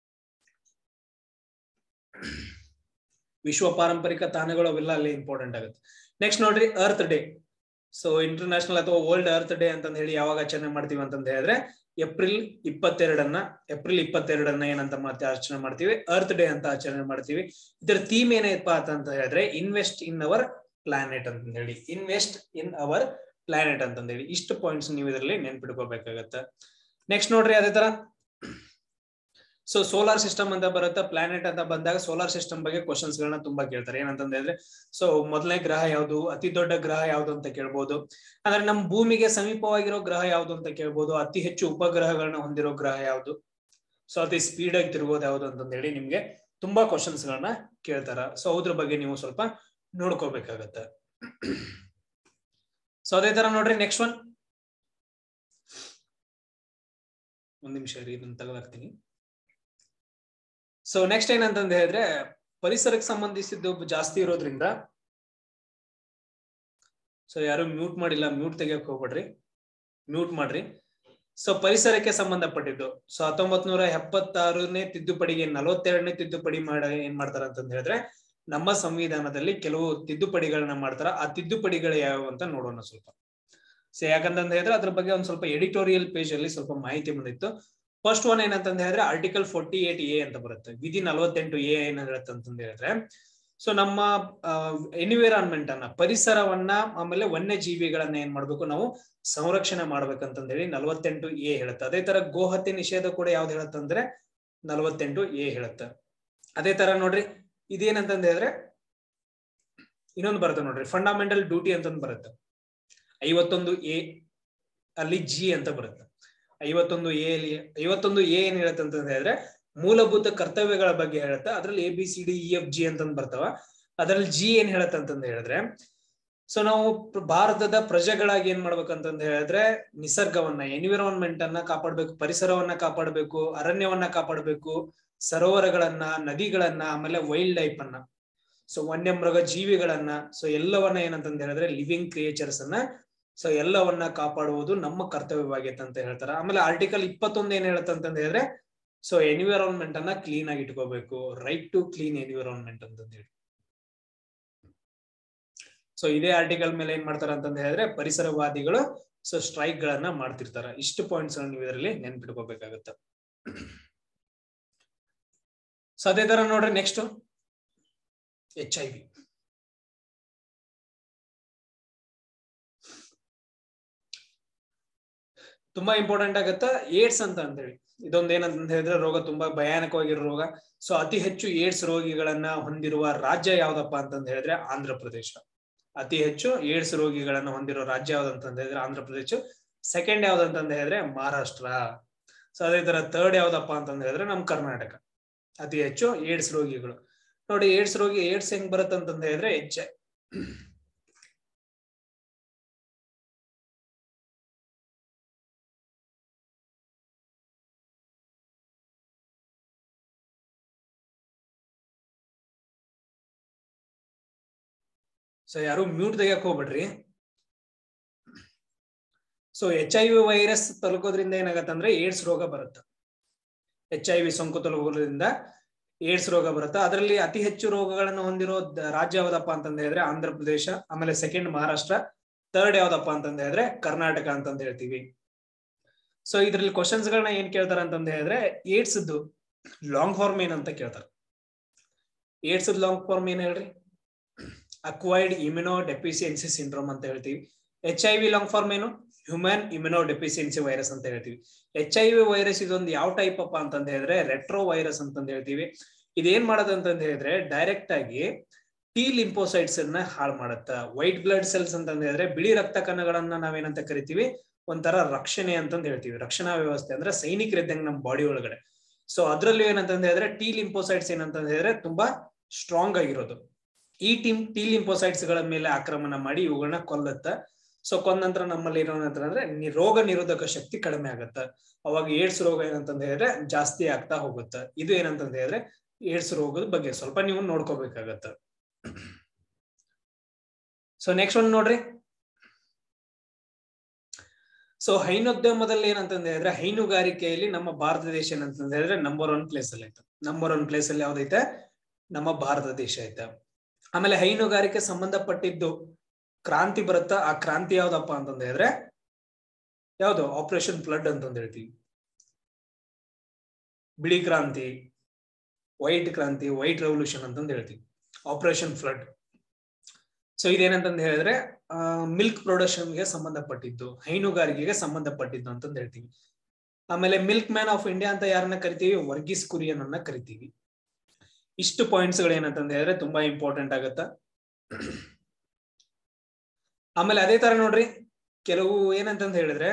ವಿಶ್ವ ಪಾರಂಪರಿಕ ತಾಣಗಳು ಅವೆಲ್ಲ ಅಲ್ಲಿ ಇಂಪಾರ್ಟೆಂಟ್ ಆಗುತ್ತೆ ನೆಕ್ಸ್ಟ್ ನೋಡ್ರಿ ಅರ್ತ್ ಡೇ ಸೊ ಇಂಟರ್ನ್ಯಾಷನಲ್ ಅಥವಾ ವರ್ಲ್ಡ್ ಅರ್ತ್ ಡೇ ಅಂತ ಹೇಳಿ ಯಾವಾಗ ಆಚರಣೆ ಮಾಡ್ತೀವಿ ಅಂತಂದ ಹೇಳಿದ್ರೆ ಏಪ್ರಿಲ್ ಇಪ್ಪತ್ತೆರಡನ್ನ ಏಪ್ರಿಲ್ ಇಪ್ಪತ್ತೆರಡನ್ನ ಏನಂತ ಮತ್ತೆ ಆಚರಣೆ ಮಾಡ್ತೀವಿ ಅರ್ತ್ ಡೇ ಅಂತ ಆಚರಣೆ ಮಾಡ್ತೀವಿ ಇದರ ಥೀಮ್ ಏನೈತಪ್ಪ ಅಂತ ಹೇಳಿದ್ರೆ ಇನ್ವೆಸ್ಟ್ ಇನ್ ಅವರ್ ಪ್ಲಾನೆಟ್ ಅಂತ ಹೇಳಿ ಇನ್ವೆಸ್ಟ್ ಇನ್ ಅವರ್ ಪ್ಲಾನೆಟ್ ಅಂತ ಹೇಳಿ ಇಷ್ಟು ಪಾಯಿಂಟ್ಸ್ ನೀವು ಇದರಲ್ಲಿ ನೆನ್ಪಿಟ್ಕೋಬೇಕಾಗತ್ತ ನೆಕ್ಸ್ಟ್ ನೋಡ್ರಿ ಅದೇ ತರ ಸೊ ಸೋಲಾರ್ ಸಿಸ್ಟಮ್ ಅಂತ ಬರುತ್ತೆ ಪ್ಲಾನೆಟ್ ಅಂತ ಬಂದಾಗ ಸೋಲಾರ್ ಸಿಸ್ಟಮ್ ಬಗ್ಗೆ ಕ್ವಶನ್ಸ್ ಗಳನ್ನ ತುಂಬಾ ಕೇಳ್ತಾರೆ ಏನಂತ ಹೇಳಿದ್ರೆ ಸೊ ಮೊದಲನೇ ಗ್ರಹ ಯಾವುದು ಅತಿ ದೊಡ್ಡ ಗ್ರಹ ಯಾವುದು ಅಂತ ಕೇಳ್ಬೋದು ಅಂದ್ರೆ ನಮ್ಮ ಭೂಮಿಗೆ ಸಮೀಪವಾಗಿರೋ ಗ್ರಹ ಯಾವುದು ಅಂತ ಕೇಳ್ಬೋದು ಅತಿ ಹೆಚ್ಚು ಉಪಗ್ರಹಗಳನ್ನ ಹೊಂದಿರೋ ಗ್ರಹ ಯಾವುದು ಸೊ ಅತಿ ಸ್ಪೀಡ್ ಆಗಿ ತಿರುಗೋದು ಯಾವುದು ಅಂತಂದ ಹೇಳಿ ನಿಮ್ಗೆ ತುಂಬಾ ಕ್ವಶನ್ಸ್ ಗಳನ್ನ ಕೇಳ್ತಾರ ಸೊ ಅದ್ರ ಬಗ್ಗೆ ನೀವು ಸ್ವಲ್ಪ ನೋಡ್ಕೋಬೇಕಾಗತ್ತ ಸೊ ಅದೇ ತರ ನೋಡ್ರಿ ನೆಕ್ಸ್ಟ್ ಒನ್ ಒಂದ್ ನಿಮಿಷ ರೀ ಇದನ್ನ ತಗೊಳಾಕ್ತೀನಿ ಸೊ ನೆಕ್ಸ್ಟ್ ಏನಂತಂದ ಹೇಳಿದ್ರೆ ಪರಿಸರಕ್ಕೆ ಸಂಬಂಧಿಸಿದ್ದು ಜಾಸ್ತಿ ಇರೋದ್ರಿಂದ ಸೊ ಯಾರು ಮ್ಯೂಟ್ ಮಾಡಿಲ್ಲ ಮ್ಯೂಟ್ ತೆಗಿಯಕ್ ಹೋಗ್ಬೇಡ್ರಿ ಮ್ಯೂಟ್ ಮಾಡ್ರಿ ಸೊ ಪರಿಸರಕ್ಕೆ ಸಂಬಂಧಪಟ್ಟಿದ್ದು ಸೊ ಹತ್ತೊಂಬತ್ ನೂರ ಎಪ್ಪತ್ತಾರನೇ ತಿದ್ದುಪಡಿಗೆ ನಲವತ್ತೆರಡನೇ ತಿದ್ದುಪಡಿ ಮಾಡ ಏನ್ ಮಾಡ್ತಾರ ಅಂತಂದ ಹೇಳಿದ್ರೆ ನಮ್ಮ ಸಂವಿಧಾನದಲ್ಲಿ ಕೆಲವು ತಿದ್ದುಪಡಿಗಳನ್ನ ಮಾಡ್ತಾರ ಆ ತಿದ್ದುಪಡಿಗಳು ಯಾವ್ಯಾವ ಅಂತ ನೋಡೋಣ ಸ್ವಲ್ಪ ಸೊ ಯಾಕಂತಂದ ಹೇಳಿದ್ರೆ ಅದ್ರ ಬಗ್ಗೆ ಒಂದ್ ಸ್ವಲ್ಪ ಎಡಿಟೋರಿಯಲ್ ಪೇಜ್ ಅಲ್ಲಿ ಸ್ವಲ್ಪ ಮಾಹಿತಿ ಬಂದಿತ್ತು ಫಸ್ಟ್ ಒನ್ ಏನಂತಂದ ಹೇಳಿದ್ರೆ ಆರ್ಟಿಕಲ್ ಫೋರ್ಟಿ ಏಟ್ ಎ ಅಂತ ಬರುತ್ತೆ ವಿಧಿ ನಲವತ್ತೆಂಟು ಎ ಏನ್ ಹೇಳುತ್ತೆ ಅಂತಂದ ಹೇಳಿದ್ರೆ ಸೊ ನಮ್ಮ ಎನ್ವಿರಾನ್ಮೆಂಟ್ ಅನ್ನ ಪರಿಸರವನ್ನ ಆಮೇಲೆ ವನ್ಯ ಜೀವಿಗಳನ್ನ ಏನ್ ಮಾಡ್ಬೇಕು ನಾವು ಸಂರಕ್ಷಣೆ ಮಾಡ್ಬೇಕಂತಂದ ಹೇಳಿ ನಲವತ್ತೆಂಟು ಎ ಹೇಳುತ್ತೆ ಅದೇ ತರ ಗೋಹತ್ಯೆ ನಿಷೇಧ ಕೂಡ ಯಾವ್ದು ಹೇಳುತ್ತಂದ್ರೆ ನಲವತ್ತೆಂಟು ಎ ಹೇಳುತ್ತೆ ಅದೇ ತರ ನೋಡ್ರಿ ಇದೇನಂತಂದ ಹೇಳಿದ್ರೆ ಇನ್ನೊಂದು ಬರುತ್ತೆ ನೋಡ್ರಿ ಫಂಡಮೆಂಟಲ್ ಡ್ಯೂಟಿ ಅಂತಂದು ಬರುತ್ತೆ ಐವತ್ತೊಂದು ಎ ಅಲ್ಲಿ ಜಿ ಅಂತ ಬರುತ್ತೆ ಐವತ್ತೊಂದು ಎ ಅಲ್ಲಿ ಐವತ್ತೊಂದು ಎ ಏನ್ ಹೇಳುತ್ತೆ ಅಂತ ಹೇಳಿದ್ರೆ ಮೂಲಭೂತ ಕರ್ತವ್ಯಗಳ ಬಗ್ಗೆ ಹೇಳುತ್ತೆ ಅದ್ರಲ್ಲಿ A B C D E F G ಅಂತಂದ್ ಬರ್ತಾವ ಅದ್ರಲ್ಲಿ ಜಿ ಏನ್ ಹೇಳತ್ತೆ ಅಂತಂದ ಹೇಳಿದ್ರೆ ಸೊ ನಾವು ಭಾರತದ ಪ್ರಜೆಗಳಾಗಿ ಏನ್ ಮಾಡ್ಬೇಕಂತಂದ ಹೇಳಿದ್ರೆ ನಿಸರ್ಗವನ್ನ ಎನ್ವಿರಾನ್ಮೆಂಟ್ ಅನ್ನ ಕಾಪಾಡ್ಬೇಕು ಪರಿಸರವನ್ನ ಕಾಪಾಡ್ಬೇಕು ಅರಣ್ಯವನ್ನ ಕಾಪಾಡ್ಬೇಕು ಸರೋವರಗಳನ್ನ ನದಿಗಳನ್ನ ಆಮೇಲೆ ವೈಲ್ಡ್ ಲೈಫ್ ಅನ್ನ ಸೊ ವನ್ಯ ಮೃಗ ಜೀವಿಗಳನ್ನ ಸೊ ಎಲ್ಲವನ್ನ ಏನಂತಂದ ಹೇಳಿದ್ರೆ ಲಿವಿಂಗ್ ಕ್ರಿಯೇಚರ್ಸ್ ಅನ್ನ ಸೊ ಎಲ್ಲವನ್ನ ಕಾಪಾಡುವುದು ನಮ್ಮ ಕರ್ತವ್ಯವಾಗೈತೆ ಅಂತ ಹೇಳ್ತಾರೆ ಆಮೇಲೆ ಆರ್ಟಿಕಲ್ ಇಪ್ಪತ್ತೊಂದು ಏನ್ ಹೇಳುತ್ತೆ ಅಂತಂದ ಹೇಳಿದ್ರೆ ಸೊ ಎನ್ವಿರಾನ್ಮೆಂಟ್ ಅನ್ನ ಕ್ಲೀನ್ ಆಗಿ ಇಟ್ಕೋಬೇಕು ರೈಟ್ ಟು ಕ್ಲೀನ್ ಎನ್ವಿರಾನ್ಮೆಂಟ್ ಅಂತಂದ ಹೇಳಿ ಸೊ ಇದೇ ಆರ್ಟಿಕಲ್ ಮೇಲೆ ಏನ್ ಮಾಡ್ತಾರ ಅಂತಂದ ಹೇಳಿದ್ರೆ ಪರಿಸರವಾದಿಗಳು ಸೊ ಸ್ಟ್ರೈಕ್ ಗಳನ್ನ ಮಾಡ್ತಿರ್ತಾರ ಇಷ್ಟು ಪಾಯಿಂಟ್ಸ್ ನೀವು ಇದರಲ್ಲಿ ನೆನ್ಪಿಟ್ಕೋಬೇಕಾಗತ್ತ ಸೊ ಅದೇ ತರ ನೋಡ್ರಿ ನೆಕ್ಸ್ಟ್ ಎಚ್ ಐ ವಿ ತುಂಬಾ ಇಂಪಾರ್ಟೆಂಟ್ ಆಗತ್ತ ಏಡ್ಸ್ ಅಂತ ಅಂತೇಳಿ ಇದೊಂದ್ ಏನಂತ ಹೇಳಿದ್ರೆ ರೋಗ ತುಂಬಾ ಭಯಾನಕವಾಗಿರೋ ರೋಗ ಸೊ ಅತಿ ಹೆಚ್ಚು ಏಡ್ಸ್ ರೋಗಿಗಳನ್ನ ಹೊಂದಿರುವ ರಾಜ್ಯ ಯಾವ್ದಪ್ಪ ಅಂತಂದ ಹೇಳಿದ್ರೆ ಆಂಧ್ರ ಪ್ರದೇಶ ಅತಿ ಹೆಚ್ಚು ಏಡ್ಸ್ ರೋಗಿಗಳನ್ನ ಹೊಂದಿರೋ ರಾಜ್ಯ ಯಾವ್ದಂತ ಹೇಳಿದ್ರೆ ಆಂಧ್ರ ಪ್ರದೇಶ ಸೆಕೆಂಡ್ ಯಾವ್ದಂತಂದ ಹೇಳಿದ್ರೆ ಮಹಾರಾಷ್ಟ್ರ ಸೊ ಅದೇ ತರ ಥರ್ಡ್ ಯಾವ್ದಪ್ಪ ಅಂತಂದ ಹೇಳಿದ್ರೆ ನಮ್ ಕರ್ನಾಟಕ ಅತಿ ಹೆಚ್ಚು ಏಡ್ಸ್ ರೋಗಿಗಳು ನೋಡಿ ಏಡ್ಸ್ ರೋಗಿ ಏಡ್ಸ್ ಹೆಂಗ್ ಬರುತ್ತಂತಂದ ಹೇಳಿದ್ರೆ ಎಚ್ ಸೊ ಯಾರು ಮ್ಯೂಟ್ ತೆಗಿಯಕ್ ಹೋಗ್ಬಿಡ್ರಿ so H I V virus ತಲುಕೋದ್ರಿಂದ ಏನಾಗತ್ತೆ ಅಂದ್ರೆ ಏಡ್ಸ್ ರೋಗ ಬರುತ್ತೆ ಎಚ್ ಐ ವಿ ಸೋಂಕು ತಲುಕೋದ್ರಿಂದ ಏಡ್ಸ್ ರೋಗ ಬರುತ್ತೆ ಅದರಲ್ಲಿ ಅತಿ ಹೆಚ್ಚು ರೋಗಗಳನ್ನು ಹೊಂದಿರೋ ರಾಜ್ಯ ಯಾವ್ದಪ್ಪ ಅಂತಂದ ಹೇಳಿದ್ರೆ ಆಂಧ್ರ ಪ್ರದೇಶ ಆಮೇಲೆ ಸೆಕೆಂಡ್ ಮಹಾರಾಷ್ಟ್ರ ಥರ್ಡ್ ಯಾವ್ದಪ್ಪ ಅಂತಂದ ಹೇಳಿದ್ರೆ ಕರ್ನಾಟಕ ಅಂತಂದ ಹೇಳ್ತೀವಿ ಸೊ ಇದ್ರಲ್ಲಿ ಕ್ವಶನ್ಸ್ ಗಳನ್ನ ಏನ್ ಕೇಳ್ತಾರ ಅಂತಂದ ಹೇಳಿದ್ರೆ ಏಡ್ಸ್ ಲಾಂಗ್ ಫಾರ್ಮ್ ಏನಂತ ಕೇಳ್ತಾರೆ ಏಡ್ಸ್ ಲಾಂಗ್ ಫಾರ್ಮ್ ಏನ್ ಹೇಳ್ರಿ ಅಕ್ವೈರ್ಡ್ ಇಮ್ಯುನೋ ಡೆಫಿಸಿಯನ್ಸಿ ಸಿಂಡ್ರೋಮ್ ಅಂತ ಹೇಳ್ತೀವಿ H I V long form ಏನು ಹ್ಯೂಮನ್ ಇಮ್ಯುನೋ ಡೆಫಿಸಿಯನ್ಸಿ ವೈರಸ್ ಅಂತ ಹೇಳ್ತೀವಿ ಎಚ್ ಐ ವಿ ವೈರಸ್ ಇದೊಂದು ಯಾವ ಟೈಪ್ ಅಪ್ಪ ಅಂತಂದ ಹೇಳಿದ್ರೆ ರೆಟ್ರೋ ವೈರಸ್ ಅಂತಂದ ಹೇಳ್ತೀವಿ ಇದೇನ್ ಮಾಡೋದಂತಂದ ಹೇಳಿದ್ರೆ ಡೈರೆಕ್ಟ್ ಆಗಿ ಟಿ ಲಿಂಪೋಸೈಟ್ಸ್ ಅನ್ನ ಹಾಳು ಮಾಡುತ್ತ ವೈಟ್ ಬ್ಲಡ್ ಸೆಲ್ಸ್ ಅಂತಂದ ಹೇಳಿದ್ರೆ ಬಿಳಿ ರಕ್ತ ಕಣಗಳನ್ನ ನಾವೇನಂತ ಕರಿತೀವಿ ಒಂಥರ ರಕ್ಷಣೆ ಅಂತಂದ ಹೇಳ್ತೀವಿ ರಕ್ಷಣಾ ವ್ಯವಸ್ಥೆ ಅಂದ್ರೆ ಸೈನಿಕರಿದ್ದಂಗೆ ನಮ್ಮ ಬಾಡಿ ಒಳಗಡೆ ಸೊ ಅದ್ರಲ್ಲಿ ಏನಂತಂದ ಹೇಳಿದ್ರೆ ಟಿ ಲಿಂಪೋಸೈಟ್ಸ್ ಏನಂತಂದ ಹೇಳಿದ್ರೆ ತುಂಬಾ ಸ್ಟ್ರಾಂಗ್ ಆಗಿರೋದು ಈ ಟೀಮ್ ಟಿ ಲಿಂಪೋಸೈಟ್ಸ್ ಗಳ ಮೇಲೆ ಆಕ್ರಮಣ ಮಾಡಿ ಇವುಗಳನ್ನ ಕೊಲ್ಲತ್ತ ಸೊ ಕೊಂದ ನಂತರ ನಮ್ಮಲ್ಲಿ ಏನಂತ ಅಂದ್ರೆ ರೋಗ ನಿರೋಧಕ ಶಕ್ತಿ ಕಡಿಮೆ ಆಗತ್ತ ಅವಾಗ ಏಡ್ಸ್ ರೋಗ ಏನಂತಂದ ಹೇಳಿದ್ರೆ ಜಾಸ್ತಿ ಆಗ್ತಾ ಹೋಗುತ್ತ ಇದು ಏನಂತಂದ ಹೇಳಿದ್ರೆ ಏಡ್ಸ್ ರೋಗದ ಬಗ್ಗೆ ಸ್ವಲ್ಪ ನೀವು ನೋಡ್ಕೋಬೇಕಾಗತ್ತ ಸೊ ನೆಕ್ಸ್ಟ್ ಒಂದ್ ನೋಡ್ರಿ ಸೊ ಹೈನೋದ್ಯಮದಲ್ಲಿ ಏನಂತಂದ ಹೇಳಿದ್ರೆ ಹೈನುಗಾರಿಕೆಯಲ್ಲಿ ನಮ್ಮ ಭಾರತ ದೇಶ ಏನಂತಂದ ಹೇಳಿದ್ರೆ ನಂಬರ್ ಒನ್ ಪ್ಲೇಸ್ ಅಲ್ಲಿ ಐತೆ ನಂಬರ್ ಒನ್ ಪ್ಲೇಸ್ ಅಲ್ಲಿ ಯಾವ್ದೈತೆ ನಮ್ಮ ಭಾರತ ದೇಶ ಐತೆ ಆಮೇಲೆ ಹೈನುಗಾರಿಕೆ ಸಂಬಂಧಪಟ್ಟಿದ್ದು ಕ್ರಾಂತಿ ಬರುತ್ತಾ ಆ ಕ್ರಾಂತಿ ಯಾವ್ದಪ್ಪ ಅಂತಂದ ಹೇಳಿದ್ರೆ ಯಾವ್ದು ಆಪರೇಷನ್ ಫ್ಲಡ್ ಅಂತಂದ ಹೇಳ್ತೀವಿ ಬಿಳಿ ಕ್ರಾಂತಿ ವೈಟ್ ಕ್ರಾಂತಿ ವೈಟ್ ರೆವಲ್ಯೂಷನ್ ಅಂತಂದ ಹೇಳ್ತೀವಿ ಆಪರೇಷನ್ ಫ್ಲಡ್ ಸೊ ಇದೇನಂತಂದ ಹೇಳಿದ್ರೆ ಮಿಲ್ಕ್ ಪ್ರೊಡಕ್ಷನ್ಗೆ ಸಂಬಂಧಪಟ್ಟಿದ್ದು ಹೈನುಗಾರಿಕೆಗೆ ಸಂಬಂಧಪಟ್ಟಿದ್ದು ಅಂತಂದ ಹೇಳ್ತೀವಿ ಆಮೇಲೆ ಮಿಲ್ಕ್ ಮ್ಯಾನ್ ಆಫ್ ಇಂಡಿಯಾ ಅಂತ ಯಾರನ್ನ ಕರಿತೀವಿ ವರ್ಗೀಸ್ ಕುರಿಯನ್ ಅನ್ನ ಕರಿತೀವಿ ಇಷ್ಟು ಪಾಯಿಂಟ್ಸ್ ಗಳು ಏನಂತಂದ ಹೇಳಿದ್ರೆ ತುಂಬಾ ಇಂಪಾರ್ಟೆಂಟ್ ಆಗತ್ತ ಆಮೇಲೆ ಅದೇ ತರ ನೋಡ್ರಿ ಕೆಲವು ಏನಂತಂದ ಹೇಳಿದ್ರೆ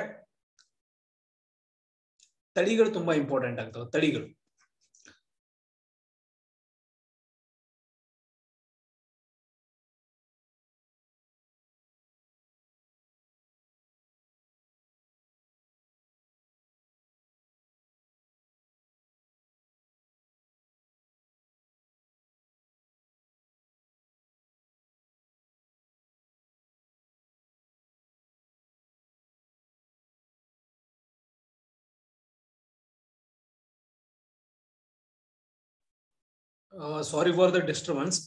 ತಳಿಗಳು ತುಂಬಾ ಇಂಪಾರ್ಟೆಂಟ್ ಆಗ್ತವೆ ತಳಿಗಳು ಸಾರಿ ಫಾರ್ ದ ಡಿಸ್ಟರ್ಬೆನ್ಸ್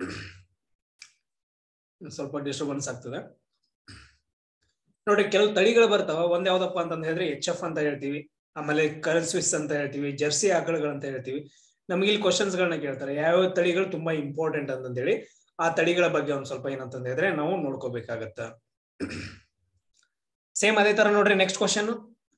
ಸ್ವಲ್ಪ ಡಿಸ್ಟರ್ಬೆನ್ಸ್ ಆಗ್ತದೆ ನೋಡಿ ಕೆಲವು ತಳಿಗಳು ಬರ್ತಾವ ಒಂದ್ ಯಾವ್ದಪ್ಪ ಅಂತಂದ ಹೇಳಿದ್ರೆ ಎಚ್ ಎಫ್ ಅಂತ ಹೇಳ್ತೀವಿ ಆಮೇಲೆ ಕರಲ್ ಸ್ವಿಸ್ ಅಂತ ಹೇಳ್ತೀವಿ ಜರ್ಸಿ ಆಕಳುಗಳು ಅಂತ ಹೇಳ್ತೀವಿ ನಮ್ಗೆ ಇಲ್ಲಿ ಕ್ವಶನ್ಸ್ ಗಳನ್ನ ಕೇಳ್ತಾರೆ ಯಾವ ತಳಿಗಳು ತುಂಬಾ ಇಂಪಾರ್ಟೆಂಟ್ ಅಂತಂದ ಹೇಳಿ ಆ ತಳಿಗಳ ಬಗ್ಗೆ ಒಂದ್ ಸ್ವಲ್ಪ ಏನಂತಂದ ಹೇಳಿದ್ರೆ ನಾವು ನೋಡ್ಕೋಬೇಕಾಗತ್ತ ಸೇಮ್ ಅದೇ ತರ ನೋಡ್ರಿ ನೆಕ್ಸ್ಟ್ ಕ್ವಶನ್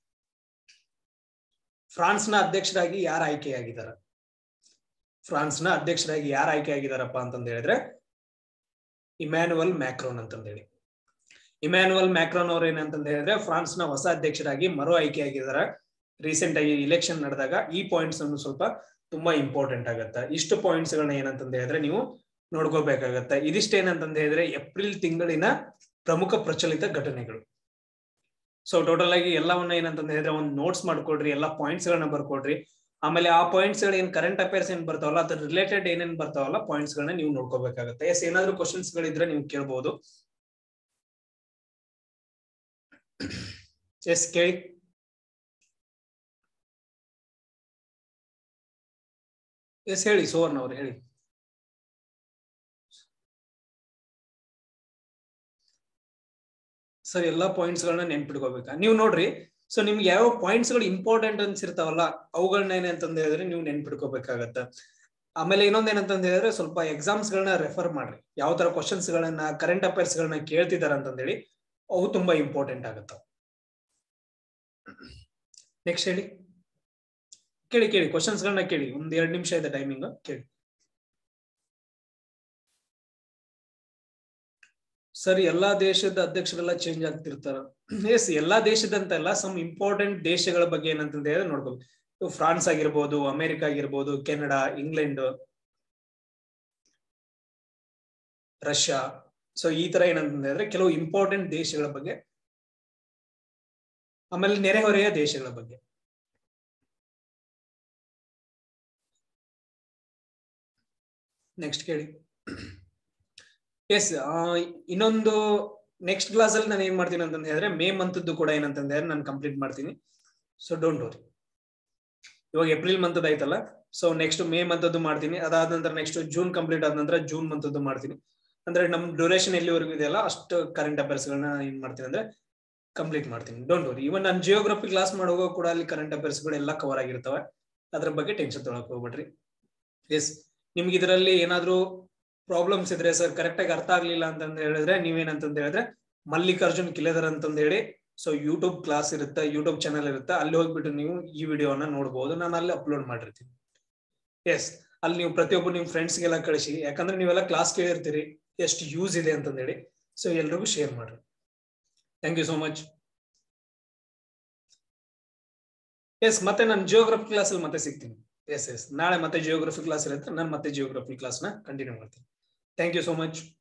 ಫ್ರಾನ್ಸ್ನ ಅಧ್ಯಕ್ಷರಾಗಿ ಯಾರು ಆಯ್ಕೆಯಾಗಿದ್ದಾರೆ ಫ್ರಾನ್ಸ್ನ ಅಧ್ಯಕ್ಷರಾಗಿ ಯಾರು ಆಯ್ಕೆ ಆಗಿದಾರಪ್ಪ ಅಂತಂದ ಹೇಳಿದ್ರೆ ಇಮ್ಯಾನುವಲ್ ಮ್ಯಾಕ್ರೋನ್ ಅಂತಂದ ಹೇಳಿ ಇಮ್ಯಾನುವಲ್ ಮ್ಯಾಕ್ರೋನ್ ಅವ್ರು ಏನಂತಂದ ಹೇಳಿದ್ರೆ ಫ್ರಾನ್ಸ್ನ ಹೊಸ ಅಧ್ಯಕ್ಷರಾಗಿ ಮರು ಆಯ್ಕೆ ಆಗಿದ್ದಾರೆ ರೀಸೆಂಟ್ ಆಗಿ ಇಲೆಕ್ಷನ್ ನಡೆದಾಗ ಈ ಪಾಯಿಂಟ್ಸ್ ಅನ್ನು ಸ್ವಲ್ಪ ತುಂಬಾ ಇಂಪಾರ್ಟೆಂಟ್ ಆಗತ್ತ ಇಷ್ಟು ಪಾಯಿಂಟ್ಸ್ ಗಳನ್ನ ಏನಂತಂದ ಹೇಳಿದ್ರೆ ನೀವು ನೋಡ್ಕೋಬೇಕಾಗತ್ತ ಇದಿಷ್ಟ ಏನಂತಂದ ಹೇಳಿದ್ರೆ ಏಪ್ರಿಲ್ ತಿಂಗಳಿನ ಪ್ರಮುಖ ಪ್ರಚಲಿತ ಘಟನೆಗಳು ಸೊ ಟೋಟಲ್ ಆಗಿ ಎಲ್ಲವನ್ನ ಏನಂತಂದ ಹೇಳಿದ್ರೆ ಒಂದು ನೋಟ್ಸ್ ಮಾಡ್ಕೊಡ್ರಿ ಎಲ್ಲಾ ಪಾಯಿಂಟ್ಸ್ ಗಳನ್ನ ಬರ್ಕೊಡ್ರಿ ಆಮೇಲೆ ಆ ಪಾಯಿಂಟ್ಸ್ ಗಳು ಏನ್ ಕರೆಂಟ್ ಅಫೇರ್ಸ್ ಏನ್ ಬರ್ತಾವಲ್ಲ ಅದ್ರ ರಿಲೇಟೆಡ್ ಏನೇನ್ ಬರ್ತಾವಲ್ಲ ಪಾಯಿಂಟ್ಸ್ ಗಳನ್ನ ನೀವು ನೋಡ್ಕೋಬೇಕಾಗತ್ತೆ ಎಸ್ ಏನಾದ್ರು ಕ್ವಶನ್ಸ್ ಗಳಿದ್ರೆ ನೀವು ಕೇಳ್ಬಹುದು ಎಸ್ ಕೇಳಿ ಎಸ್ ಹೇಳಿ ಸುವರ್ಣ ಅವ್ರು ಹೇಳಿ ಸರ್ ಎಲ್ಲಾ ಪಾಯಿಂಟ್ಸ್ ಗಳನ್ನ ನೆನ್ಪಿಟ್ಕೋಬೇಕಾ ನೀವು ನೋಡ್ರಿ ಸೊ ನಿಮ್ಗೆ ಯಾವ ಪಾಯಿಂಟ್ಸ್ ಗಳು ಇಂಪಾರ್ಟೆಂಟ್ ಅನ್ಸಿರ್ತಾವಲ್ಲ ಅವುಗಳನ್ನ ಏನಂತಂದ ಹೇಳಿದ್ರೆ ನೀವು ನೆನ್ಪಿಟ್ಕೋಬೇಕಾಗತ್ತ ಆಮೇಲೆ ಇನ್ನೊಂದ್ ಏನಂತಂದ ಹೇಳಿದ್ರೆ ಸ್ವಲ್ಪ ಎಕ್ಸಾಮ್ಸ್ ಗಳನ್ನ ರೆಫರ್ ಮಾಡ್ರಿ ಯಾವ ತರ ಕ್ವಶನ್ಸ್ ಗಳನ್ನ ಕರೆಂಟ್ ಅಫೇರ್ಸ್ ಗಳನ್ನ ಕೇಳ್ತಿದಾರ ಅಂತಂದೇಳಿ ಅವು ತುಂಬಾ ಇಂಪಾರ್ಟೆಂಟ್ ಆಗತ್ತಾವ ನೆಕ್ಸ್ಟ್ ಹೇಳಿ ಕೇಳಿ ಕೇಳಿ ಕ್ವಶನ್ಸ್ ಗಳನ್ನ ಕೇಳಿ ಒಂದ್ ಎರಡ್ ನಿಮಿಷ ಇದೆ ಟೈಮಿಂಗ್ ಕೇಳಿ ಸರ್ ಎಲ್ಲಾ ದೇಶದ ಅಧ್ಯಕ್ಷರೆಲ್ಲ ಚೇಂಜ್ ಆಗ್ತಿರ್ತಾರ ಎಸ್ ಎಲ್ಲಾ ದೇಶದಂತಲ್ಲ ಸಮ್ ಇಂಪಾರ್ಟೆಂಟ್ ದೇಶಗಳ ಬಗ್ಗೆ ಏನಂತಂದ ಹೇಳಿದ್ರೆ ನೋಡ್ಬೇಕು ಫ್ರಾನ್ಸ್ ಆಗಿರ್ಬೋದು ಅಮೆರಿಕ ಆಗಿರ್ಬೋದು ಕೆನಡಾ ಇಂಗ್ಲೆಂಡ್ ರಷ್ಯಾ ಸೊ ಈ ತರ ಏನಂತಂದ ಹೇಳಿದ್ರೆ ಕೆಲವು ಇಂಪಾರ್ಟೆಂಟ್ ದೇಶಗಳ ಬಗ್ಗೆ ಆಮೇಲೆ ನೆರೆಹೊರೆಯ ದೇಶಗಳ ಬಗ್ಗೆ ನೆಕ್ಸ್ಟ್ ಕೇಳಿ ಎಸ್ ಇನ್ನೊಂದು ನೆಕ್ಸ್ಟ್ ಕ್ಲಾಸ್ ಅಲ್ಲಿ ನಾನು ಏನ್ ಮಾಡ್ತೀನಿ ಅಂತಂದ ಹೇಳಿದ್ರೆ ಮೇ ಮಂತ್ ಕೂಡ ಏನಂತಂದ ಹೇಳಿದ್ರೆ ನಾನು ಕಂಪ್ಲೀಟ್ ಮಾಡ್ತೀನಿ ಸೊ ಡೋಂಟ್ ವರಿ ಇವಾಗ ಏಪ್ರಿಲ್ ಮಂತ್ ಆಯ್ತಲ್ಲ ಸೊ ನೆಕ್ಸ್ಟ್ ಮೇ ಮಂತ್ ಮಾಡ್ತೀನಿ ಅದಾದ ನಂತರ ನೆಕ್ಸ್ಟ್ ಜೂನ್ ಕಂಪ್ಲೀಟ್ ಆದ ನಂತರ ಜೂನ್ ಮಂತ್ ಮಾಡ್ತೀನಿ ಅಂದ್ರೆ ನಮ್ ಡ್ಯೂರೇಷನ್ ಎಲ್ಲಿವರೆಗೂ ಇದೆಯಲ್ಲ ಅಷ್ಟು ಕರೆಂಟ್ ಅಫೇರ್ಸ್ ಗಳನ್ನ ಏನ್ ಮಾಡ್ತೀನಿ ಅಂದ್ರೆ ಕಂಪ್ಲೀಟ್ ಮಾಡ್ತೀನಿ ಡೋಂಟ್ ವರಿ ಇವನ್ ನಾನು ಜಿಯೋಗ್ರಫಿ ಕ್ಲಾಸ್ ಮಾಡುವಾಗ ಕೂಡ ಅಲ್ಲಿ ಕರೆಂಟ್ ಅಫೇರ್ಸ್ ಗಳು ಎಲ್ಲ ಕವರ್ ಆಗಿರ್ತವೆ ಅದ್ರ ಬಗ್ಗೆ ಟೆನ್ಷನ್ ತೊಗೊಳಕ್ ಹೋಗ್ಬೇಡ್ರಿ ಎಸ್ ನಿಮ್ಗೆ ಇದರಲ್ಲಿ ಏನಾದ್ರೂ ಪ್ರಾಬ್ಲಮ್ಸ್ ಇದ್ರೆ ಸರ್ ಕರೆಕ್ಟ್ ಆಗಿ ಅರ್ಥ ಆಗ್ಲಿಲ್ಲ ಅಂತಂದ ಹೇಳಿದ್ರೆ ನೀವೇನಂತಂದ ಹೇಳಿದ್ರೆ ಮಲ್ಲಿಕಾರ್ಜುನ್ ಕಿಲೆದರ್ ಅಂತಂದ ಹೇಳಿ ಸೊ ಯೂಟ್ಯೂಬ್ ಕ್ಲಾಸ್ ಇರುತ್ತೆ ಯೂಟ್ಯೂಬ್ ಚಾನಲ್ ಇರುತ್ತೆ ಅಲ್ಲಿ ಹೋಗ್ಬಿಟ್ಟು ನೀವು ಈ ವಿಡಿಯೋನ ನೋಡಬಹುದು ನಾನು ಅಲ್ಲಿ ಅಪ್ಲೋಡ್ ಮಾಡಿರ್ತೀನಿ ಎಸ್ ಅಲ್ಲಿ ನೀವು ಪ್ರತಿಯೊಬ್ಬರು ನಿಮ್ ಫ್ರೆಂಡ್ಸ್ಗೆಲ್ಲ ಕಳಿಸಿ ಯಾಕಂದ್ರೆ ನೀವೆಲ್ಲ ಕ್ಲಾಸ್ ಕೇಳಿರ್ತೀರಿ ಎಷ್ಟು ಯೂಸ್ ಇದೆ ಅಂತಂದೇಳಿ ಸೊ ಎಲ್ರಿಗೂ ಶೇರ್ ಮಾಡ್ರಿ thank you so much yes ಮತ್ತೆ ನಾನು ಜಿಯೋಗ್ರಫಿ ಕ್ಲಾಸ್ ಅಲ್ಲಿ ಮತ್ತೆ ಸಿಗ್ತೀನಿ ಎಸ್ ಎಸ್ ನಾಳೆ ಮತ್ತೆ ಜಿಯೋಗ್ರಫಿ ಕ್ಲಾಸ್ ಇರುತ್ತೆ ನಾನು ಮತ್ತೆ ಜಿಯೋಗ್ರಫಿ ಕ್ಲಾಸ್ ನ ಕಂಟಿನ್ಯೂ ಮಾಡ್ತೀನಿ ಥ್ಯಾಂಕ್ ಯು ಸೋ ಮಚ್